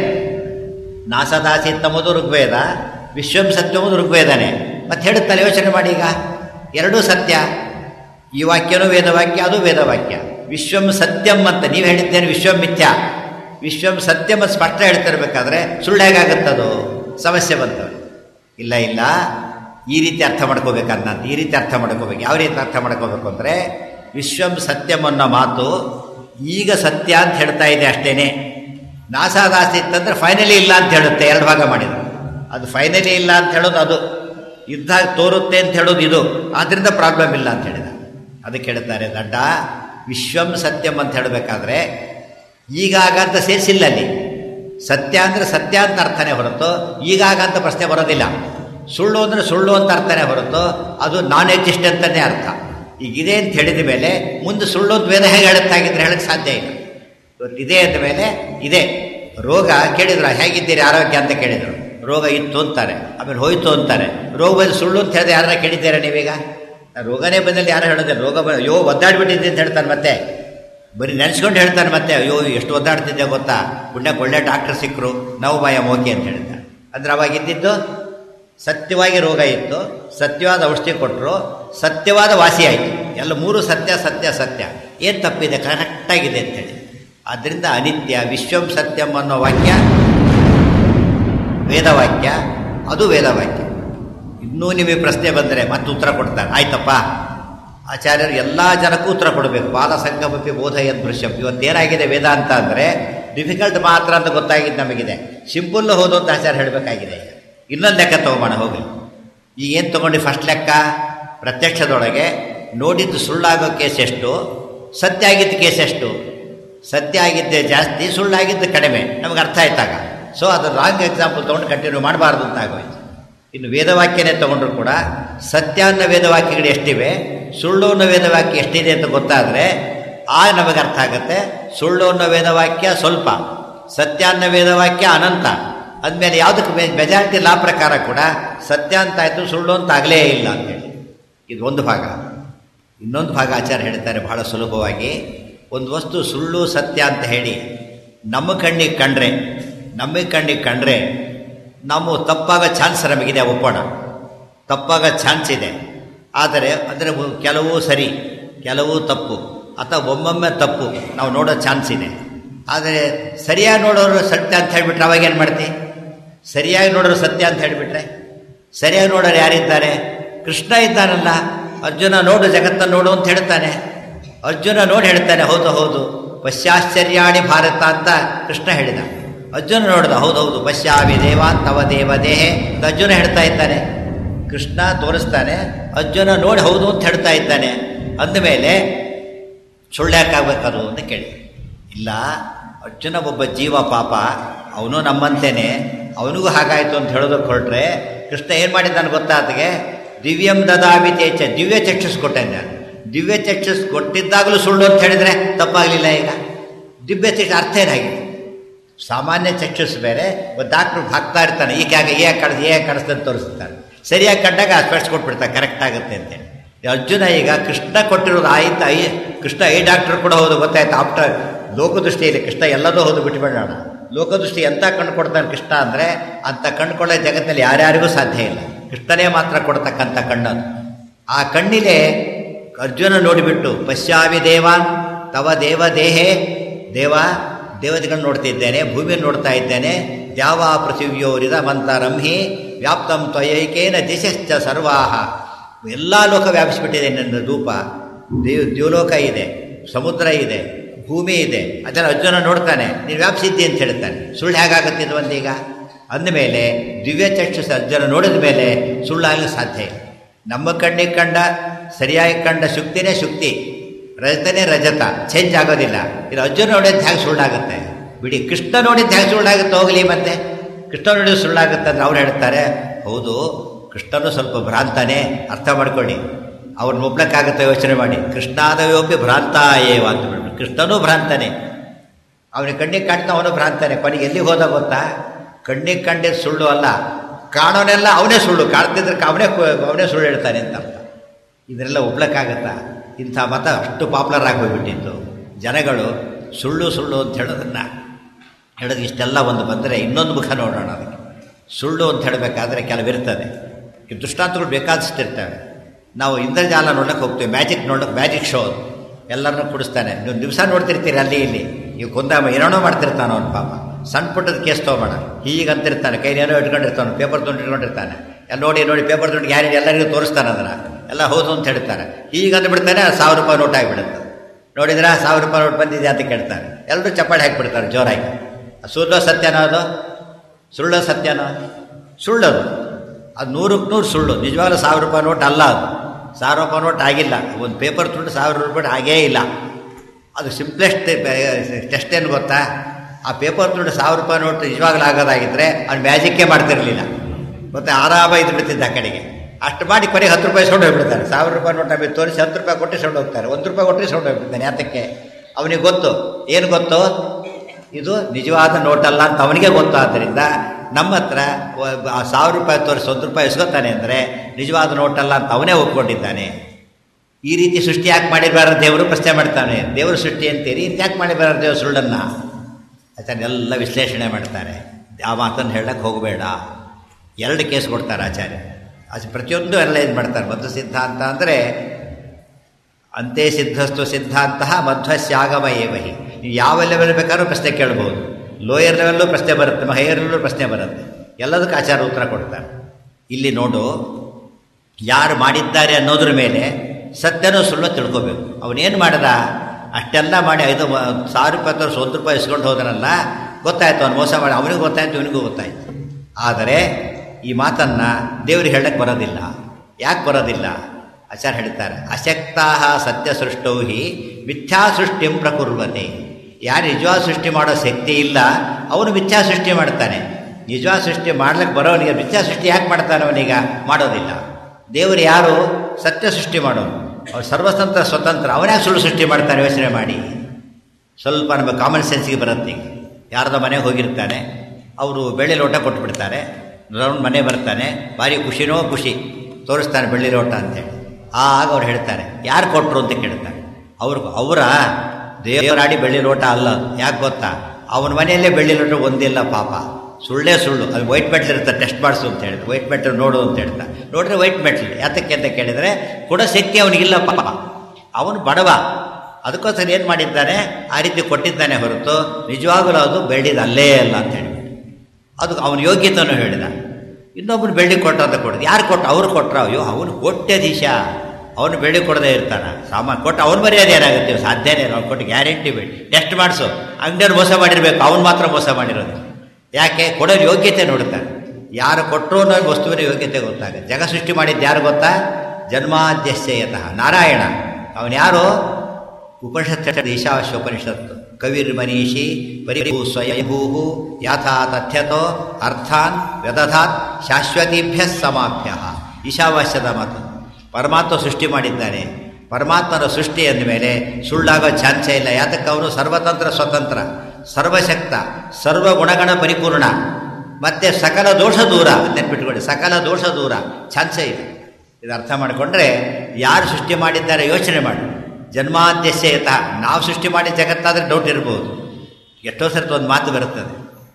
ನಾಸದಾಸಿ ತಮ್ಮದು ಋಗ್ವೇದ ವಿಶ್ವಂ ಸತ್ಯಮದು ಋಗ್ವೇದನೆ ಮತ್ತೆ ಹೇಳುತ್ತಲ್ಲ ಯೋಚನೆ ಮಾಡಿ ಈಗ ಎರಡೂ ಸತ್ಯ ಈ ವಾಕ್ಯನೂ ವೇದವಾಕ್ಯ ಅದು ವೇದವಾಕ್ಯ ವಿಶ್ವಂ ಸತ್ಯಂ ಅಂತ ನೀವು ಹೇಳಿದ್ದೇನೆ ವಿಶ್ವಂ ಮಿಥ್ಯ ವಿಶ್ವಂ ಸತ್ಯಂ ಅಂತ ಸ್ಪಷ್ಟ ಹೇಳ್ತಿರ್ಬೇಕಾದ್ರೆ ಸುಳ್ಳು ಹೇಗಾಗುತ್ತದು ಸಮಸ್ಯೆ ಬಂತವೆ ಇಲ್ಲ ಇಲ್ಲ ಈ ರೀತಿ ಅರ್ಥ ಮಾಡ್ಕೋಬೇಕನ್ನ ಈ ರೀತಿ ಅರ್ಥ ಮಾಡ್ಕೋಬೇಕು ಯಾವ ರೀತಿ ಅರ್ಥ ಮಾಡ್ಕೋಬೇಕು ಅಂದರೆ ವಿಶ್ವಂ ಸತ್ಯಂ ಅನ್ನೋ ಮಾತು ಈಗ ಸತ್ಯ ಅಂತ ಹೇಳ್ತಾ ಇದೆ ಅಷ್ಟೇನೆ ನಾಸಾದಾಸಿ ಇತ್ತಂದ್ರೆ ಫೈನಲಿ ಇಲ್ಲ ಅಂತ ಹೇಳುತ್ತೆ ಎರಡು ಭಾಗ ಮಾಡಿದ್ರು ಅದು ಫೈನಲಿ ಇಲ್ಲ ಅಂತ ಹೇಳೋದು ಅದು ಯುದ್ಧ ತೋರುತ್ತೆ ಅಂತ ಹೇಳೋದು ಇದು ಆದ್ದರಿಂದ ಪ್ರಾಬ್ಲಮ್ ಇಲ್ಲ ಅಂತ ಹೇಳಿದ ಅದಕ್ಕೆ ಹೇಳ್ತಾರೆ ದಡ್ಡ ವಿಶ್ವಂ ಸತ್ಯಂ ಅಂತ ಹೇಳಬೇಕಾದ್ರೆ ಈಗಾಗ ಅಂತ ಸೇರಿಸಿಲ್ಲ ಅಲ್ಲಿ ಸತ್ಯ ಅಂದರೆ ಸತ್ಯ ಅಂತ ಅರ್ಥನೇ ಹೊರತು ಈಗಾಗ ಅಂತ ಪ್ರಶ್ನೆ ಬರೋದಿಲ್ಲ ಸುಳ್ಳು ಅಂದರೆ ಸುಳ್ಳು ಅಂತ ಅರ್ಥನೇ ಹೊರತು ಅದು ನಾನ್ ಎಕ್ಸಿಸ್ಟೆಂಟನ್ನೇ ಅರ್ಥ ಈಗ ಇದೆ ಅಂತ ಹೇಳಿದ ಮೇಲೆ ಮುಂದೆ ಸುಳ್ಳು ಅಂತ ವೇದ ಹೇಗೆ ಹೇಳುತ್ತಾಗಿದ್ರೆ ಹೇಳಕ್ಕೆ ಸಾಧ್ಯ ಇಲ್ಲ ಇವತ್ತು ಇದೆ ಅಂದ ಮೇಲೆ ಇದೆ ರೋಗ ಕೇಳಿದ್ರು ಹೇಗಿದ್ದೀರಿ ಆರೋಗ್ಯ ಅಂತ ಕೇಳಿದರು ರೋಗ ಇತ್ತು ಅಂತಾರೆ ಆಮೇಲೆ ಹೋಯ್ತು ಅಂತಾರೆ ರೋಗ ಬಂದು ಸುಳ್ಳು ಅಂತ ಹೇಳಿದ್ರೆ ಯಾರ ಕೇಳಿದ್ದೀರಾ ನೀವೀಗ ರೋಗನೇ ಬಂದಲ್ಲಿ ಯಾರು ಹೇಳೋದಿಲ್ಲ ರೋಗ ಬ ಅಯ್ಯೋ ಒದ್ದಾಡ್ಬಿಟ್ಟಿದ್ದೆ ಅಂತ ಹೇಳ್ತಾನೆ ಮತ್ತೆ ಬರೀ ನೆನೆಸ್ಕೊಂಡು ಹೇಳ್ತಾನೆ ಮತ್ತೆ ಅಯ್ಯೋ ಎಷ್ಟು ಒದ್ದಾಡ್ತಿದ್ದೆ ಗೊತ್ತಾ ಪುಣ್ಯಕ್ಕೆ ಒಳ್ಳೆ ಡಾಕ್ಟರ್ ಸಿಕ್ಕರು ನಾವು ಬಾಯ ಮೋಕೆ ಅಂತ ಹೇಳ್ತಾರೆ ಅಂದ್ರೆ ಅವಾಗ ಇದ್ದಿದ್ದು ಸತ್ಯವಾಗಿ ರೋಗ ಇತ್ತು ಸತ್ಯವಾದ ಔಷಧಿ ಕೊಟ್ಟರು ಸತ್ಯವಾದ ವಾಸಿ ಆಯಿತು ಎಲ್ಲ ಮೂರು ಸತ್ಯ ಸತ್ಯ ಸತ್ಯ ಏನು ತಪ್ಪಿದೆ ಕರೆಕ್ಟಾಗಿದೆ ಅಂತೇಳಿ ಆದ್ದರಿಂದ ಅನಿತ್ಯ ವಿಶ್ವಂ ಸತ್ಯಂ ಅನ್ನೋ ವಾಕ್ಯ ವೇದವಾಕ್ಯ ಅದು ವೇದವಾಕ್ಯ ಇನ್ನೂ ನಿಮಗೆ ಪ್ರಶ್ನೆ ಬಂದರೆ ಮತ್ತೆ ಉತ್ತರ ಕೊಡ್ತಾರೆ ಆಯ್ತಪ್ಪ ಆಚಾರ್ಯರು ಎಲ್ಲ ಜನಕ್ಕೂ ಉತ್ತರ ಕೊಡಬೇಕು ಬಾಲ ಸಂಗಮಪಿ ಬೋಧ ಯದ್ ದೃಶ್ಯಂ ಇವತ್ತೇನಾಗಿದೆ ವೇದಾಂತ ಅಂದರೆ ಡಿಫಿಕಲ್ಟ್ ಮಾತ್ರ ಅಂತ ಗೊತ್ತಾಗಿದ್ದು ನಮಗಿದೆ ಸಿಂಪಲ್ ಹೋದು ಅಂತ ಆಚಾರ್ಯ ಹೇಳಬೇಕಾಗಿದೆ ಈಗ ಇನ್ನೊಂದು ಲೆಕ್ಕ ತಗೊಂಬೋಣ ಹೋಗಿ ಈಗ ಏನು ತೊಗೊಂಡು ಫಸ್ಟ್ ಲೆಕ್ಕ ಪ್ರತ್ಯಕ್ಷದೊಳಗೆ ನೋಡಿದ್ದು ಸುಳ್ಳಾಗೋ ಕೇಸ್ ಎಷ್ಟು ಸತ್ಯ ಆಗಿದ್ದ ಕೇಸ್ ಎಷ್ಟು ಸತ್ಯ ಆಗಿದ್ದೇ ಜಾಸ್ತಿ ಸುಳ್ಳಾಗಿದ್ದು ಕಡಿಮೆ ನಮಗೆ ಅರ್ಥ ಆಯ್ತಾಗ ಸೊ ಅದು ರಾಂಗ್ ಎಕ್ಸಾಂಪಲ್ ತೊಗೊಂಡು ಕಂಟಿನ್ಯೂ ಮಾಡಬಾರ್ದು ಅಂತ ಆಗೋಯ್ತು ಇನ್ನು ವೇದವಾಕ್ಯನೇ ತೊಗೊಂಡ್ರು ಕೂಡ ಸತ್ಯ ಅನ್ನೋ ವೇದವಾಕ್ಯಗಳು ಎಷ್ಟಿವೆ ಸುಳ್ಳು ಅನ್ನೋ ವೇದವಾಕ್ಯ ಎಷ್ಟಿದೆ ಅಂತ ಗೊತ್ತಾದರೆ ಆಗ ನಮಗೆ ಅರ್ಥ ಆಗುತ್ತೆ ಸುಳ್ಳು ಅನ್ನೋ ವೇದವಾಕ್ಯ ಸ್ವಲ್ಪ ಸತ್ಯ ಅನ್ನೋ ವೇದವಾಕ್ಯ ಅನಂತ ಅಂದಮೇಲೆ ಯಾವುದಕ್ಕೆ ಮೆಜಾರಿಟಿ ಲಾ ಪ್ರಕಾರ ಕೂಡ ಸತ್ಯ ಅಂತ ಆಯಿತು ಸುಳ್ಳು ಅಂತ ಆಗಲೇ ಇಲ್ಲ ಅಂತೇಳಿ ಇದು ಒಂದು ಭಾಗ ಇನ್ನೊಂದು ಭಾಗ ಆಚಾರ್ಯ ಹೇಳ್ತಾರೆ ಬಹಳ ಸುಲಭವಾಗಿ ಒಂದು ವಸ್ತು ಸುಳ್ಳು ಸತ್ಯ ಅಂತ ಹೇಳಿ ನಮ್ಮ ಕಣ್ಣಿಗೆ ಕಂಡ್ರೆ ನಮಗೆ ಕಣ್ಣಿಗೆ ಕಂಡ್ರೆ ನಾವು ತಪ್ಪಾಗೋ ಚಾನ್ಸ್ ನಮಗಿದೆ ಒಪ್ಪೋಣ ತಪ್ಪಾಗೋ ಚಾನ್ಸ್ ಇದೆ ಆದರೆ ಅಂದರೆ ಕೆಲವು ಸರಿ ಕೆಲವು ತಪ್ಪು ಅಥವಾ ಒಮ್ಮೊಮ್ಮೆ ತಪ್ಪು ನಾವು ನೋಡೋ ಚಾನ್ಸ್ ಇದೆ ಆದರೆ ಸರಿಯಾಗಿ ನೋಡೋರು ಸತ್ಯ ಅಂತ ಹೇಳಿಬಿಟ್ರೆ ಅವಾಗೇನು ಮಾಡ್ತೀವಿ ಸರಿಯಾಗಿ ನೋಡೋರು ಸತ್ಯ ಅಂತ ಹೇಳಿಬಿಟ್ರೆ ಸರಿಯಾಗಿ ನೋಡೋರು ಯಾರಿದ್ದಾರೆ ಕೃಷ್ಣ ಇದ್ದಾನಲ್ಲ ಅರ್ಜುನ ನೋಡು ಜಗತ್ತನ್ನು ನೋಡು ಅಂತ ಹೇಳ್ತಾನೆ ಅರ್ಜುನ ನೋಡಿ ಹೇಳ್ತಾನೆ ಹೌದು ಹೌದು ಪಶ್ಚಾಶ್ಚರ್ಯಾಣಿ ಭಾರತ ಅಂತ ಕೃಷ್ಣ ಹೇಳಿದ ಅರ್ಜುನ ನೋಡ್ದ ಹೌದೌದು ಪಶ್ಯಾಮಿ ದೇವ ತವ ದೇವ ದೇಹೆ ಅಂತ ಅರ್ಜುನ ಹೇಳ್ತಾ ಇದ್ದಾನೆ ಕೃಷ್ಣ ತೋರಿಸ್ತಾನೆ ಅರ್ಜುನ ನೋಡಿ ಹೌದು ಅಂತ ಹೇಳ್ತಾ ಇದ್ದಾನೆ ಅಂದಮೇಲೆ ಸುಳ್ಳ್ಯಾಕಾಗಬೇಕದು ಅಂತ ಕೇಳಿ ಇಲ್ಲ ಅರ್ಜುನ ಒಬ್ಬ ಜೀವ ಪಾಪ ಅವನು ನಮ್ಮಂತೇನೆ ಅವನಿಗೂ ಹಾಗಾಯಿತು ಅಂತ ಹೇಳೋದಕ್ಕೆ ಹೊರಟ್ರೆ ಕೃಷ್ಣ ಏನು ಮಾಡಿದ್ದಾನೆ ಗೊತ್ತಾ ಅದಕ್ಕೆ ದಿವ್ಯಂ ದದಾಮಿ ತೇಚ ದಿವ್ಯ ಚಕ್ಷುಸ್ ಕೊಟ್ಟೆನೆ ನಾನು ದಿವ್ಯ ಚಕ್ಷುಸ್ ಕೊಟ್ಟಿದ್ದಾಗಲೂ ಸುಳ್ಳು ಅಂತ ಹೇಳಿದರೆ ತಪ್ಪಾಗಲಿಲ್ಲ ಈಗ ದಿವ್ಯ ಚಕ್ಷು ಅರ್ಥ ಏನಾಗಿದೆ ಸಾಮಾನ್ಯ ಚಕ್ಷುಸ್ ಬೇರೆ ಒಂದು ಡಾಕ್ಟ್ರು ಹಾಕ್ತಾ ಇರ್ತಾನೆ ಈಗ ಯಾಕೆ ಏ ಕಡಿಸ್ ಏ ಕಡಿಸ್ತಂತ ತೋರಿಸ್ತಾನೆ ಸರಿಯಾಗಿ ಕಂಡಾಗ ಸ್ಪೆಟ್ಸ್ ಕೊಟ್ಬಿಡ್ತಾರೆ ಕರೆಕ್ಟ್ ಆಗುತ್ತೆ ಅಂತೇಳಿ ಅರ್ಜುನ ಈಗ ಕೃಷ್ಣ ಕೊಟ್ಟಿರೋದು ಆಯ್ತು ಐ ಕೃಷ್ಣ ಐ ಡಾಕ್ಟರ್ ಕೂಡ ಹೌದು ಗೊತ್ತಾಯ್ತು ಆಫ್ಟರ್ ಲೋಕದೃಷ್ಟಿಯಲ್ಲಿ ಕೃಷ್ಣ ಎಲ್ಲದೂ ಹೌದು ಬಿಟ್ಟುಬಿಡೋಣ ಲೋಕದೃಷ್ಟಿ ಎಂಥ ಕಣ್ಣು ಕೊಡ್ತಾನೆ ಕೃಷ್ಣ ಅಂದರೆ ಅಂಥ ಕಣ್ಣು ಕೊಳ್ಳೋ ಜಗತ್ತಲ್ಲಿ ಯಾರ್ಯಾರಿಗೂ ಸಾಧ್ಯ ಇಲ್ಲ ಕೃಷ್ಣನೇ ಮಾತ್ರ ಕೊಡ್ತಕ್ಕಂಥ ಕಣ್ಣದು ಆ ಕಣ್ಣಿಲೆ ಅರ್ಜುನ ನೋಡಿಬಿಟ್ಟು ಪಶ್ಯಾಮಿ ದೇವಾನ್ ತವ ದೇವ ದೇಹೇ ದೇವ ದೇವತೆಗಳನ್ನ ನೋಡ್ತಿದ್ದೇನೆ ಭೂಮಿಯನ್ನು ನೋಡ್ತಾ ಇದ್ದೇನೆ ದ್ಯಾವ ಪೃಥಿವ್ಯೋರಿದ ಮಂತ ರಂಹಿ ವ್ಯಾಪ್ತಂ ತ್ವಯೈಕೇನ ದಿಶಶ್ಚ ಸರ್ವಾಹ ಎಲ್ಲ ಲೋಕ ವ್ಯಾಪಿಸಿಬಿಟ್ಟಿದೆ ನನ್ನ ರೂಪ ದೇವ್ ದ್ಯೂಲೋಕ ಇದೆ ಸಮುದ್ರ ಇದೆ ಭೂಮಿ ಇದೆ ಅದನ್ನು ಅರ್ಜುನ ನೋಡ್ತಾನೆ ನೀನು ವ್ಯಾಪಿಸಿದ್ದಿ ಅಂತ ಹೇಳ್ತಾನೆ ಸುಳ್ಳು ಹೇಗಾಗುತ್ತೆ ಇದು ಒಂದೀಗ ಅಂದಮೇಲೆ ದಿವ್ಯ ಚಕ್ಷುಸ ಅರ್ಜುನ ನೋಡಿದ ಮೇಲೆ ಸುಳ್ಳಾಗಲು ಸಾಧ್ಯ ಇಲ್ಲ ನಮ್ಮ ಕಣ್ಣಿಗೆ ಕಂಡ ಸರಿಯಾಗಿ ಕಂಡ ಶುಕ್ತಿನೇ ಶುಕ್ತಿ ರಜತನೇ ರಜತ ಚೇಂಜ್ ಆಗೋದಿಲ್ಲ ಇದು ಅರ್ಜುನ ನೋಡಿದ್ದು ಹೇಗೆ ಸುಳ್ಳಾಗುತ್ತೆ ಬಿಡಿ ಕೃಷ್ಣ ನೋಡಿದ್ದು ಹೇಗೆ ಸುಳ್ಳಾಗುತ್ತೆ ಹೋಗಲಿ ಮತ್ತೆ ಕೃಷ್ಣ ನೋಡಿದ್ದು ಸುಳ್ಳಾಗುತ್ತೆ ಅಂದ್ರೆ ಅವ್ರು ಹೇಳ್ತಾರೆ ಹೌದು ಕೃಷ್ಣನು ಸ್ವಲ್ಪ ಭ್ರಾಂತನೇ ಅರ್ಥ ಮಾಡ್ಕೊಳ್ಳಿ ಅವ್ರನ್ನ ಒಬ್ಲಕ್ಕಾಗುತ್ತೆ ಯೋಚನೆ ಮಾಡಿ ಕೃಷ್ಣಾದಯೋಪಿ ಭ್ರಾಂತ ಏವ ಅಂತ ಬಿಡ್ಬಿಟ್ಟು ಕೃಷ್ಣನೂ ಭ್ರಾಂತನೇ ಅವನಿಗೆ ಕಣ್ಣಿಗೆ ಕಾಣ್ತಾ ಅವನು ಭ್ರಾಂತಾನೆ ಕೊನೆಗೆ ಎಲ್ಲಿಗೆ ಹೋದ ಗೊತ್ತಾ ಕಣ್ಣಿಗೆ ಕಂಡಿದ್ದು ಸುಳ್ಳು ಅಲ್ಲ ಕಾಣೋನೆಲ್ಲ ಅವನೇ ಸುಳ್ಳು ಕಾಣ್ತಿದ್ರೆ ಅವನೇ ಅವನೇ ಸುಳ್ಳು ಹೇಳ್ತಾನೆ ಅಂತ ಅರ್ಥ ಇದನ್ನೆಲ್ಲ ಒಬ್ಲಕ್ಕಾಗತ್ತಾ ಇಂಥ ಮತ ಅಷ್ಟು ಪಾಪ್ಯುಲರ್ ಆಗಿ ಹೋಗ್ಬಿಟ್ಟಿತ್ತು ಜನಗಳು ಸುಳ್ಳು ಸುಳ್ಳು ಅಂತ ಹೇಳೋದನ್ನು ಹೇಳೋದು ಇಷ್ಟೆಲ್ಲ ಒಂದು ಬಂದರೆ ಇನ್ನೊಂದು ಮುಖ ನೋಡೋಣ ಅದಕ್ಕೆ ಸುಳ್ಳು ಅಂತ ಹೇಳಬೇಕಾದ್ರೆ ಕೆಲವಿರ್ತದೆ ಈ ದೃಷ್ಟಾಂತಗಳು ಬೇಕಾದಷ್ಟಿರ್ತವೆ ನಾವು ಇಂದ್ರಜಾಲ ನೋಡ್ಲಿಕ್ಕೆ ಹೋಗ್ತೀವಿ ಮ್ಯಾಜಿಕ್ ನೋಡ್ಲಿಕ್ಕೆ ಮ್ಯಾಜಿಕ್ ಶೋ ಅದು ಎಲ್ಲರನ್ನೂ ಕುಡಿಸ್ತಾನೆ ನೀವು ದಿವಸ ನೋಡ್ತಿರ್ತೀರಿ ಅಲ್ಲಿ ಇಲ್ಲಿ ನೀವು ಕೊಂದಾಮ ಏನೇನೋ ಮಾಡ್ತಿರ್ತಾನೆ ಅವ್ನು ಪಾಪ ಸಣ್ಣ ಪುಟ್ಟದ ಕೇಸ್ ತೊಗೊಬೇಡ ಹೀಗಂತಿರ್ತಾನೆ ಕೈನೇನೋ ಇಟ್ಕೊಂಡಿರ್ತಾನೆ ಪೇಪರ್ ತುಂಡು ಇಟ್ಕೊಂಡಿರ್ತಾನೆ ಎಲ್ಲ ನೋಡಿ ನೋಡಿ ಪೇಪರ್ ತುಂಡು ಯಾರು ಎಲ್ಲರಿಗೂ ತೋರಿಸ್ತಾನೆ ಅದನ್ನು ಎಲ್ಲ ಹೌದು ಅಂತ ಹೇಳ್ತಾರೆ ಹೀಗೆ ಅಂದ್ಬಿಡ್ತಾನೆ ಸಾವಿರ ರೂಪಾಯಿ ನೋಟ್ ಆಗಿಬಿಡುತ್ತೆ ನೋಡಿದ್ರೆ ಸಾವಿರ ರೂಪಾಯಿ ನೋಟ್ ಬಂದಿದೆ ಅಂತ ಕೇಳ್ತಾರೆ ಎಲ್ಲರೂ ಚಪ್ಪಾಳೆ ಹಾಕಿಬಿಡ್ತಾರೆ ಜೋರಾಗಿ ಸುಳ್ಳು ಸತ್ಯನೋ ಅದು ಸುಳ್ಳು ಸತ್ಯನೋ ಸುಳ್ಳದು ಅದು ನೂರಕ್ಕೆ ನೂರು ಸುಳ್ಳು ನಿಜವಾಗ್ಲೂ ಸಾವಿರ ರೂಪಾಯಿ ನೋಟ್ ಅಲ್ಲ ಅದು ಸಾವಿರ ರೂಪಾಯಿ ನೋಟ್ ಆಗಿಲ್ಲ ಒಂದು ಪೇಪರ್ ತುಂಡು ಸಾವಿರ ರೂಪಾಯಿ ಆಗೇ ಇಲ್ಲ ಅದು ಸಿಂಪ್ಲೆಸ್ಟ್ ಟೆಸ್ಟ್ ಏನು ಗೊತ್ತಾ ಆ ಪೇಪರ್ ತುಂಡು ಸಾವಿರ ರೂಪಾಯಿ ನೋಟ್ ನಿಜವಾಗ್ಲೂ ಆಗೋದಾಗಿದ್ದರೆ ಅವ್ನು ಮ್ಯಾಜಿಕ್ಕೇ ಮಾಡ್ತಿರಲಿಲ್ಲ ಮತ್ತು ಆರಾಮ ಇದು ಬಿಡ್ತಿದ್ದ ಆ ಕಡೆಗೆ ಅಷ್ಟು ಮಾಡಿ ಕೊನೆಗೆ ಹತ್ತು ರೂಪಾಯಿ ಸೌಂಡ್ ಹೋಗ್ಬಿಡ್ತಾರೆ ಸಾವಿರ ರೂಪಾಯಿ ನೋಟ್ ನಮಗೆ ತೋರಿಸಿ ಹತ್ತು ರೂಪಾಯಿ ಕೊಟ್ಟು ಸೌಂಡ್ ಹೋಗ್ತಾರೆ ಒಂದು ರೂಪಾಯಿ ಕೊಟ್ಟರೆ ಸೌಂಡ್ ಹೋಗ್ಬಿಡ್ತಾನೆ ಯಾತಕ್ಕೆ ಅವನಿಗೆ ಗೊತ್ತು ಏನು ಗೊತ್ತು ಇದು ನಿಜವಾದ ನೋಟಲ್ಲ ಅಂತ ಅವನಿಗೆ ಗೊತ್ತು ಆದ್ದರಿಂದ ನಮ್ಮ ಹತ್ರ ಆ ಸಾವಿರ ರೂಪಾಯಿ ತೋರಿಸಿ ಒಂದು ರೂಪಾಯಿ ಇಸ್ಕೊತಾನೆ ಅಂದರೆ ನಿಜವಾದ ನೋಟಲ್ಲ ಅಂತ ಅವನೇ ಒಪ್ಕೊಂಡಿದ್ದಾನೆ ಈ ರೀತಿ ಸೃಷ್ಟಿ ಯಾಕೆ ಮಾಡಿರಬಾರ ದೇವರು ಪ್ರಶ್ನೆ ಮಾಡ್ತಾನೆ ದೇವರು ಸೃಷ್ಟಿ ಅಂತೀರಿ ಇದು ಯಾಕೆ ಮಾಡಿರಬಾರ ದೇವರು ಸುಳ್ಳನ್ನು ಆಚಾರ್ಯ ವಿಶ್ಲೇಷಣೆ ಮಾಡ್ತಾರೆ ಆ ಮಾತನ್ನು ಹೇಳಕ್ಕೆ ಹೋಗಬೇಡ ಎರಡು ಕೇಸ್ ಕೊಡ್ತಾರೆ ಆಚಾರ್ಯ ಅದು ಪ್ರತಿಯೊಂದು ಅನಲೈಸ್ ಮಾಡ್ತಾರೆ ಮಧ್ವ ಸಿದ್ಧಾಂತ ಅಂದರೆ ಅಂತೆ ಸಿದ್ಧಸ್ತು ಸಿದ್ಧಾಂತ ಮಧ್ವಸ್ಯಾಗಮ ಏವಹಿ ನೀವು ಯಾವ ಲೆವೆಲ್ ಬೇಕಾದ್ರೂ ಪ್ರಶ್ನೆ ಕೇಳ್ಬೋದು ಲೋಯರ್ ಲೆವೆಲ್ಲೂ ಪ್ರಶ್ನೆ ಬರುತ್ತೆ ನಮ್ಮ ಹೈಯರ್ ಲೆವೆಲ್ಲೂ ಪ್ರಶ್ನೆ ಬರುತ್ತೆ ಎಲ್ಲದಕ್ಕೂ ಆಚಾರ ಉತ್ತರ ಕೊಡ್ತಾರೆ ಇಲ್ಲಿ ನೋಡು ಯಾರು ಮಾಡಿದ್ದಾರೆ ಅನ್ನೋದ್ರ ಮೇಲೆ ಸತ್ಯನೂ ಸುಳ್ಳು ತಿಳ್ಕೋಬೇಕು ಅವನೇನು ಮಾಡ್ದ ಅಷ್ಟೆಲ್ಲ ಮಾಡಿ ಐದು ವ- ಸಾವಿರ ರೂಪಾಯಿ ತೋರಿಸಿ ಒಂದು ರೂಪಾಯಿ ಇಸ್ಕೊಂಡು ಹೋದನಲ್ಲ ಗೊತ್ತಾಯ್ತು ಅವ್ನು ಮೋಸ ಮಾಡಿ ಅವನಿಗೂ ಗೊತ್ತಾಯ್ತು ಇವನಿಗೂ ಗೊತ್ತಾಯ್ತು ಆದರೆ ಈ ಮಾತನ್ನು ದೇವ್ರಿಗೆ ಹೇಳಕ್ಕೆ ಬರೋದಿಲ್ಲ ಯಾಕೆ ಬರೋದಿಲ್ಲ ಆಚಾರ್ಯ ಹೇಳ್ತಾರೆ ಅಶಕ್ತಾ ಸತ್ಯ ಸೃಷ್ಟೌ ಹಿ ಮಿಥ್ಯಾ ಸೃಷ್ಟಿಂ ಪ್ರಕುರ್ವತೆ ಯಾರು ನಿಜವಾದ ಸೃಷ್ಟಿ ಮಾಡೋ ಶಕ್ತಿ ಇಲ್ಲ ಅವನು ಮಿಥ್ಯಾ ಸೃಷ್ಟಿ ಮಾಡ್ತಾನೆ ನಿಜವಾದ ಸೃಷ್ಟಿ ಮಾಡ್ಲಿಕ್ಕೆ ಬರೋನಿಗೆ ಮಿಥ್ಯಾ ಸೃಷ್ಟಿ ಯಾಕೆ ಮಾಡ್ತಾನೆ ಅವನೀಗ ಮಾಡೋದಿಲ್ಲ ದೇವರು ಯಾರು ಸತ್ಯ ಸೃಷ್ಟಿ ಮಾಡೋನು ಅವ್ರು ಸರ್ವತಂತ್ರ ಸ್ವತಂತ್ರ ಅವನ್ಯಾಕೆ ಸುಳ್ಳು ಸೃಷ್ಟಿ ಮಾಡ್ತಾನೆ ಯೋಚನೆ ಮಾಡಿ ಸ್ವಲ್ಪ ನಮ್ಮ ಕಾಮನ್ ಸೆನ್ಸ್ಗೆ ಬರುತ್ತೆ ಈಗ ಯಾರ್ದೋ ಮನೆಗೆ ಹೋಗಿರ್ತಾನೆ ಅವರು ಬೆಳ್ಳಿ ಲೋಟ ಕೊಟ್ಬಿಡ್ತಾರೆ ರೌಂಡ್ ಮನೆ ಬರ್ತಾನೆ ಭಾರಿ ಖುಷಿನೋ ಖುಷಿ ತೋರಿಸ್ತಾನೆ ಬೆಳ್ಳಿ ಲೋಟ ಅಂತೇಳಿ ಆಗ ಅವ್ರು ಹೇಳ್ತಾರೆ ಯಾರು ಕೊಟ್ಟರು ಅಂತ ಕೇಳ್ತಾರೆ ಅವ್ರು ಅವರ ದೇವರಾಡಿ ಬೆಳ್ಳಿ ಲೋಟ ಅಲ್ಲ ಯಾಕೆ ಗೊತ್ತಾ ಅವನ ಮನೆಯಲ್ಲೇ ಬೆಳ್ಳಿ ಲೋಟ ಒಂದಿಲ್ಲ ಪಾಪ ಸುಳ್ಳೇ ಸುಳ್ಳು ಅದು ವೈಟ್ ಮೆಟ್ಲ್ ಇರುತ್ತೆ ಟೆಸ್ಟ್ ಮಾಡಿಸು ಅಂತ ಹೇಳಿದ್ರು ವೈಟ್ ಮೆಟ್ಲ್ ನೋಡು ಅಂತ ಹೇಳ್ತಾರೆ ನೋಡ್ರೆ ವೈಟ್ ಮೆಟ್ಲ್ ಯಾತಕ್ಕೆ ಅಂತ ಕೇಳಿದರೆ ಕೊಡೋ ಶಕ್ತಿ ಅವನಿಗಿಲ್ಲ ಪಾಪ ಅವನು ಬಡವ ಅದಕ್ಕೋಸ್ಕರ ಏನು ಮಾಡಿದ್ದಾನೆ ಆ ರೀತಿ ಕೊಟ್ಟಿದ್ದಾನೆ ಹೊರತು ನಿಜವಾಗಲೂ ಅದು ಬೆಳ್ಳಿದ ಅಲ್ಲೇ ಅಲ್ಲ ಅಂತ ಹೇಳಿಬಿಟ್ಟು ಅದು ಅವನ ಯೋಗ್ಯತೆಯನ್ನು ಹೇಳಿದ ಇನ್ನೊಬ್ಬನು ಬೆಳ್ಳಿ ಕೊಟ್ಟ ಅಂತ ಕೊಡೋದು ಯಾರು ಕೊಟ್ಟು ಅವ್ರು ಕೊಟ್ರ ಅಯ್ಯೋ ಅವನು ಕೊಟ್ಟದೀಶ ಅವನು ಬೆಳ್ಳಿ ಕೊಡದೇ ಇರ್ತಾನ ಸಾಮಾನು ಕೊಟ್ಟು ಅವ್ನ ಮರ್ಯಾದೆ ಏನಾಗುತ್ತೆ ಸಾಧ್ಯನೇ ಇಲ್ಲ ಅವ್ನು ಕೊಟ್ಟು ಗ್ಯಾರಂಟಿ ಬೇಡಿ ಟೆಸ್ಟ್ ಮಾಡಿಸು ಅಂಗಡಿಯವ್ರು ಮೋಸ ಮಾಡಿರಬೇಕು ಅವನು ಮಾತ್ರ ಮೋಸ ಮಾಡಿರೋದು ಯಾಕೆ ಕೊಡೋ ಯೋಗ್ಯತೆ ನೋಡ್ತಾನೆ ಯಾರು ಕೊಟ್ಟರು ಅನ್ನೋ ವಸ್ತುವಿನ ಯೋಗ್ಯತೆ ಗೊತ್ತಾಗುತ್ತೆ ಜಗ ಸೃಷ್ಟಿ ಮಾಡಿದ್ದು ಯಾರು ಗೊತ್ತಾ ಜನ್ಮಾದ್ಯಸ್ಯಯತಃ ನಾರಾಯಣ ಅವನು ಯಾರು ಉಪನಿಷತ್ ಈಶಾವಾಸ್ಯೋಪನಿಷತ್ತು ಕವಿರ್ ಮನೀಷಿ ಪರಿಭೂ ಸ್ವಯಂಭೂ ಯಾಥಾ ತಥ್ಯತೋ ಅರ್ಥಾನ್ ವ್ಯದಧಾತ್ ಶಾಶ್ವತೀಭ್ಯ ಸಮಾಭ್ಯ ಈಶಾವಾಸ್ಯದ ಮಾತು ಪರಮಾತ್ಮ ಸೃಷ್ಟಿ ಮಾಡಿದ್ದಾನೆ ಪರಮಾತ್ಮನ ಸೃಷ್ಟಿ ಅಂದಮೇಲೆ ಸುಳ್ಳಾಗೋ ಚಾನ್ಸೇ ಇಲ್ಲ ಯಾತಕ್ಕೆ ಅವನು ಸರ್ವತಂತ್ರ ಸ್ವತಂತ್ರ ಸರ್ವಶಕ್ತ ಸರ್ವ ಗುಣಗಣ ಪರಿಪೂರ್ಣ ಮತ್ತೆ ಸಕಲ ದೋಷ ದೂರ ನೆನ್ಪಿಟ್ಕೊಳ್ಳಿ ಸಕಲ ದೋಷ ದೂರ ಚಾನ್ಸೇ ಇಲ್ಲ ಇದು ಅರ್ಥ ಮಾಡಿಕೊಂಡ್ರೆ ಯಾರು ಸೃಷ್ಟಿ ಮಾಡಿದ್ದಾರೆ ಯೋಚನೆ ಮಾಡಿ ಜನ್ಮಾದ್ಯಸ್ಯತ ನಾವು ಸೃಷ್ಟಿ ಮಾಡಿದ ಜಗತ್ತಾದರೆ ಡೌಟ್ ಇರ್ಬೋದು ಎಷ್ಟೋ ಸರ್ತಿ ಒಂದು ಮಾತು ಬರುತ್ತದೆ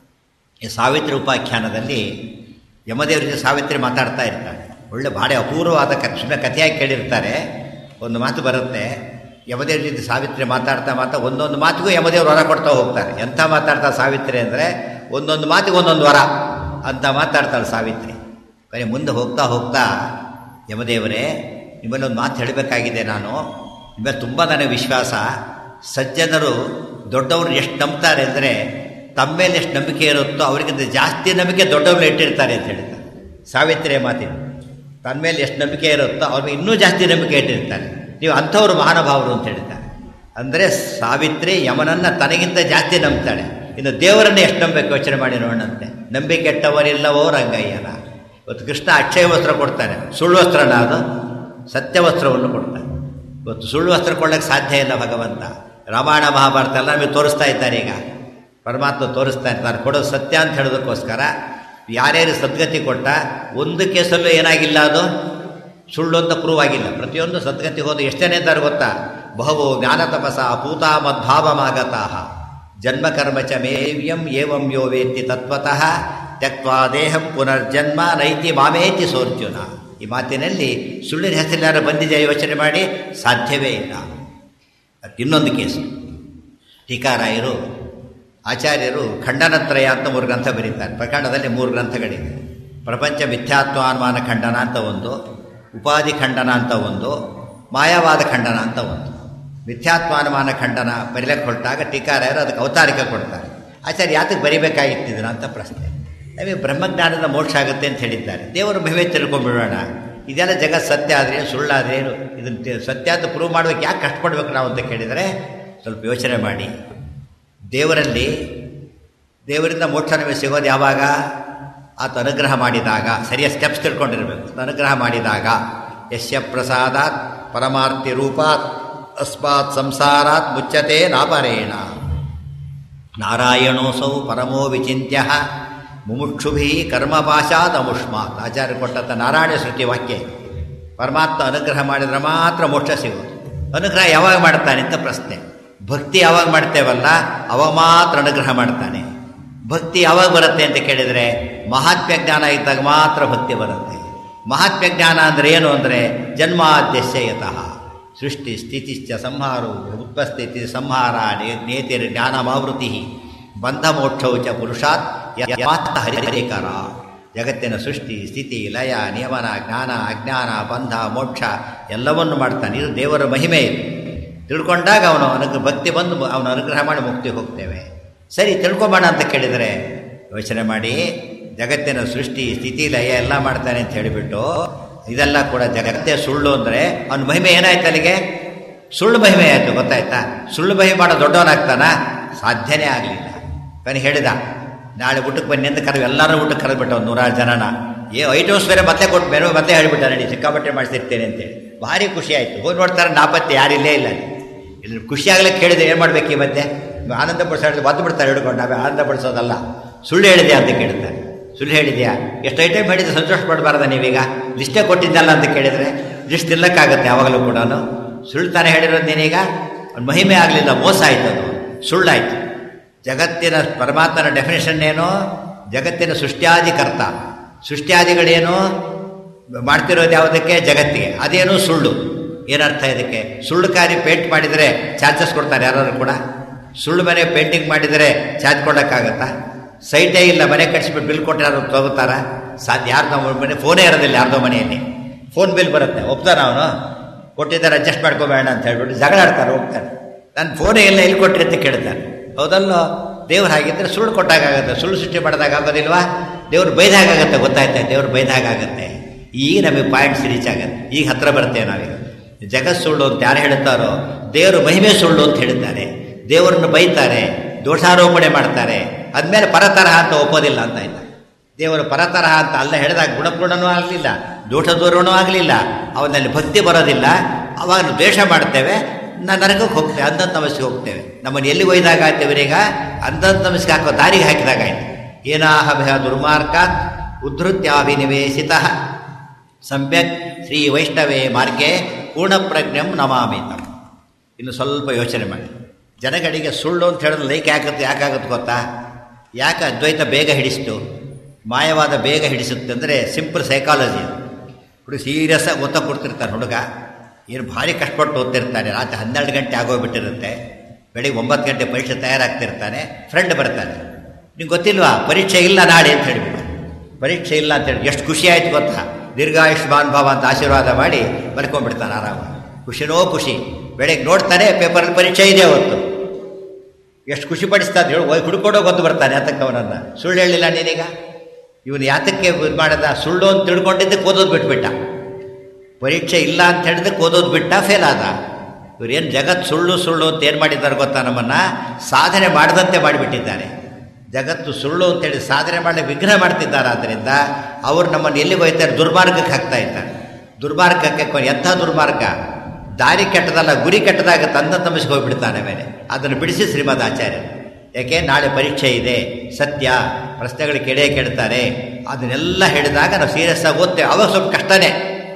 ಈ ಸಾವಿತ್ರಿ ಉಪಾಖ್ಯಾನದಲ್ಲಿ ಯಮದೇವ್ರ ಜೊತೆ ಸಾವಿತ್ರಿ ಮಾತಾಡ್ತಾ ಇರ್ತಾರೆ ಒಳ್ಳೆ ಭಾಳ ಅಪೂರ್ವವಾದ ಕ ಸುಮ್ಮನೆ ಕಥೆಯಾಗಿ ಕೇಳಿರ್ತಾರೆ ಒಂದು ಮಾತು ಬರುತ್ತೆ ಯಮದೇವ್ರ ಜೊತೆ ಸಾವಿತ್ರಿ ಮಾತಾಡ್ತಾ ಮಾತಾ ಒಂದೊಂದು ಮಾತಿಗೂ ಯಮದೇವ್ರು ವರ ಕೊಡ್ತಾ ಹೋಗ್ತಾರೆ ಎಂಥ ಮಾತಾಡ್ತಾ ಸಾವಿತ್ರಿ ಅಂದರೆ ಒಂದೊಂದು ಮಾತಿಗೆ ಒಂದೊಂದು ವರ ಅಂತ ಮಾತಾಡ್ತಾಳೆ ಸಾವಿತ್ರಿ ಬರೀ ಮುಂದೆ ಹೋಗ್ತಾ ಹೋಗ್ತಾ ಯಮದೇವರೇ ನಿಮ್ಮಲ್ಲಿ ಒಂದು ಮಾತು ಹೇಳಬೇಕಾಗಿದೆ ನಾನು ನಿಮ್ಮಲ್ಲಿ ತುಂಬ ನನಗೆ ವಿಶ್ವಾಸ ಸಜ್ಜನರು ದೊಡ್ಡವರು ಎಷ್ಟು ನಂಬ್ತಾರೆ ಅಂದರೆ ತಮ್ಮ ಮೇಲೆ ಎಷ್ಟು ನಂಬಿಕೆ ಇರುತ್ತೋ ಅವರಿಗಿಂತ ಜಾಸ್ತಿ ನಂಬಿಕೆ ದೊಡ್ಡವ್ರು ಇಟ್ಟಿರ್ತಾರೆ ಅಂತ ಹೇಳ್ತಾರೆ ಸಾವಿತ್ರಿಯ ಮಾತಿನ ತನ್ನ ಮೇಲೆ ಎಷ್ಟು ನಂಬಿಕೆ ಇರುತ್ತೋ ಅವ್ರಿಗೆ ಇನ್ನೂ ಜಾಸ್ತಿ ನಂಬಿಕೆ ಇಟ್ಟಿರ್ತಾರೆ ನೀವು ಅಂಥವ್ರು ಮಹಾನುಭಾವರು ಅಂತ ಹೇಳ್ತಾರೆ ಅಂದರೆ ಸಾವಿತ್ರಿ ಯಮನನ್ನು ತನಗಿಂತ ಜಾಸ್ತಿ ನಂಬ್ತಾಳೆ ಇನ್ನು ದೇವರನ್ನು ಎಷ್ಟು ನಂಬೇಕು ಯೋಚನೆ ಮಾಡಿ ನೋಡಂತೆ ನಂಬಿಕೆ ಕೆಟ್ಟವರಿಲ್ಲವೋ ರಂಗಯ್ಯನ ಇವತ್ತು ಕೃಷ್ಣ ಅಕ್ಷಯ ವಸ್ತ್ರ ಕೊಡ್ತಾನೆ ಸುಳ್ಳು ವಸ್ತ್ರನ ಅದು ಸತ್ಯ ವಸ್ತ್ರವನ್ನು ಕೊಡ್ತಾನೆ ಇವತ್ತು ಸುಳ್ಳು ವಸ್ತ್ರ ಕೊಳ್ಳಕ್ಕೆ ಸಾಧ್ಯ ಇಲ್ಲ ಭಗವಂತ ರಾಮಾಯಣ ಮಹಾಭಾರತ ಎಲ್ಲ ನಮಗೆ ತೋರಿಸ್ತಾ ಇದ್ದಾರೆ ಈಗ ಪರಮಾತ್ಮ ತೋರಿಸ್ತಾ ಇರ್ತಾರೆ ಕೊಡೋದು ಸತ್ಯ ಅಂತ ಹೇಳೋದಕ್ಕೋಸ್ಕರ ಯಾರ್ಯಾರು ಸದ್ಗತಿ ಕೊಟ್ಟ ಒಂದು ಕೇಸಲ್ಲೂ ಏನಾಗಿಲ್ಲ ಅದು ಸುಳ್ಳು ಅಂತ ಪ್ರೂವ್ ಆಗಿಲ್ಲ ಪ್ರತಿಯೊಂದು ಸದ್ಗತಿ ಹೋದ ಎಷ್ಟನೇ ಅಂತಾರೆ ಗೊತ್ತಾ ಬಹು ಜ್ಞಾನ ತಪಸ ಅಪೂತ ಮದ್ಭಾವಮಾಗತಾಹ ಜನ್ಮ ಕರ್ಮ ಚ ಮೇವ್ಯಂ ಏವಂ ಯೋ ವೇತ್ತಿ ತತ್ವತಃ ತ್ಯಕ್ವಾ ದೇಹಂ ಪುನರ್ಜನ್ಮ ನೈತಿ ಮಾಮೇತಿ ಸೋರ್ಜುನ ಈ ಮಾತಿನಲ್ಲಿ ಸುಳ್ಳಿನ ಹೆಸರಿನಾರು ಬಂದಿದೆ ಯೋಚನೆ ಮಾಡಿ ಸಾಧ್ಯವೇ ಇಲ್ಲ ಅದಕ್ಕೆ ಇನ್ನೊಂದು ಕೇಸು ಟೀಕಾರಾಯರು ಆಚಾರ್ಯರು ಖಂಡನತ್ರಯ ಅಂತ ಮೂರು ಗ್ರಂಥ ಬರೀತಾರೆ ಪ್ರಕರಣದಲ್ಲಿ ಮೂರು ಗ್ರಂಥಗಳಿವೆ ಪ್ರಪಂಚ ಮಿಥ್ಯಾತ್ವಾನುಮಾನ ಖಂಡನ ಅಂತ ಒಂದು ಉಪಾಧಿ ಖಂಡನ ಅಂತ ಒಂದು ಮಾಯಾವಾದ ಖಂಡನ ಅಂತ ಒಂದು ಮಿಥ್ಯಾತ್ವಾನುಮಾನ ಖಂಡನ ಬರೀಲಕ್ಕೆ ಹೊರಟಾಗ ಟೀಕಾರಾಯರು ಅದಕ್ಕೆ ಅವತಾರಿಕ ಕೊಡ್ತಾರೆ ಆಚಾರ್ಯ ಯಾತಕ್ಕೆ ಬರಿಬೇಕಾಗಿತ್ತಿದ್ರು ಅಂತ ಪ್ರಶ್ನೆ ನಮಗೆ ಬ್ರಹ್ಮಜ್ಞಾನದ ಮೋಕ್ಷ ಆಗುತ್ತೆ ಅಂತ ಹೇಳಿದ್ದಾರೆ ದೇವರು ಮಹಿಮೆ ತಿಳ್ಕೊಂಡ್ಬಿಡೋಣ ಇದೆಲ್ಲ ಜಗತ್ ಸತ್ಯ ಆದರೆ ಸುಳ್ಳಾದ್ರೇನು ಇದನ್ನು ಸತ್ಯ ಅಂತ ಪ್ರೂವ್ ಮಾಡ್ಬೇಕು ಯಾಕೆ ಕಷ್ಟಪಡ್ಬೇಕು ನಾವು ಅಂತ ಕೇಳಿದರೆ ಸ್ವಲ್ಪ ಯೋಚನೆ ಮಾಡಿ ದೇವರಲ್ಲಿ ದೇವರಿಂದ ಮೋಕ್ಷ ನಮಗೆ ಸಿಗೋದು ಯಾವಾಗ ಆತ ಅನುಗ್ರಹ ಮಾಡಿದಾಗ ಸರಿಯಾದ ಸ್ಟೆಪ್ಸ್ ತಿಳ್ಕೊಂಡಿರಬೇಕು ಅನುಗ್ರಹ ಮಾಡಿದಾಗ ಯಶ್ಯ ಪ್ರಸಾದಾತ್ ಪರಮಾರ್ಥಿ ರೂಪಾತ್ ಅಸ್ಮಾತ್ ಸಂಸಾರಾತ್ ಮುಚ್ಚತೆ ನಾಪರೇಣ ನಾರಾಯಣೋಸೌ ಪರಮೋ ವಿಚಿತ್ಯ ಮುಮುಕ್ಷುಭಿ ಕರ್ಮಪಾಶಾತ್ ಅಮುಷ್ಮಾತ್ ಆಚಾರ್ಯ ಕೊಟ್ಟಂಥ ನಾರಾಯಣ ಸೃಷ್ಟಿ ವಾಕ್ಯ ಪರಮಾತ್ಮ ಅನುಗ್ರಹ ಮಾಡಿದರೆ ಮಾತ್ರ ಮೋಕ್ಷ ಸಿಗೋದು ಅನುಗ್ರಹ ಯಾವಾಗ ಮಾಡ್ತಾನೆ ಅಂತ ಪ್ರಶ್ನೆ ಭಕ್ತಿ ಯಾವಾಗ ಮಾಡ್ತೇವಲ್ಲ ಅವಾಗ ಮಾತ್ರ ಅನುಗ್ರಹ ಮಾಡ್ತಾನೆ ಭಕ್ತಿ ಯಾವಾಗ ಬರುತ್ತೆ ಅಂತ ಕೇಳಿದರೆ ಮಹಾತ್ಮ್ಯ ಜ್ಞಾನ ಇದ್ದಾಗ ಮಾತ್ರ ಭಕ್ತಿ ಬರುತ್ತೆ ಮಹಾತ್ಮ್ಯ ಜ್ಞಾನ ಅಂದರೆ ಏನು ಅಂದರೆ ಜನ್ಮಾದ್ಯಸ್ಯಯತಃ ಸೃಷ್ಟಿ ಸ್ಥಿತಿಶ್ಚ ಸಂಹಾರೋ ಉತ್ಪಸ್ಥಿತಿ ಸಂಹಾರ ನೇತಿರ್ ಜ್ಞಾನಮಾವೃತಿ ಬಂಧ ಮೋಕ್ಷೌ ಚ ಪುರುಷಾತ್ ಯಥಾರ್ಥ ಹರಿಕರ ಜಗತ್ತಿನ ಸೃಷ್ಟಿ ಸ್ಥಿತಿ ಲಯ ನಿಯಮನ ಜ್ಞಾನ ಅಜ್ಞಾನ ಬಂಧ ಮೋಕ್ಷ ಎಲ್ಲವನ್ನು ಮಾಡ್ತಾನೆ ಇದು ದೇವರ ಮಹಿಮೆ ಇದು ತಿಳ್ಕೊಂಡಾಗ ಅವನು ಅನುಗ್ರಹ ಭಕ್ತಿ ಬಂದು ಅವನು ಅನುಗ್ರಹ ಮಾಡಿ ಮುಕ್ತಿ ಹೋಗ್ತೇವೆ ಸರಿ ತಿಳ್ಕೊಂಬೋಣ ಅಂತ ಕೇಳಿದರೆ ಯೋಚನೆ ಮಾಡಿ ಜಗತ್ತಿನ ಸೃಷ್ಟಿ ಸ್ಥಿತಿ ಲಯ ಎಲ್ಲ ಮಾಡ್ತಾನೆ ಅಂತ ಹೇಳಿಬಿಟ್ಟು ಇದೆಲ್ಲ ಕೂಡ ಜಗತ್ತೇ ಸುಳ್ಳು ಅಂದರೆ ಅವನ ಮಹಿಮೆ ಏನಾಯ್ತು ಅಲ್ಲಿಗೆ ಸುಳ್ಳು ಮಹಿಮೆ ಆಯಿತು ಗೊತ್ತಾಯ್ತಾ ಸುಳ್ಳು ಮಹಿಮೆ ಮಾಡೋ ದೊಡ್ಡವನಾಗ್ತಾನ ಸಾಧ್ಯನೇ ಆಗಲಿಲ್ಲ ಕನಿ ಹೇಳಿದ ನಾಳೆ ಊಟಕ್ಕೆ ಬನ್ನಿ ಅಂತ ಕರೆದು ಎಲ್ಲರೂ ಊಟಕ್ಕೆ ಕರೆದ್ಬಿಟ್ಟು ಒಂದು ನೂರಾರು ಜನನ ಏ ಐಟಮ್ಸ್ ಬೇರೆ ಮತ್ತೆ ಕೊಟ್ಟು ಬೇರೆ ಮತ್ತೆ ಹೇಳಿಬಿಟ್ಟ ನಡಿ ಸಿಕ್ಕಾಪಟ್ಟೆ ಮಾಡಿಸಿರ್ತೇನೆ ಅಂತೇಳಿ ಭಾರಿ ಖುಷಿ ಆಯಿತು ಹೋಗಿ ನೋಡ್ತಾರೆ ನಾಪತ್ತೆ ಯಾರಿಲ್ಲೇ ಇಲ್ಲ ಅಲ್ಲಿ ಇಲ್ಲಿ ಖುಷಿ ಆಗ್ಲಿಕ್ಕೆ ಕೇಳಿದೆ ಏನು ಮಾಡ್ಬೇಕು ಈ ಮಧ್ಯೆ ಆನಂದ ಪಡಿಸೋ ಒದ್ದು ಬಿಡ್ತಾರೆ ಹಿಡ್ಕೊಂಡು ನಾವೇ ಆನಂದ ಪಡಿಸೋದಲ್ಲ ಸುಳ್ಳು ಹೇಳಿದ್ಯಾ ಅಂತ ಕೇಳ್ತಾರೆ ಸುಳ್ಳು ಹೇಳಿದ್ಯಾ ಎಷ್ಟು ಐಟಮ್ ಹೇಳಿದ್ರೆ ಸಂತೋಷ ಪಡಬಾರ್ದ ನೀವೀಗ ಲಿಸ್ಟೇ ಕೊಟ್ಟಿದ್ದಲ್ಲ ಅಂತ ಕೇಳಿದರೆ ಲಿಸ್ಟ್ ತಿನ್ನಕ್ಕಾಗತ್ತೆ ಯಾವಾಗಲೂ ಕೂಡ ಸುಳ್ಳು ತಾನೇ ಹೇಳಿರೋದು ನೀನೀಗ ಒಂದು ಮಹಿಮೆ ಆಗಲಿಲ್ಲ ಮೋಸ ಆಯ್ತು ಅದು ಸುಳ್ಳಾಯ್ತು ಜಗತ್ತಿನ ಪರಮಾತ್ಮನ ಡೆಫಿನೇಷನ್ ಏನು ಜಗತ್ತಿನ ಸೃಷ್ಟ್ಯಾದಿಕರ್ತ ಸೃಷ್ಟ್ಯಾದಿಗಳೇನು ಮಾಡ್ತಿರೋದು ಯಾವುದಕ್ಕೆ ಜಗತ್ತಿಗೆ ಅದೇನು ಸುಳ್ಳು ಏನರ್ಥ ಇದಕ್ಕೆ ಸುಳ್ಳು ಕಾರ್ಯ ಪೇಂಟ್ ಮಾಡಿದರೆ ಚಾರ್ಜಸ್ ಕೊಡ್ತಾರೆ ಯಾರು ಕೂಡ ಸುಳ್ಳು ಮನೆ ಪೇಂಟಿಂಗ್ ಮಾಡಿದರೆ ಚಾರ್ಜ್ ಕೊಡೋಕ್ಕಾಗತ್ತಾ ಸೈಟೇ ಇಲ್ಲ ಮನೆ ಕಟ್ಸಿಬಿಟ್ಟು ಬಿಲ್ ಕೊಟ್ಟರೆ ಯಾರು ತಗೋತಾರ ಸಾಧ್ಯ ಯಾರ್ದೋ ಮನೆ ಫೋನೇ ಇರೋದಿಲ್ಲ ಯಾರ್ದೋ ಮನೆಯಲ್ಲಿ ಫೋನ್ ಬಿಲ್ ಬರುತ್ತೆ ಒಪ್ತಾನ ಅವನು ಕೊಟ್ಟಿದ್ದಾರೆ ಅಡ್ಜಸ್ಟ್ ಮಾಡ್ಕೋಬೇಡ ಅಂತ ಹೇಳ್ಬಿಟ್ಟು ಜಗಳ ಆಡ್ತಾರೆ ಹೋಗ್ತಾರೆ ನಾನು ಫೋನೇ ಇಲ್ಲ ಎಲ್ಲಿ ಕೊಟ್ರಿ ಅಂತ ಕೇಳ್ತಾರೆ ಹೌದಲ್ಲೋ ದೇವ್ರು ಹಾಗಿದ್ರೆ ಸುಳ್ಳು ಕೊಟ್ಟಾಗತ್ತೆ ಸುಳ್ಳು ಸೃಷ್ಟಿ ಮಾಡಿದಾಗ ಆಗೋದಿಲ್ವಾ ದೇವ್ರು ಬೈದಾಗತ್ತೆ ಗೊತ್ತಾಯ್ತಾ ದೇವ್ರು ಬೈದಾಗತ್ತೆ ಈಗ ನಮಗೆ ಪಾಯಿಂಟ್ಸ್ ರೀಚ್ ಆಗತ್ತೆ ಈಗ ಹತ್ರ ಬರ್ತೇವೆ ನಾವೀಗ ಜಗತ್ ಸುಳ್ಳು ಅಂತ ಯಾರು ಹೇಳ್ತಾರೋ ದೇವರು ಮಹಿಮೆ ಸುಳ್ಳು ಅಂತ ಹೇಳ್ತಾರೆ ದೇವರನ್ನು ಬೈತಾರೆ ದೋಷಾರೋಪಣೆ ಮಾಡ್ತಾರೆ ಅದ್ಮೇಲೆ ಪರತರಹ ಅಂತ ಒಪ್ಪೋದಿಲ್ಲ ಅಂತ ಆಯ್ತಾ ದೇವರು ಪರತರಹ ಅಂತ ಅಲ್ಲ ಹೇಳಿದಾಗ ಗುಣಪೂರ್ಣನೂ ಆಗಲಿಲ್ಲ ದೋಷ ದೂರನೂ ಆಗಲಿಲ್ಲ ಅವನಲ್ಲಿ ಭಕ್ತಿ ಬರೋದಿಲ್ಲ ಅವಾಗ ನಾವು ದ್ವೇಷ ಮಾಡ್ತೇವೆ ನಾ ನರಕಕ್ಕೆ ಹೋಗ್ತೇವೆ ಅಂಧದ ನಮಸ್ಗೆ ಹೋಗ್ತೇವೆ ನಮ್ಮನ್ನು ಎಲ್ಲಿ ಒಯ್ದಾಗ ಆಯ್ತೇವೆ ಈಗ ಅಂಧದ ನಮಸ್ಗೆ ಹಾಕೋ ದಾರಿಗೆ ಹಾಕಿದಾಗ ಆಯ್ತು ಏನಾಹ ಭಯ ದುರ್ಮಾರ್ಗ ಉದ್ಧತ್ಯಾಭಿನಿವೇಶಿತ ಸಮ್ಯಕ್ ಶ್ರೀ ವೈಷ್ಣವೇ ಮಾರ್ಗೆ ಪೂರ್ಣಪ್ರಜ್ಞಂ ನಮಾಮಿತಂ ಇನ್ನು ಸ್ವಲ್ಪ ಯೋಚನೆ ಮಾಡಿ ಜನಗಳಿಗೆ ಸುಳ್ಳು ಅಂತ ಹೇಳಿದ್ರೆ ಲೈಕ್ ಯಾಕತ್ತೆ ಯಾಕಾಗುತ್ತೆ ಗೊತ್ತಾ ಯಾಕೆ ಅದ್ವೈತ ಬೇಗ ಹಿಡಿಸ್ತು ಮಾಯವಾದ ಬೇಗ ಹಿಡಿಸುತ್ತೆ ಅಂದರೆ ಸಿಂಪಲ್ ಸೈಕಾಲಜಿ ಹುಡುಗ ಸೀರಿಯಸ್ ಆಗಿ ಓದ್ತಾ ಕೊಡ್ತಿರ್ತಾನೆ ಹುಡುಗ ಏನು ಭಾರಿ ಕಷ್ಟಪಟ್ಟು ಓದ್ತಿರ್ತಾನೆ ರಾತ್ರಿ ಹನ್ನೆರಡು ಗಂಟೆ ಆಗೋಗ್ಬಿಟ್ಟಿರುತ್ತೆ ಬೆಳಿಗ್ಗೆ ಒಂಬತ್ತು ಗಂಟೆ ಪರೀಕ್ಷೆ ತಯಾರಾಗ್ತಿರ್ತಾನೆ ಫ್ರೆಂಡ್ ಬರ್ತಾನೆ ನಿಂಗೆ ಗೊತ್ತಿಲ್ವಾ ಪರೀಕ್ಷೆ ಇಲ್ಲ ನಾಳೆ ಅಂತ ಹೇಳಿಬಿಟ್ಟು ಪರೀಕ್ಷೆ ಇಲ್ಲ ಅಂತ ಹೇಳಿ ಎಷ್ಟು ಖುಷಿ ಆಯ್ತು ಗೊತ್ತಾ ದೀರ್ಘಾಯುಷ್ಮಾನ್ ಭಾವ ಅಂತ ಆಶೀರ್ವಾದ ಮಾಡಿ ಬರ್ಕೊಂಡ್ಬಿಡ್ತಾನೆ ಆರಾಮ ಖುಷಿನೋ ಖುಷಿ ಬೆಳಗ್ಗೆ ನೋಡ್ತಾನೆ ಪೇಪರಲ್ಲಿ ಪರೀಕ್ಷೆ ಇದೆ ಅವತ್ತು ಎಷ್ಟು ಖುಷಿ ಪಡಿಸ್ತಾ ಅಂತ ಹೇಳಿ ಹುಡುಕೊಡೋ ಗೊತ್ತು ಬರ್ತಾನೆ ಯಾತಕ್ಕೆ ಅವನನ್ನು ಸುಳ್ಳು ಹೇಳಿಲ್ಲ ನೀನೀಗ ಇವನು ಯಾತಕ್ಕೆ ಇದು ಮಾಡದ ಸುಳ್ಳು ಅಂತ ತಿಳ್ಕೊಂಡಿದ್ದಕ್ಕೆ ಓದೋದು ಬಿಟ್ಬಿಟ್ಟ ಪರೀಕ್ಷೆ ಇಲ್ಲ ಅಂತ ಹೇಳಿದಕ್ಕೆ ಓದೋದು ಬಿಟ್ಟ ಫೇಲ್ ಆದ ಇವ್ರೇನು ಜಗತ್ತು ಸುಳ್ಳು ಸುಳ್ಳು ಅಂತ ಏನು ಮಾಡಿದ್ದಾರೆ ಗೊತ್ತಾ ನಮ್ಮನ್ನು ಸಾಧನೆ ಮಾಡದಂತೆ ಮಾಡಿಬಿಟ್ಟಿದ್ದಾರೆ ಜಗತ್ತು ಸುಳ್ಳು ಅಂತೇಳಿ ಸಾಧನೆ ಮಾಡಿ ವಿಘ್ನ ಮಾಡ್ತಿದ್ದಾರೆ ಆದ್ದರಿಂದ ಅವರು ನಮ್ಮನ್ನು ಎಲ್ಲಿಗೆ ಹೋಗ್ತಾರೆ ದುರ್ಮಾರ್ಗಕ್ಕೆ ಹಾಕ್ತಾ ಇದ್ದಾರೆ ದುರ್ಮಾರ್ಗಕ್ಕೆ ಕೊ- ಎಂಥ ದುರ್ಮಾರ್ಗ ದಾರಿ ಕೆಟ್ಟದಲ್ಲ ಗುರಿ ಕೆಟ್ಟದಾಗ ತಂದ ತಮಿಸ್ಗೆ ಹೋಗ್ಬಿಡ್ತಾನೆ ಮೇಲೆ ಅದನ್ನು ಬಿಡಿಸಿ ಶ್ರೀಮದ್ ಆಚಾರ್ಯ ಯಾಕೆ ನಾಳೆ ಪರೀಕ್ಷೆ ಇದೆ ಸತ್ಯ ಪ್ರಶ್ನೆಗಳು ಕೆಡೆ ಕೆಡ್ತಾರೆ ಅದನ್ನೆಲ್ಲ ಹೇಳಿದಾಗ ನಾವು ಸೀರಿಯಸ್ ಆಗಿ ಓದ್ತೇವೆ ಅವಾಗ ಸ್ವಲ್ಪ ಕಷ್ಟನೇ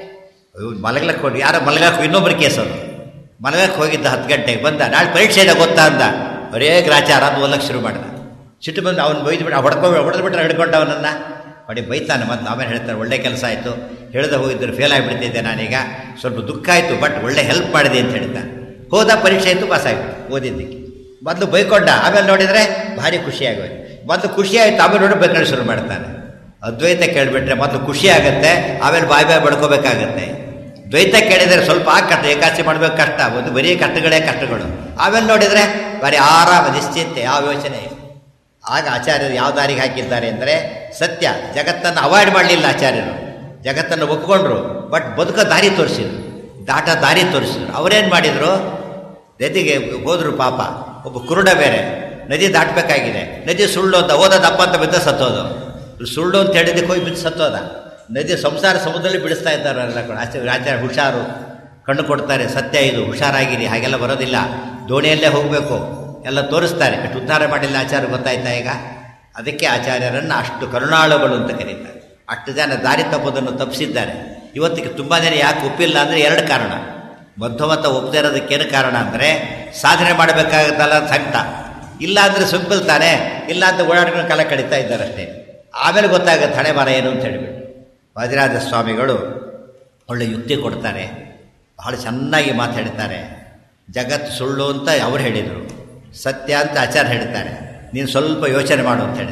ಮಲಗ್ಲಕ್ಕೆ ಹೋಗಿ ಯಾರೋ ಮಲಗಕ್ಕೆ ಇನ್ನೊಬ್ಬರು ಕೇಸ್ ಅದು ಮಲಗಕ್ಕೆ ಹೋಗಿದ್ದ ಹತ್ತು ಗಂಟೆಗೆ ಬಂದ ನಾಳೆ ಪರೀಕ್ಷೆ ಇದೆ ಗೊತ್ತಾ ಅಂದ ಬರೇ ಗ್ರಾಚಾರ ಅಂತ ಓದಕ್ಕೆ ಶುರು ಮಾಡಿದ ಸಿಟ್ಟು ಬಂದು ಅವ್ನು ಬೈದು ಬಿಟ್ಟು ಹೊಡ್ಕೊ ಹೊಡೆದು ಬಿಟ್ರೆ ಹಿಡ್ಕೊಂಡ ಅವನನ್ನು ಹೊಡಿ ಬೈತಾನೆ ಮತ್ತು ಆಮೇಲೆ ಹೇಳ್ತಾರೆ ಒಳ್ಳೆ ಕೆಲಸ ಆಯಿತು ಹೇಳ್ದೆ ಹೋಗಿದ್ದರೆ ಫೇಲ್ ಆಗಿಬಿಡ್ತಿದ್ದೆ ನಾನೀಗ ಸ್ವಲ್ಪ ದುಃಖ ಆಯಿತು ಬಟ್ ಒಳ್ಳೆ ಹೆಲ್ಪ್ ಮಾಡಿದೆ ಅಂತ ಹೇಳ್ತಾನೆ ಹೋದ ಪರೀಕ್ಷೆ ಆಯಿತು ಪಾಸ್ ಆಯಿತು ಓದಿದ್ದಕ್ಕೆ ಮೊದಲು ಬೈಕೊಂಡ ಆಮೇಲೆ ನೋಡಿದರೆ ಭಾರಿ ಖುಷಿ ಆಗೋಯ್ತು ಮೊದಲು ಖುಷಿ ಆಯಿತು ಆಮೇಲೆ ನೋಡಿ ಬೈಕೊಂಡು ಶುರು ಮಾಡ್ತಾನೆ ಅದ್ವೈತ ಕೇಳಿಬಿಟ್ರೆ ಮೊದಲು ಖುಷಿ ಆಗುತ್ತೆ ಆಮೇಲೆ ಬಾಯ್ ಬಾಯ್ ಬಡ್ಕೋಬೇಕಾಗತ್ತೆ ದ್ವೈತ ಕೇಳಿದರೆ ಸ್ವಲ್ಪ ಆ ಕಷ್ಟ ಏಕಾಸಿ ಮಾಡಬೇಕು ಕಷ್ಟ ಒಂದು ಬರೀ ಕಷ್ಟಗಳೇ ಕಷ್ಟಗಳು ಆಮೇಲೆ ನೋಡಿದರೆ ಬರೀ ಆರಾಮ ನಿಶ್ಚಿಂತೆ ಯಾವ ಯೋಚನೆ ಇಲ್ಲ. ಆಗ ಆಚಾರ್ಯರು ಯಾವ ದಾರಿಗೆ ಹಾಕಿದ್ದಾರೆ ಅಂದರೆ ಸತ್ಯ ಜಗತ್ತನ್ನು ಅವಾಯ್ಡ್ ಮಾಡಲಿಲ್ಲ ಆಚಾರ್ಯರು ಜಗತ್ತನ್ನು ಒಪ್ಕೊಂಡ್ರು ಬಟ್ ಬದುಕೋ ದಾರಿ ತೋರಿಸಿದ್ರು ದಾಟ ದಾರಿ ತೋರಿಸಿದ್ರು ಅವರೇನು ಮಾಡಿದರು ನದಿಗೆ ಹೋದ್ರು ಪಾಪ ಒಬ್ಬ ಕುರುಡ ಬೇರೆ ನದಿ ದಾಟಬೇಕಾಗಿದೆ ನದಿ ಸುಳ್ಳು ಅಂತ ಓದ ದಪ್ಪ ಅಂತ ಬಿದ್ದ ಸತ್ತೋದು ಸುಳ್ಳು ಅಂತ ಹೇಳಿದಕ್ಕೆ ಹೋಗಿ ಬಿದ್ದು ಸತ್ತೋದ ನದಿ ಸಂಸಾರ ಸಮುದ್ರದಲ್ಲಿ ಬಿಡಿಸ್ತಾ ಇದ್ದಾರೆ ಎಲ್ಲ ಕೂಡ ಆಚಾರ್ಯ ಆಚಾರ್ಯ ಹುಷಾರು ಕಣ್ಣು ಕೊಡ್ತಾರೆ ಸತ್ಯ ಇದು ಹುಷಾರಾಗಿರಿ ಹಾಗೆಲ್ಲ ಬರೋದಿಲ್ಲ ದೋಣಿಯಲ್ಲೇ ಹೋಗಬೇಕು ಎಲ್ಲ ತೋರಿಸ್ತಾರೆ ಎಷ್ಟು ಉದ್ಧಾರ ಮಾಡಿಲ್ಲ ಆಚಾರ್ಯ ಗೊತ್ತಾಯ್ತಾ ಈಗ ಅದಕ್ಕೆ ಆಚಾರ್ಯರನ್ನು ಅಷ್ಟು ಕರುಣಾಳುಗಳು ಅಂತ ಕರೀತಾರೆ ಅಷ್ಟು ಜನ ದಾರಿ ತಪ್ಪೋದನ್ನು ತಪ್ಪಿಸಿದ್ದಾರೆ ಇವತ್ತಿಗೆ ತುಂಬ ಜನ ಯಾಕೆ ಒಪ್ಪಿಲ್ಲ ಅಂದರೆ ಎರಡು ಕಾರಣ ಮಧ್ಯವತ್ತ ಒಪ್ಪದೇ ಇರೋದಕ್ಕೇನು ಕಾರಣ ಅಂದರೆ ಸಾಧನೆ ಮಾಡಬೇಕಾಗುತ್ತಲ್ಲ ಸಂಕಟ ಇಲ್ಲ ಅಂದರೆ ಸಿಂಪಲ್ ತಾನೆ ಇಲ್ಲ ಅಂತ ಓಡಾಡ್ಕೊಂಡು ಕಾಲ ಕಳೀತಾ ಇದ್ದಾರೆ ಅಷ್ಟೇ ಆಮೇಲೆ ಗೊತ್ತಾಗುತ್ತೆ ಹಣೆ ಬರ ಏನು ಅಂತ ಹೇಳಿಬಿಟ್ಟು ವಾದಿರಾಜ ಸ್ವಾಮಿಗಳು ಒಳ್ಳೆ ಯುಕ್ತಿ ಕೊಡ್ತಾರೆ ಬಹಳ ಚೆನ್ನಾಗಿ ಮಾತಾಡ್ತಾರೆ ಜಗತ್ತು ಸುಳ್ಳು ಅಂತ ಅವ್ರು ಹೇಳಿದರು ಸತ್ಯ ಅಂತ ಆಚಾರ್ಯ ಹೇಳ್ತಾರೆ ನೀನು ಸ್ವಲ್ಪ ಯೋಚನೆ ಮಾಡು ಅಂತ ಹೇಳ್ತಾರೆ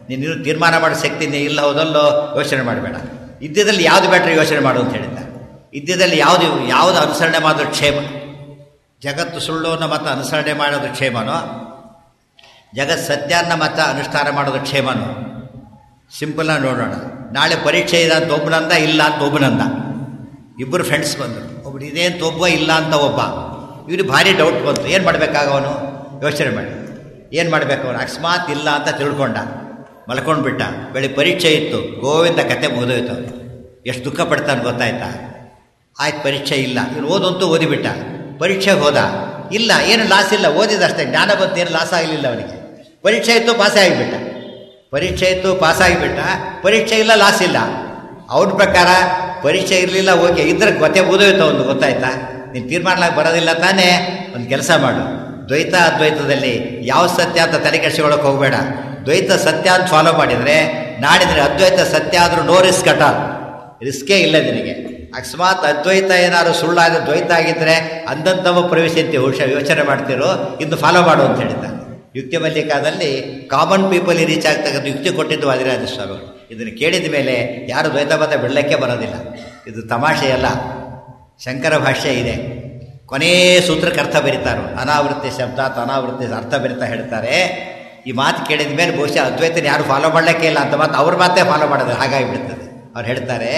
ನೀನು ತೀರ್ಮಾನ ಮಾಡೋ ಶಕ್ತಿ ನೀ ಇಲ್ಲ ಹೋದಲ್ಲೋ ಯೋಚನೆ ಮಾಡಬೇಡ ಇದ್ಯದಲ್ಲಿ ಯಾವುದು ಬೆಟ್ರೆ ಯೋಚನೆ ಮಾಡು ಅಂತ ಹೇಳಿದ್ದಾರೆ ಇದ್ಯದಲ್ಲಿ ಯಾವುದು ಯಾವುದು ಅನುಸರಣೆ ಮಾಡೋದು ಕ್ಷೇಮ ಜಗತ್ತು ಸುಳ್ಳು ಅನ್ನೋ ಮತ ಅನುಸರಣೆ ಮಾಡೋದು ಕ್ಷೇಮನೋ ಜಗತ್ ಸತ್ಯ ಅನ್ನೋ ಮತ ಅನುಷ್ಠಾನ ಮಾಡೋದು ಕ್ಷೇಮನೋ ಸಿಂಪಲ್ಲಾಗಿ ನೋಡೋಣ ನಾಳೆ ಪರೀಕ್ಷೆ ಇದೆ ಅಂತ ಒಬ್ಬನಂದ ಇಲ್ಲ ಅಂತ ಒಬ್ಬನಂದ ಇಬ್ಬರು ಫ್ರೆಂಡ್ಸ್ ಬಂದರು ಒಬ್ಬರು ಇದೇ ಅಂತ ಒಬ್ಬ ಇಲ್ಲ ಅಂತ ಒಬ್ಬ ಇವ್ರು ಭಾರಿ ಡೌಟ್ ಬಂತು ಏನು ಮಾಡಬೇಕಾಗವನು ಯೋಚನೆ ಮಾಡಿ ಏನು ಮಾಡಬೇಕು ಅವನು ಅಕಸ್ಮಾತ್ ಇಲ್ಲ ಅಂತ ತಿಳ್ಕೊಂಡ ಮಲ್ಕೊಂಡ್ಬಿಟ್ಟ ಬೆಳಿಗ್ಗೆ ಪರೀಕ್ಷೆ ಇತ್ತು ಗೋವಿಂದ ಕತೆ ಮುಗಿದೋಯ್ತು ಅವನು ಎಷ್ಟು ದುಃಖ ಪಡ್ತಾನೆ ಗೊತ್ತಾಯ್ತಾ ಆಯ್ತು ಪರೀಕ್ಷೆ ಇಲ್ಲ ಇವ್ನು ಓದಂತೂ ಓದಿಬಿಟ್ಟ ಪರೀಕ್ಷೆಗೆ ಹೋದ ಇಲ್ಲ ಏನು ಲಾಸ್ ಇಲ್ಲ ಓದಿದಷ್ಟೇ ಜ್ಞಾನ ಬಂತು ಏನು ಲಾಸ್ ಆಗಲಿಲ್ಲ ಅವನಿಗೆ ಪರೀಕ್ಷೆ ಇತ್ತು ಪಾಸೇ ಆಗಿಬಿಟ್ಟ ಪರೀಕ್ಷೆ ಇತ್ತು ಪಾಸಾಗಿಬಿಟ್ಟ ಪರೀಕ್ಷೆ ಇಲ್ಲ ಲಾಸ್ ಇಲ್ಲ ಅವ್ರ ಪ್ರಕಾರ ಪರೀಕ್ಷೆ ಇರಲಿಲ್ಲ ಓಕೆ ಇದ್ರೆ ಗೊತ್ತೇ ಓದೋಯ್ತು ಒಂದು ಗೊತ್ತಾಯ್ತಾ ನೀನು ತೀರ್ಮಾನ ಬರೋದಿಲ್ಲ ತಾನೇ ಒಂದು ಕೆಲಸ ಮಾಡು ದ್ವೈತ ಅದ್ವೈತದಲ್ಲಿ ಯಾವ ಸತ್ಯ ಅಂತ ತಲೆ ಕೆಡಿಸ್ಕೊಳ್ಳೋಕೆ ಹೋಗಬೇಡ ದ್ವೈತ ಸತ್ಯ ಅಂತ ಫಾಲೋ ಮಾಡಿದರೆ ನಾಡಿದ್ರೆ ಅದ್ವೈತ ಸತ್ಯ ಆದರೂ ನೋ ರಿಸ್ಕ್ ಅಟ ರಿಸ್ಕೇ ಇಲ್ಲ ನಿನಗೆ ಅಕಸ್ಮಾತ್ ಅದ್ವೈತ ಏನಾದ್ರು ಸುಳ್ಳಾದ ದ್ವೈತ ಆಗಿದ್ದರೆ ಅಂದಂತವ ಪ್ರವೇಶಂತೆ ಹುಷ ಯೋಚನೆ ಮಾಡ್ತಿರೋ ಇನ್ನು ಫಾಲೋ ಮಾಡು ಅಂತ ಹೇಳಿದ್ದಾರೆ ಯುಕ್ತಿ ಮಲ್ಲಿಕಾದಲ್ಲಿ ಕಾಮನ್ ಪೀಪಲ್ ರೀಚ್ ಆಗ್ತಕ್ಕಂಥ ಯುಕ್ತಿ ಕೊಟ್ಟಿದ್ದು ವಾದಿರಾಜ ಸ್ವಾಮಿಗಳು ಇದನ್ನು ಕೇಳಿದ ಮೇಲೆ ಯಾರು ದ್ವೈತ ಮತ ಬೆಳ್ಳಕ್ಕೆ ಬರೋದಿಲ್ಲ ಇದು ತಮಾಷೆ ಅಲ್ಲ ಶಂಕರ ಭಾಷ್ಯ ಇದೆ ಕೊನೇ ಸೂತ್ರಕ್ಕೆ ಅರ್ಥ ಬರೀತಾರೋ ಅನಾವೃತ್ತಿ ಶಬ್ದ ಅನಾವೃತ್ತಿ ಅರ್ಥ ಬರಿತಾ ಹೇಳ್ತಾರೆ ಈ ಮಾತು ಕೇಳಿದ ಮೇಲೆ ಬಹುಶಃ ಅದ್ವೈತನ ಯಾರು ಫಾಲೋ ಮಾಡಲಿಕ್ಕೆ ಇಲ್ಲ ಅಂತ ಮಾತು ಅವ್ರ ಮಾತೇ ಫಾಲೋ ಮಾಡೋದು ಹಾಗಾಗಿ ಬಿಡ್ತದೆ ಅವ್ರು ಹೇಳ್ತಾರೆ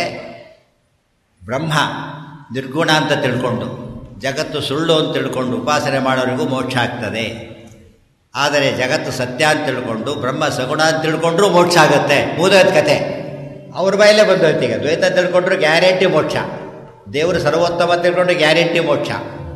ಬ್ರಹ್ಮ ನಿರ್ಗುಣ ಅಂತ ತಿಳ್ಕೊಂಡು ಜಗತ್ತು ಸುಳ್ಳು ಅಂತ ತಿಳ್ಕೊಂಡು ಉಪಾಸನೆ ಮಾಡೋರಿಗೂ ಮೋಕ್ಷ ಆಗ್ತದೆ ಆದರೆ ಜಗತ್ತು ಸತ್ಯ ಅಂತ ತಿಳ್ಕೊಂಡು ಬ್ರಹ್ಮ ಸಗುಣ ಅಂತ ತಿಳ್ಕೊಂಡ್ರೂ ಮೋಕ್ಷ ಆಗುತ್ತೆ ಮೂದೋದ್ ಕತೆ ಅವ್ರ ಬಾಯಲ್ಲೇ ಬಂದೋಯ್ತು ಈಗ ದ್ವೈತ ತಿಳ್ಕೊಂಡ್ರು ಗ್ಯಾರಂಟಿ ಮೋಕ್ಷ ದೇವರು ಸರ್ವೋತ್ತಮ ಅಂತ ತಿಳ್ಕೊಂಡ್ರು ಗ್ಯಾರಂಟಿ ಮೋಕ್ಷ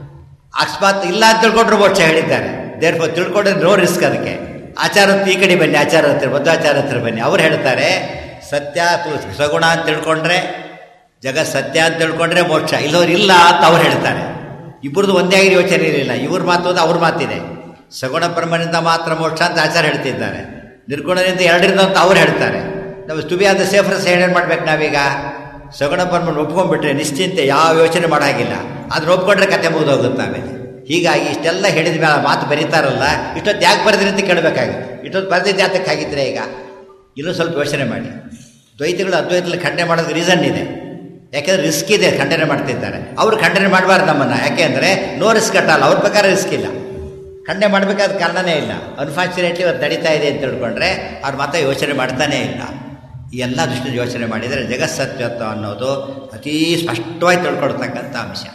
ಅಕಸ್ಮಾತ್ ಇಲ್ಲ ಅಂತ ತಿಳ್ಕೊಂಡ್ರು ಮೋಕ್ಷ ಹೇಳಿದ್ದಾರೆ ದೇವ್ರ ತಿಳ್ಕೊಂಡ್ರೆ ನೋ ರಿಸ್ಕ್ ಅದಕ್ಕೆ ಆಚಾರ ಈ ಕಡೆ ಬನ್ನಿ ಆಚಾರ ಹತ್ರ ಮಧ್ವಾಚಾರ ಹತ್ರ ಬನ್ನಿ ಅವ್ರು ಹೇಳ್ತಾರೆ ಸತ್ಯ ಸಗುಣ ಅಂತ ತಿಳ್ಕೊಂಡ್ರೆ ಜಗತ್ ಸತ್ಯ ಅಂತ ತಿಳ್ಕೊಂಡ್ರೆ ಮೋಕ್ಷ ಇಲ್ಲವ್ರು ಇಲ್ಲ ಅಂತ ಅವ್ರು ಹೇಳ್ತಾರೆ ಇಬ್ಬರದು ಒಂದೇ ಆಗಿರೋ ಯೋಚನೆ ಇರಲಿಲ್ಲ ಇವ್ರ ಮಾತು ಒಂದು ಅವ್ರ ಮಾತಿದೆ ಸಗುಣ ಬ್ರಹ್ಮನಿಂದ ಮಾತ್ರ ಮೋಕ್ಷ ಅಂತ ಆಚಾರ ಹೇಳ್ತಿದ್ದಾರೆ ನಿರ್ಗುಣದಿಂದ ಎರಡರಿಂದ ಅಂತ ಅವ್ರು ಹೇಳ್ತಾರೆ ನಾವು ಟು ಆದ ಸೇಫ್ರೆಸ್ ಏನೇನು ಮಾಡ್ಬೇಕು ನಾವೀಗ ಸಗುಣ ಬ್ರಹ್ಮನ ಒಪ್ಕೊಂಡ್ಬಿಟ್ರೆ ನಿಶ್ಚಿಂತೆ ಯಾವ ಯೋಚನೆ ಮಾಡಾಗಿಲ್ಲ ಆದ್ರೆ ಒಪ್ಕೊಂಡ್ರೆ ಕತೆ ಮುಗಿದೋಗುತ್ತೆ ಆಮೇಲೆ ಹೀಗಾಗಿ ಇಷ್ಟೆಲ್ಲ ಹೇಳಿದ ಮೇಲೆ ಮಾತು ಬರೀತಾರಲ್ಲ ಇಷ್ಟೊತ್ತು ಯಾಕೆ ಬರೆದ್ರಿ ಅಂತ ಕೇಳಬೇಕಾಗುತ್ತೆ ಇಷ್ಟೊತ್ತು ಬರೆದಿದ್ದು ಯಾತಕ್ಕೆ ಆಗಿದ್ರೆ ಈಗ ಇನ್ನೂ ಸ್ವಲ್ಪ ಯೋಚನೆ ಮಾಡಿ ದ್ವೈತಗಳು ಅದ್ವೈತದಲ್ಲಿ ಖಂಡನೆ ಮಾಡೋದಕ್ಕೆ ರೀಸನ್ ಇದೆ ಯಾಕೆಂದ್ರೆ ರಿಸ್ಕ್ ಇದೆ ಖಂಡನೆ ಮಾಡ್ತಿದ್ದಾರೆ ಅವರು ಖಂಡನೆ ಮಾಡಬಾರ್ದು ನಮ್ಮನ್ನು ಯಾಕೆ ಅಂದರೆ ನೋ ರಿಸ್ಕ್ ಅಟ್ಟಲ್ಲ ಅವ್ರ ಪ್ರಕಾರ ರಿಸ್ಕ್ ಇಲ್ಲ ಖಂಡನೆ ಮಾಡಬೇಕಾದ ಕಾರಣನೇ ಇಲ್ಲ ಅನ್ಫಾರ್ಚುನೇಟ್ಲಿ ಇವತ್ತು ನಡೀತಾ ಇದೆ ಅಂತ ತಿಳ್ಕೊಂಡ್ರೆ ಅವ್ರು ಮತ್ತೆ ಯೋಚನೆ ಮಾಡ್ತಾನೇ ಇಲ್ಲ ಈ ಎಲ್ಲ ದೃಷ್ಟಿ ಯೋಚನೆ ಮಾಡಿದರೆ ಜಗತ್ಸತ್ಯತ್ವ ಅನ್ನೋದು ಅತೀ ಸ್ಪಷ್ಟವಾಗಿ ತಿಳ್ಕೊಡ್ತಕ್ಕಂಥ ಅಂಶ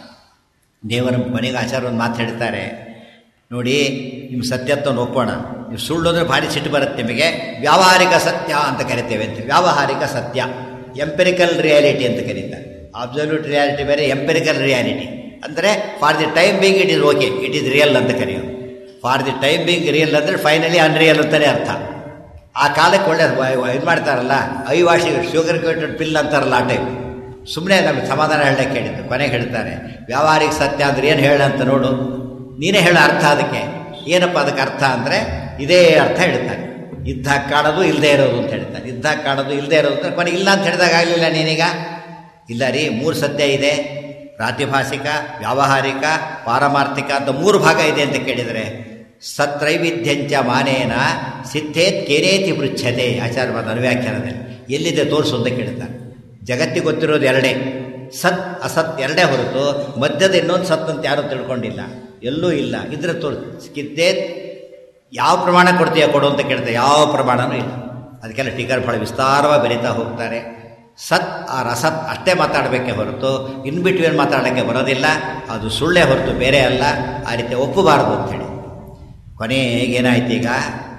ದೇವರ ಮನೆಗೆ ಆಚಾರ ಒಂದು ಮಾತು ಹೇಳ್ತಾರೆ ನೋಡಿ ನಿಮ್ಮ ಸತ್ಯತ್ವವನ್ನು ಒಪ್ಪೋಣ ನೀವು ಸುಳ್ಳು ಅಂದರೆ ಭಾರಿ ಸಿಟ್ಟು ಬರುತ್ತೆ ನಿಮಗೆ ವ್ಯಾವಹಾರಿಕ ಸತ್ಯ ಅಂತ ಕರಿತೇವೆ ಅಂತ ವ್ಯಾವಹಾರಿಕ ಸತ್ಯ ಎಂಪೆರಿಕಲ್ ರಿಯಾಲಿಟಿ ಅಂತ ಕರೀತಾರೆ ಅಬ್ಸಲ್ಯೂಟ್ ರಿಯಾಲಿಟಿ ಬೇರೆ ಎಂಪೆರಿಕಲ್ ರಿಯಾಲಿಟಿ ಅಂದರೆ for the time being it is okay it is real ಅಂತ ಕರೆಯೋದು for the time being real ಅಂದರೆ ಫೈನಲಿ ಅನ್ರಿಯಲ್ ಅಂತಲೇ ಅರ್ಥ ಆ ಕಾಲಕ್ಕೆ ಒಳ್ಳೆ ಇದು ಮಾಡ್ತಾರಲ್ಲ ಐವಾಶಿ ಶುಗರ್ ಕೋಟೆಡ್ ಪಿಲ್ ಅಂತಾರಲ್ಲ ಆ ಟೈಪ್ ಸುಮ್ಮನೆ ನಮಗೆ ಸಮಾಧಾನ ಹೇಳಕ್ಕೆ ಹೇಳಿದ್ದು ಕೊನೆಗೆ ಹೇಳ್ತಾರೆ ವ್ಯಾವಹಾರಿಕ ಸತ್ಯ ಅಂದ್ರೆ ಏನು ಹೇಳ ಅಂತ ನೋಡು ನೀನೇ ಹೇಳೋ ಅರ್ಥ ಅದಕ್ಕೆ ಏನಪ್ಪ ಅದಕ್ಕೆ ಅರ್ಥ ಅಂದರೆ ಇದೇ ಅರ್ಥ ಹೇಳ್ತಾರೆ ಇದ್ದಾಗ ಕಾಣೋದು ಇಲ್ಲದೆ ಇರೋದು ಅಂತ ಹೇಳ್ತಾರೆ ಇದ್ದಾಗ ಕಾಣೋದು ಇಲ್ಲದೆ ಇರೋದು ಅಂತ ಕೊನೆಗೆ ಇಲ್ಲ ಅಂತ ಹೇಳಿದಾಗ ಆಗಲಿಲ್ಲ ನೀನೀಗ ಇಲ್ಲ ರೀ ಮೂರು ಸತ್ಯ ಇದೆ ಪ್ರಾತಿಭಾಸಿಕ ವ್ಯಾವಹಾರಿಕ ಪಾರಮಾರ್ಥಿಕ ಅಂತ ಮೂರು ಭಾಗ ಇದೆ ಅಂತ ಕೇಳಿದರೆ ಸತ್ರೈವಿಧ್ಯಾಂಚ ಮಾನೇನ ಸಿದ್ಧೇತ್ ಕೇನೇತಿ ಪೃಚ್ಛತೆ ಆಚಾರ್ಯ ಮಾತು ಅನುವ್ಯಾಖ್ಯಾನದಲ್ಲಿ ಎಲ್ಲಿದೆ ತೋರಿಸು ಅಂತ ಕೇಳ್ತಾರೆ ಜಗತ್ತಿಗೆ ಗೊತ್ತಿರೋದು ಎರಡೇ ಸತ್ ಅಸತ್ ಎರಡೇ ಹೊರತು ಮಧ್ಯದ ಇನ್ನೊಂದು ಸತ್ ಅಂತ ಯಾರೂ ತಿಳ್ಕೊಂಡಿಲ್ಲ ಎಲ್ಲೂ ಇಲ್ಲ ಇದ್ರೆ ತೋರ್ ಸಿದ್ಧೇತ್ ಯಾವ ಪ್ರಮಾಣ ಕೊಡ್ತೀಯ ಕೊಡು ಅಂತ ಕೇಳ್ತಾರೆ ಯಾವ ಪ್ರಮಾಣನೂ ಇಲ್ಲ ಅದಕ್ಕೆಲ್ಲ ಟೀಕರ್ ಬಹಳ ವಿಸ್ತಾರವಾಗಿ ಬೆರೀತಾ ಹೋಗ್ತಾರೆ ಸತ್ ಆ ರಸತ್ ಅಷ್ಟೇ ಮಾತಾಡಬೇಕೆ ಹೊರತು ಇನ್ ಬಿಟ್ವೀನ್ ಮಾತಾಡೋಕ್ಕೆ ಬರೋದಿಲ್ಲ ಅದು ಸುಳ್ಳೇ ಹೊರತು ಬೇರೆ ಅಲ್ಲ ಆ ರೀತಿ ಒಪ್ಪಬಾರದು ಅಂಥೇಳಿ ಕೊನೆಗೆ ಏನಾಯ್ತು ಈಗ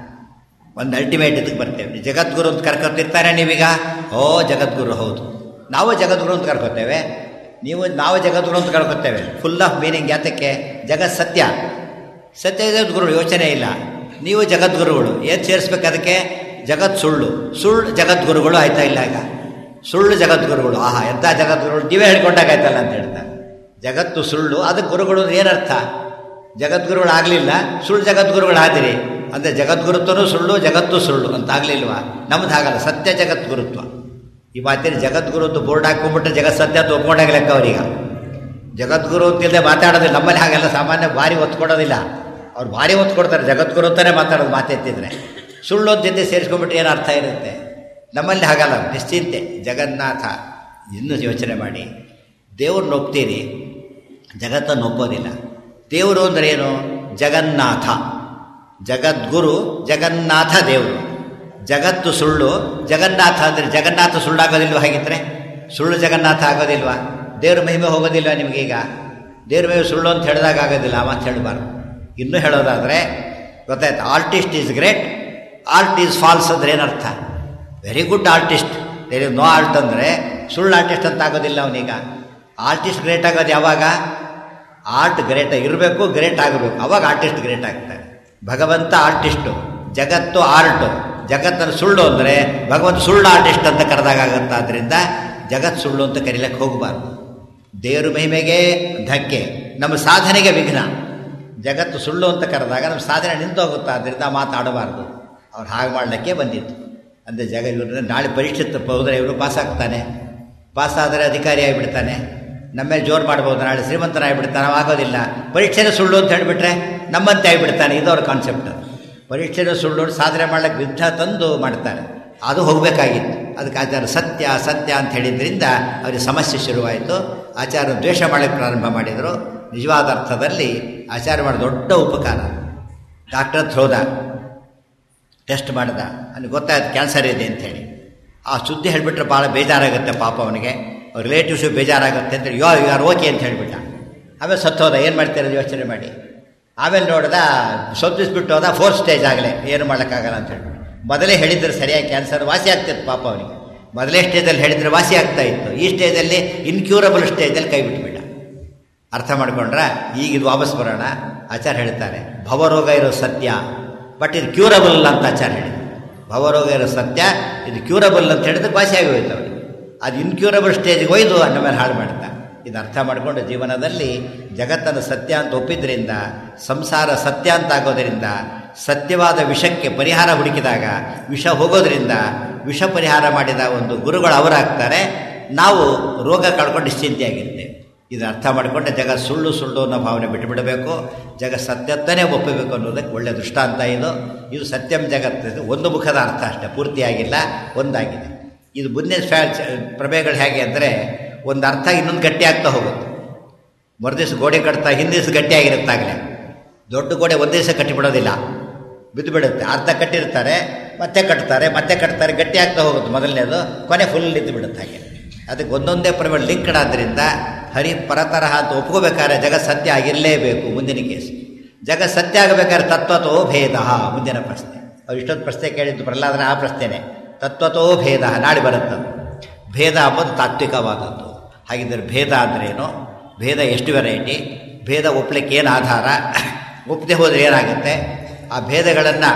ಒಂದು ಅಲ್ಟಿಮೇಟ್ ಇದಕ್ಕೆ ಬರ್ತೇವೆ ಜಗದ್ಗುರು ಅಂತ ಕರ್ಕೊತಿರ್ತಾರೆ ನೀವೀಗ ಓ ಜಗದ್ಗುರು ಹೌದು ನಾವು ಜಗದ್ಗುರು ಅಂತ ಕರ್ಕೋತೇವೆ ನೀವು ನಾವು ಜಗದ್ಗುರು ಅಂತ ಕರ್ಕೋತೇವೆ ಫುಲ್ ಆಫ್ ಮೀನಿಂಗ್ ಯಾತಕ್ಕೆ ಜಗತ್ ಸತ್ಯ ಸತ್ಯ ಜಗದ್ಗುರು ಯೋಚನೆ ಇಲ್ಲ ನೀವು ಜಗದ್ಗುರುಗಳು ಏನು ಸೇರಿಸ್ಬೇಕು ಅದಕ್ಕೆ ಜಗತ್ ಸುಳ್ಳು ಸುಳ್ಳು ಜಗದ್ಗುರುಗಳು ಆಯ್ತಾ ಇಲ್ಲ ಈಗ ಸುಳ್ಳು ಜಗದ್ಗುರುಗಳು ಆಹಾ ಎಂಥ ಜಗದ್ಗುರುಗಳು ನೀವೇ ಹೇಳ್ಕೊಂಡಾಗಾಯ್ತಲ್ಲ ಅಂತ ಹೇಳ್ತಾರೆ ಜಗತ್ತು ಸುಳ್ಳು ಅದಕ್ಕೆ ಗುರುಗಳು ಏನರ್ಥ ಜಗದ್ಗುರುಗಳು ಆಗಲಿಲ್ಲ ಸುಳ್ಳು ಜಗದ್ಗುರುಗಳಾದಿರಿ ಅಂದರೆ ಜಗದ್ಗುರುತ್ವನೂ ಸುಳ್ಳು ಜಗತ್ತು ಸುಳ್ಳು ಅಂತ ಆಗಲಿಲ್ವಾ ನಮ್ದು ಹಾಗಲ್ಲ ಸತ್ಯ ಜಗದ್ಗುರುತ್ವ ಈ ಮಾತಿನ ಜಗದ್ಗುರುತ್ವ ಬೋರ್ಡ್ ಹಾಕೊಂಡ್ಬಿಟ್ರೆ ಜಗತ್ ಸತ್ಯ ಅಂತ ಒಪ್ಕೊಂಡಾಗ ಲೆಕ್ಕ ಅವ್ರೀಗ ಜಗದ್ಗುರು ಅಂತಿಲ್ಲದೆ ಮಾತಾಡೋದಿಲ್ಲ ನಮ್ಮಲ್ಲಿ ಹಾಗೆಲ್ಲ ಸಾಮಾನ್ಯ ಭಾರಿ ಒತ್ತು ಕೊಡೋದಿಲ್ಲ ಅವ್ರು ಭಾರಿ ಒತ್ತು ಕೊಡ್ತಾರೆ ಜಗದ್ಗುರು ಅಂತಾನೆ ಮಾತಾಡೋದು ಮಾತೆತ್ತಿದ್ರೆ ಸುಳ್ಳೊಂದು ಜೊತೆ ಸೇರಿಸ್ಕೊಂಡ್ಬಿಟ್ರೆ ಏನು ಅರ್ಥ ಇರುತ್ತೆ ನಮ್ಮಲ್ಲಿ ಹಾಗಲ್ಲ ನಿಶ್ಚಿಂತೆ ಜಗನ್ನಾಥ ಇನ್ನೂ ಯೋಚನೆ ಮಾಡಿ ದೇವ್ರನ್ನ ಒಪ್ತೀರಿ ಜಗತ್ತನ್ನು ಒಪ್ಪೋದಿಲ್ಲ ದೇವರು ಅಂದರೆ ಏನು ಜಗನ್ನಾಥ ಜಗದ್ಗುರು ಜಗನ್ನಾಥ ದೇವರು ಜಗತ್ತು ಸುಳ್ಳು ಜಗನ್ನಾಥ ಅಂದರೆ ಜಗನ್ನಾಥ ಸುಳ್ಳಾಗೋದಿಲ್ವ ಹಾಗಿದ್ರೆ ಸುಳ್ಳು ಜಗನ್ನಾಥ ಆಗೋದಿಲ್ವಾ ದೇವ್ರ ಮಹಿಮೆ ಹೋಗೋದಿಲ್ವ ನಿಮಗೀಗ ದೇವ್ರ ಮಹಿಮೆ ಸುಳ್ಳು ಅಂತ ಹೇಳಿದಾಗ ಆಗೋದಿಲ್ಲ ಆ ಮಾತು ಹೇಳಬಾರ್ದು ಇನ್ನೂ ಹೇಳೋದಾದರೆ ಗೊತ್ತಾಯ್ತು artist is great art is false ಅಂದ್ರೆ ಏನರ್ಥ very good artist there is no art ಅಂದರೆ ಸುಳ್ಳು ಆರ್ಟಿಸ್ಟ್ ಅಂತ ಆಗೋದಿಲ್ಲ ಅವನೀಗ ಆರ್ಟಿಸ್ಟ್ ಗ್ರೇಟ್ ಆಗೋದು ಯಾವಾಗ ಆರ್ಟ್ ಗ್ರೇಟ್ ಇರಬೇಕು ಗ್ರೇಟ್ ಆಗಬೇಕು ಅವಾಗ ಆರ್ಟಿಸ್ಟ್ ಗ್ರೇಟ್ ಆಗ್ತಾರೆ ಭಗವಂತ ಆರ್ಟಿಸ್ಟು ಜಗತ್ತು ಆರ್ಟು ಜಗತ್ತನ್ನು ಸುಳ್ಳು ಅಂದರೆ ಭಗವಂತ ಸುಳ್ಳು ಆರ್ಟಿಸ್ಟ್ ಅಂತ ಕರೆದಾಗತ್ತ ಆದ್ದರಿಂದ ಜಗತ್ತು ಸುಳ್ಳು ಅಂತ ಕರೀಲಕ್ಕೆ ಹೋಗಬಾರ್ದು ದೇವ್ರ ಮಹಿಮೆಗೆ ಧಕ್ಕೆ ನಮ್ಮ ಸಾಧನೆಗೆ ವಿಘ್ನ ಜಗತ್ತು ಸುಳ್ಳು ಅಂತ ಕರೆದಾಗ ನಮ್ಮ ಸಾಧನೆ ನಿಂತು ಹೋಗುತ್ತಾ ಅದರಿಂದ ಮಾತಾಡಬಾರ್ದು ಅವ್ರು ಹಾಗೆ ಮಾಡಲಿಕ್ಕೆ ಬಂದಿತ್ತು ಅಂದರೆ ಜಗ ಇವ್ರನ್ನ ನಾಳೆ ಪರೀಕ್ಷೆ ಹೋದರೆ ಇವರು ಪಾಸ್ ಆಗ್ತಾನೆ ಪಾಸ್ ಆದರೆ ಅಧಿಕಾರಿ ಆಗಿಬಿಡ್ತಾನೆ ನಮ್ಮೇಲೆ ಜೋರು ಮಾಡ್ಬೋದು ನಾಳೆ ಶ್ರೀಮಂತನಾಗಿಬಿಡ್ತಾನೆ ಅವ ಆಗೋದಿಲ್ಲ ಪರೀಕ್ಷೆನೇ ಸುಳ್ಳು ಅಂತ ಹೇಳಿಬಿಟ್ರೆ ನಮ್ಮಂತೆ ಆಗಿಬಿಡ್ತಾನೆ ಇದು ಅವ್ರ ಕಾನ್ಸೆಪ್ಟ್ ಪರೀಕ್ಷೆನೇ ಸುಳ್ಳು ಸಾಧನೆ ಮಾಡ್ಲಿಕ್ಕೆ ವಿಘ್ನ ತಂದು ಮಾಡ್ತಾರೆ ಅದು ಹೋಗಬೇಕಾಗಿತ್ತು ಅದಕ್ಕೆ ಆಚಾರ ಸತ್ಯ ಸತ್ಯ ಅಂತ ಹೇಳಿದ್ರಿಂದ ಅವರಿಗೆ ಸಮಸ್ಯೆ ಶುರುವಾಯಿತು ಆಚಾರ ದ್ವೇಷ ಮಾಡಕ್ಕೆ ಪ್ರಾರಂಭ ಮಾಡಿದರು ನಿಜವಾದ ಅರ್ಥದಲ್ಲಿ ಆಚಾರ ಮಾಡಿದ ದೊಡ್ಡ ಉಪಕಾರ ಡಾಕ್ಟರ್ ಹತ್ರ ಹೋದ ಟೆಸ್ಟ್ ಮಾಡ್ದ ಅವನಿಗೆ ಗೊತ್ತಾಯ್ತು ಕ್ಯಾನ್ಸರ್ ಇದೆ ಅಂಥೇಳಿ ಆ ಸುದ್ದಿ ಹೇಳಿಬಿಟ್ರೆ ಭಾಳ ಬೇಜಾರಾಗುತ್ತೆ ಪಾಪ ಅವನಿಗೆ ರಿಲೇಟಿವ್ಸು ಬೇಜಾರಾಗುತ್ತೆ ಅಂತೇಳಿ ಯೋ ಯು ಆರ್ ಓಕೆ ಅಂತ ಹೇಳಿಬಿಟ್ಟ ಆಮೇಲೆ ಸತ್ತೋದ ಏನು ಮಾಡ್ತಾರೆ ಯೋಚನೆ ಮಾಡಿ ಆಮೇಲೆ ನೋಡ್ದ ಸೊತ್ತಿಸ್ಬಿಟ್ಟು ಹೋದ ಫೋರ್ತ್ ಸ್ಟೇಜ್ ಆಗಲೇ ಏನು ಮಾಡೋಕ್ಕಾಗಲ್ಲ ಅಂತ ಹೇಳ್ಬಿಟ್ಟು ಮೊದಲೇ ಹೇಳಿದ್ರೆ ಸರಿಯಾಗಿ ಕ್ಯಾನ್ಸರ್ ವಾಸಿ ಆಗ್ತಿತ್ತು ಪಾಪ ಅವನಿಗೆ ಮೊದಲೇ ಸ್ಟೇಜಲ್ಲಿ ಹೇಳಿದರೆ ವಾಸಿ ಆಗ್ತಾ ಇತ್ತು ಈ ಸ್ಟೇಜಲ್ಲಿ ಇನ್ಕ್ಯೂರಬಲ್ ಸ್ಟೇಜಲ್ಲಿ ಕೈ ಬಿಟ್ಬಿಟ್ಟ ಅರ್ಥ ಮಾಡ್ಕೊಂಡ್ರೆ ಈಗ ಇದು ವಾಪಸ್ ಬರೋಣ ಆಚಾರ ಹೇಳ್ತಾರೆ ಭವರೋಗ ಇರೋ ಸತ್ಯ ಬಟ್ ಇದು ಕ್ಯೂರಬಲ್ ಅಂತ ಆಚಾರ ಹೇಳಿದ್ರು ಭವರೋಗ ಇರೋ ಸತ್ಯ ಇದು ಕ್ಯೂರಬಲ್ ಅಂತ ಹೇಳಿದ್ರೆ ವಾಸಿ ಆಗಿ ಹೋಯ್ತು ಅವನಿಗೆ ಅದು ಇನ್ಕ್ಯೂರಬಲ್ ಸ್ಟೇಜ್ಗೆ ಒಯ್ದು ಅನ್ನ ಮೇಲೆ ಹಾಳು ಮಾಡ್ತಾ ಇದು ಅರ್ಥ ಮಾಡಿಕೊಂಡು ಜೀವನದಲ್ಲಿ ಜಗತ್ತನ್ನು ಸತ್ಯ ಅಂತ ಒಪ್ಪಿದ್ರಿಂದ ಸಂಸಾರ ಸತ್ಯ ಅಂತ ಆಗೋದರಿಂದ ಸತ್ಯವಾದ ವಿಷಕ್ಕೆ ಪರಿಹಾರ ಹುಡುಕಿದಾಗ ವಿಷ ಹೋಗೋದ್ರಿಂದ ವಿಷ ಪರಿಹಾರ ಮಾಡಿದ ಒಂದು ಗುರುಗಳು ಅವರಾಗ್ತಾರೆ ನಾವು ರೋಗ ಕಳ್ಕೊಂಡು ನಿಶ್ಚಿಂತೆಯಾಗಿರ್ತೇವೆ ಇದು ಅರ್ಥ ಮಾಡಿಕೊಂಡೆ ಜಗ ಸುಳ್ಳು ಸುಳ್ಳು ಅನ್ನೋ ಭಾವನೆ ಬಿಟ್ಟುಬಿಡಬೇಕು ಜಗ ಸತ್ಯತ್ತನೇ ಒಪ್ಪಬೇಕು ಅನ್ನೋದಕ್ಕೆ ಒಳ್ಳೆಯ ದೃಷ್ಟಾಂತ ಇದು ಇದು ಸತ್ಯಂ ಜಗತ್ತು ಒಂದು ಮುಖದ ಅರ್ಥ ಅಷ್ಟೇ ಪೂರ್ತಿಯಾಗಿಲ್ಲ ಒಂದಾಗಿದೆ ಇದು ಮುಂದೆ ಫ್ಯಾ ಪ್ರಮೇಯಗಳು ಹೇಗೆ ಅಂದರೆ ಒಂದು ಅರ್ಥ ಇನ್ನೊಂದು ಗಟ್ಟಿ ಆಗ್ತಾ ಹೋಗುತ್ತೆ ಮರುದಿವ್ಸ ಗೋಡೆ ಕಟ್ತಾ ಹಿಂದಿನ ದಿವಸ ಗಟ್ಟಿಯಾಗಿರುತ್ತಾಗಲೇ ದೊಡ್ಡ ಗೋಡೆ ಒಂದೇ ದಿವಸ ಕಟ್ಟಿಬಿಡೋದಿಲ್ಲ ಬಿದ್ದು ಬಿಡುತ್ತೆ ಅರ್ಧ ಕಟ್ಟಿರ್ತಾರೆ ಮತ್ತೆ ಕಟ್ತಾರೆ ಮತ್ತೆ ಕಟ್ತಾರೆ ಗಟ್ಟಿ ಆಗ್ತಾ ಹೋಗುತ್ತೆ ಮೊದಲನೇದು ಕೊನೆ ಫುಲ್ ನಿಂತು ಬಿಡುತ್ತೆ ಹಾಗೆ ಅದಕ್ಕೆ ಒಂದೊಂದೇ ಪ್ರಮೇಯ ಲಿಂಕ್ಡ್ ಆದ್ದರಿಂದ ಹರಿ ಪರತರಹ ಅಂತ ಒಪ್ಕೋಬೇಕಾದ್ರೆ ಜಗತ್ ಸತ್ಯ ಆಗಿರಲೇಬೇಕು ಮುಂದಿನ ಕೇಸ್ ಜಗತ್ ಸತ್ಯ ಆಗಬೇಕಾದ್ರೆ ತತ್ವತೋ ಭೇದ ಮುಂದಿನ ಪ್ರಶ್ನೆ ಅವ್ರು ಇಷ್ಟೊಂದು ಪ್ರಶ್ನೆ ಕೇಳಿದ್ದು ಪ್ರಹ್ಲಾದನ ಆ ಪ್ರಶ್ನೆನೇ ತತ್ವತೋ ಭೇದ ನಾಳೆ ಬರುತ್ತೆ ಭೇದ ಅಂಬುದು ತಾತ್ವಿಕವಾದದ್ದು ಹಾಗಿದ್ದರೆ ಭೇದ ಅಂದ್ರೇನು ಭೇದ ಎಷ್ಟು ವೆರೈಟಿ ಭೇದ ಒಪ್ಪಲಿಕ್ಕೆ ಏನು ಆಧಾರ ಒಪ್ಪದೆ ಹೋದರೆ ಏನಾಗುತ್ತೆ ಆ ಭೇದಗಳನ್ನು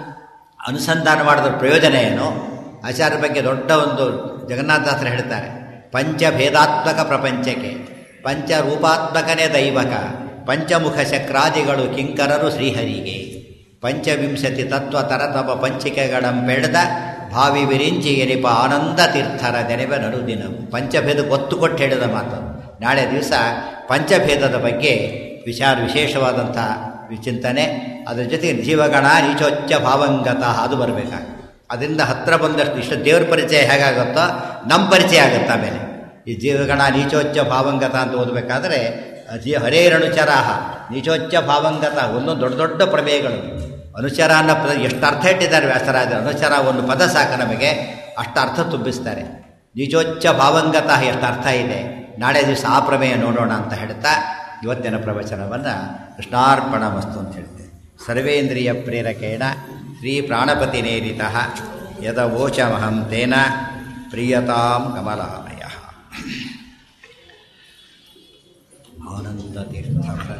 ಅನುಸಂಧಾನ ಮಾಡಿದ ಪ್ರಯೋಜನ ಏನು ಆಚಾರ್ಯ ಬಗ್ಗೆ ದೊಡ್ಡ ಒಂದು ಜಗನ್ನಾಥದಾಸರು ಹೇಳ್ತಾರೆ ಪಂಚಭೇದಾತ್ಮಕ ಪ್ರಪಂಚಕ್ಕೆ ಪಂಚರೂಪಾತ್ಮಕನೇ ದೈವಕ ಪಂಚಮುಖ ಚಕ್ರಾದಿಗಳು ಕಿಂಕರರು ಶ್ರೀಹರಿಗೆ ಪಂಚವಿಂಶತಿ ತತ್ವ ತರತಮ ಪಂಚಿಕೆಗಳಂಬೆಳೆದ ಭಾವಿ ವಿರಿಂಚಿ ಎರಿಪ ಆನಂದ ತೀರ್ಥರ ನೆನೆವ ನಡುದಿನ ಪಂಚಭೇದಕ್ಕೆ ಒತ್ತು ಕೊಟ್ಟು ಹೇಳಿದ ಮಾತು ನಾಳೆ ದಿವಸ ಪಂಚಭೇದದ ಬಗ್ಗೆ ವಿಚಾರ ವಿಶೇಷವಾದಂಥ ಚಿಂತನೆ ಅದರ ಜೊತೆಗೆ ಜೀವಗಣ ನೀಚೋಚ್ಚ ಭಾವಂಗತ ಅದು ಬರಬೇಕಾಗ ಅದರಿಂದ ಹತ್ತಿರ ಬಂದಷ್ಟು ಇಷ್ಟು ದೇವ್ರ ಪರಿಚಯ ಹೇಗಾಗುತ್ತೋ ನಮ್ಮ ಪರಿಚಯ ಆಗುತ್ತೆ ಆಮೇಲೆ ಈ ಜೀವಗಣ ನೀಚೋಚ್ಚ ಭಾವಂಗತ ಅಂತ ಓದಬೇಕಾದ್ರೆ ಜೀ ಹರೇರನುಚರಾಹ ನೀಚೋಚ್ಚ ಭಾವಂಗತ ಒಂದೊಂದು ದೊಡ್ಡ ದೊಡ್ಡ ಪ್ರಮೇಯಗಳು ಅನುಚರ ಅನ್ನೋ ಪದ ಎಷ್ಟು ಅರ್ಥ ಇಟ್ಟಿದ್ದಾರೆ ವ್ಯಾಸರಾಜ ಅನುಚರ ಒಂದು ಪದ ಸಾಕು ನಮಗೆ ಅಷ್ಟು ಅರ್ಥ ತುಂಬಿಸ್ತಾರೆ ನೀಚೋಚ್ಚ ಭಾವಂಗತ ಎಷ್ಟು ಅರ್ಥ ಇದೆ ನಾಳೆ ದಿವಸ ಆ ಪ್ರಮೇಯ ನೋಡೋಣ ಅಂತ ಹೇಳ್ತಾ ಇವತ್ತಿನ ಪ್ರವಚನವನ್ನು ಕೃಷ್ಣಾರ್ಪಣ ಮಸ್ತು ಅಂತ ಹೇಳ್ತೇವೆ ಸರ್ವೇಂದ್ರಿಯ ಪ್ರೇರಕೇಣ ಶ್ರೀ ಪ್ರಾಣಪತಿ ನೇರಿತ ಯದವೋಚಮಹಂ ತೇನ ಪ್ರಿಯತಾಂ ಕಮಲಾಲಯ ಆನಂದ ತೀರ್ಥ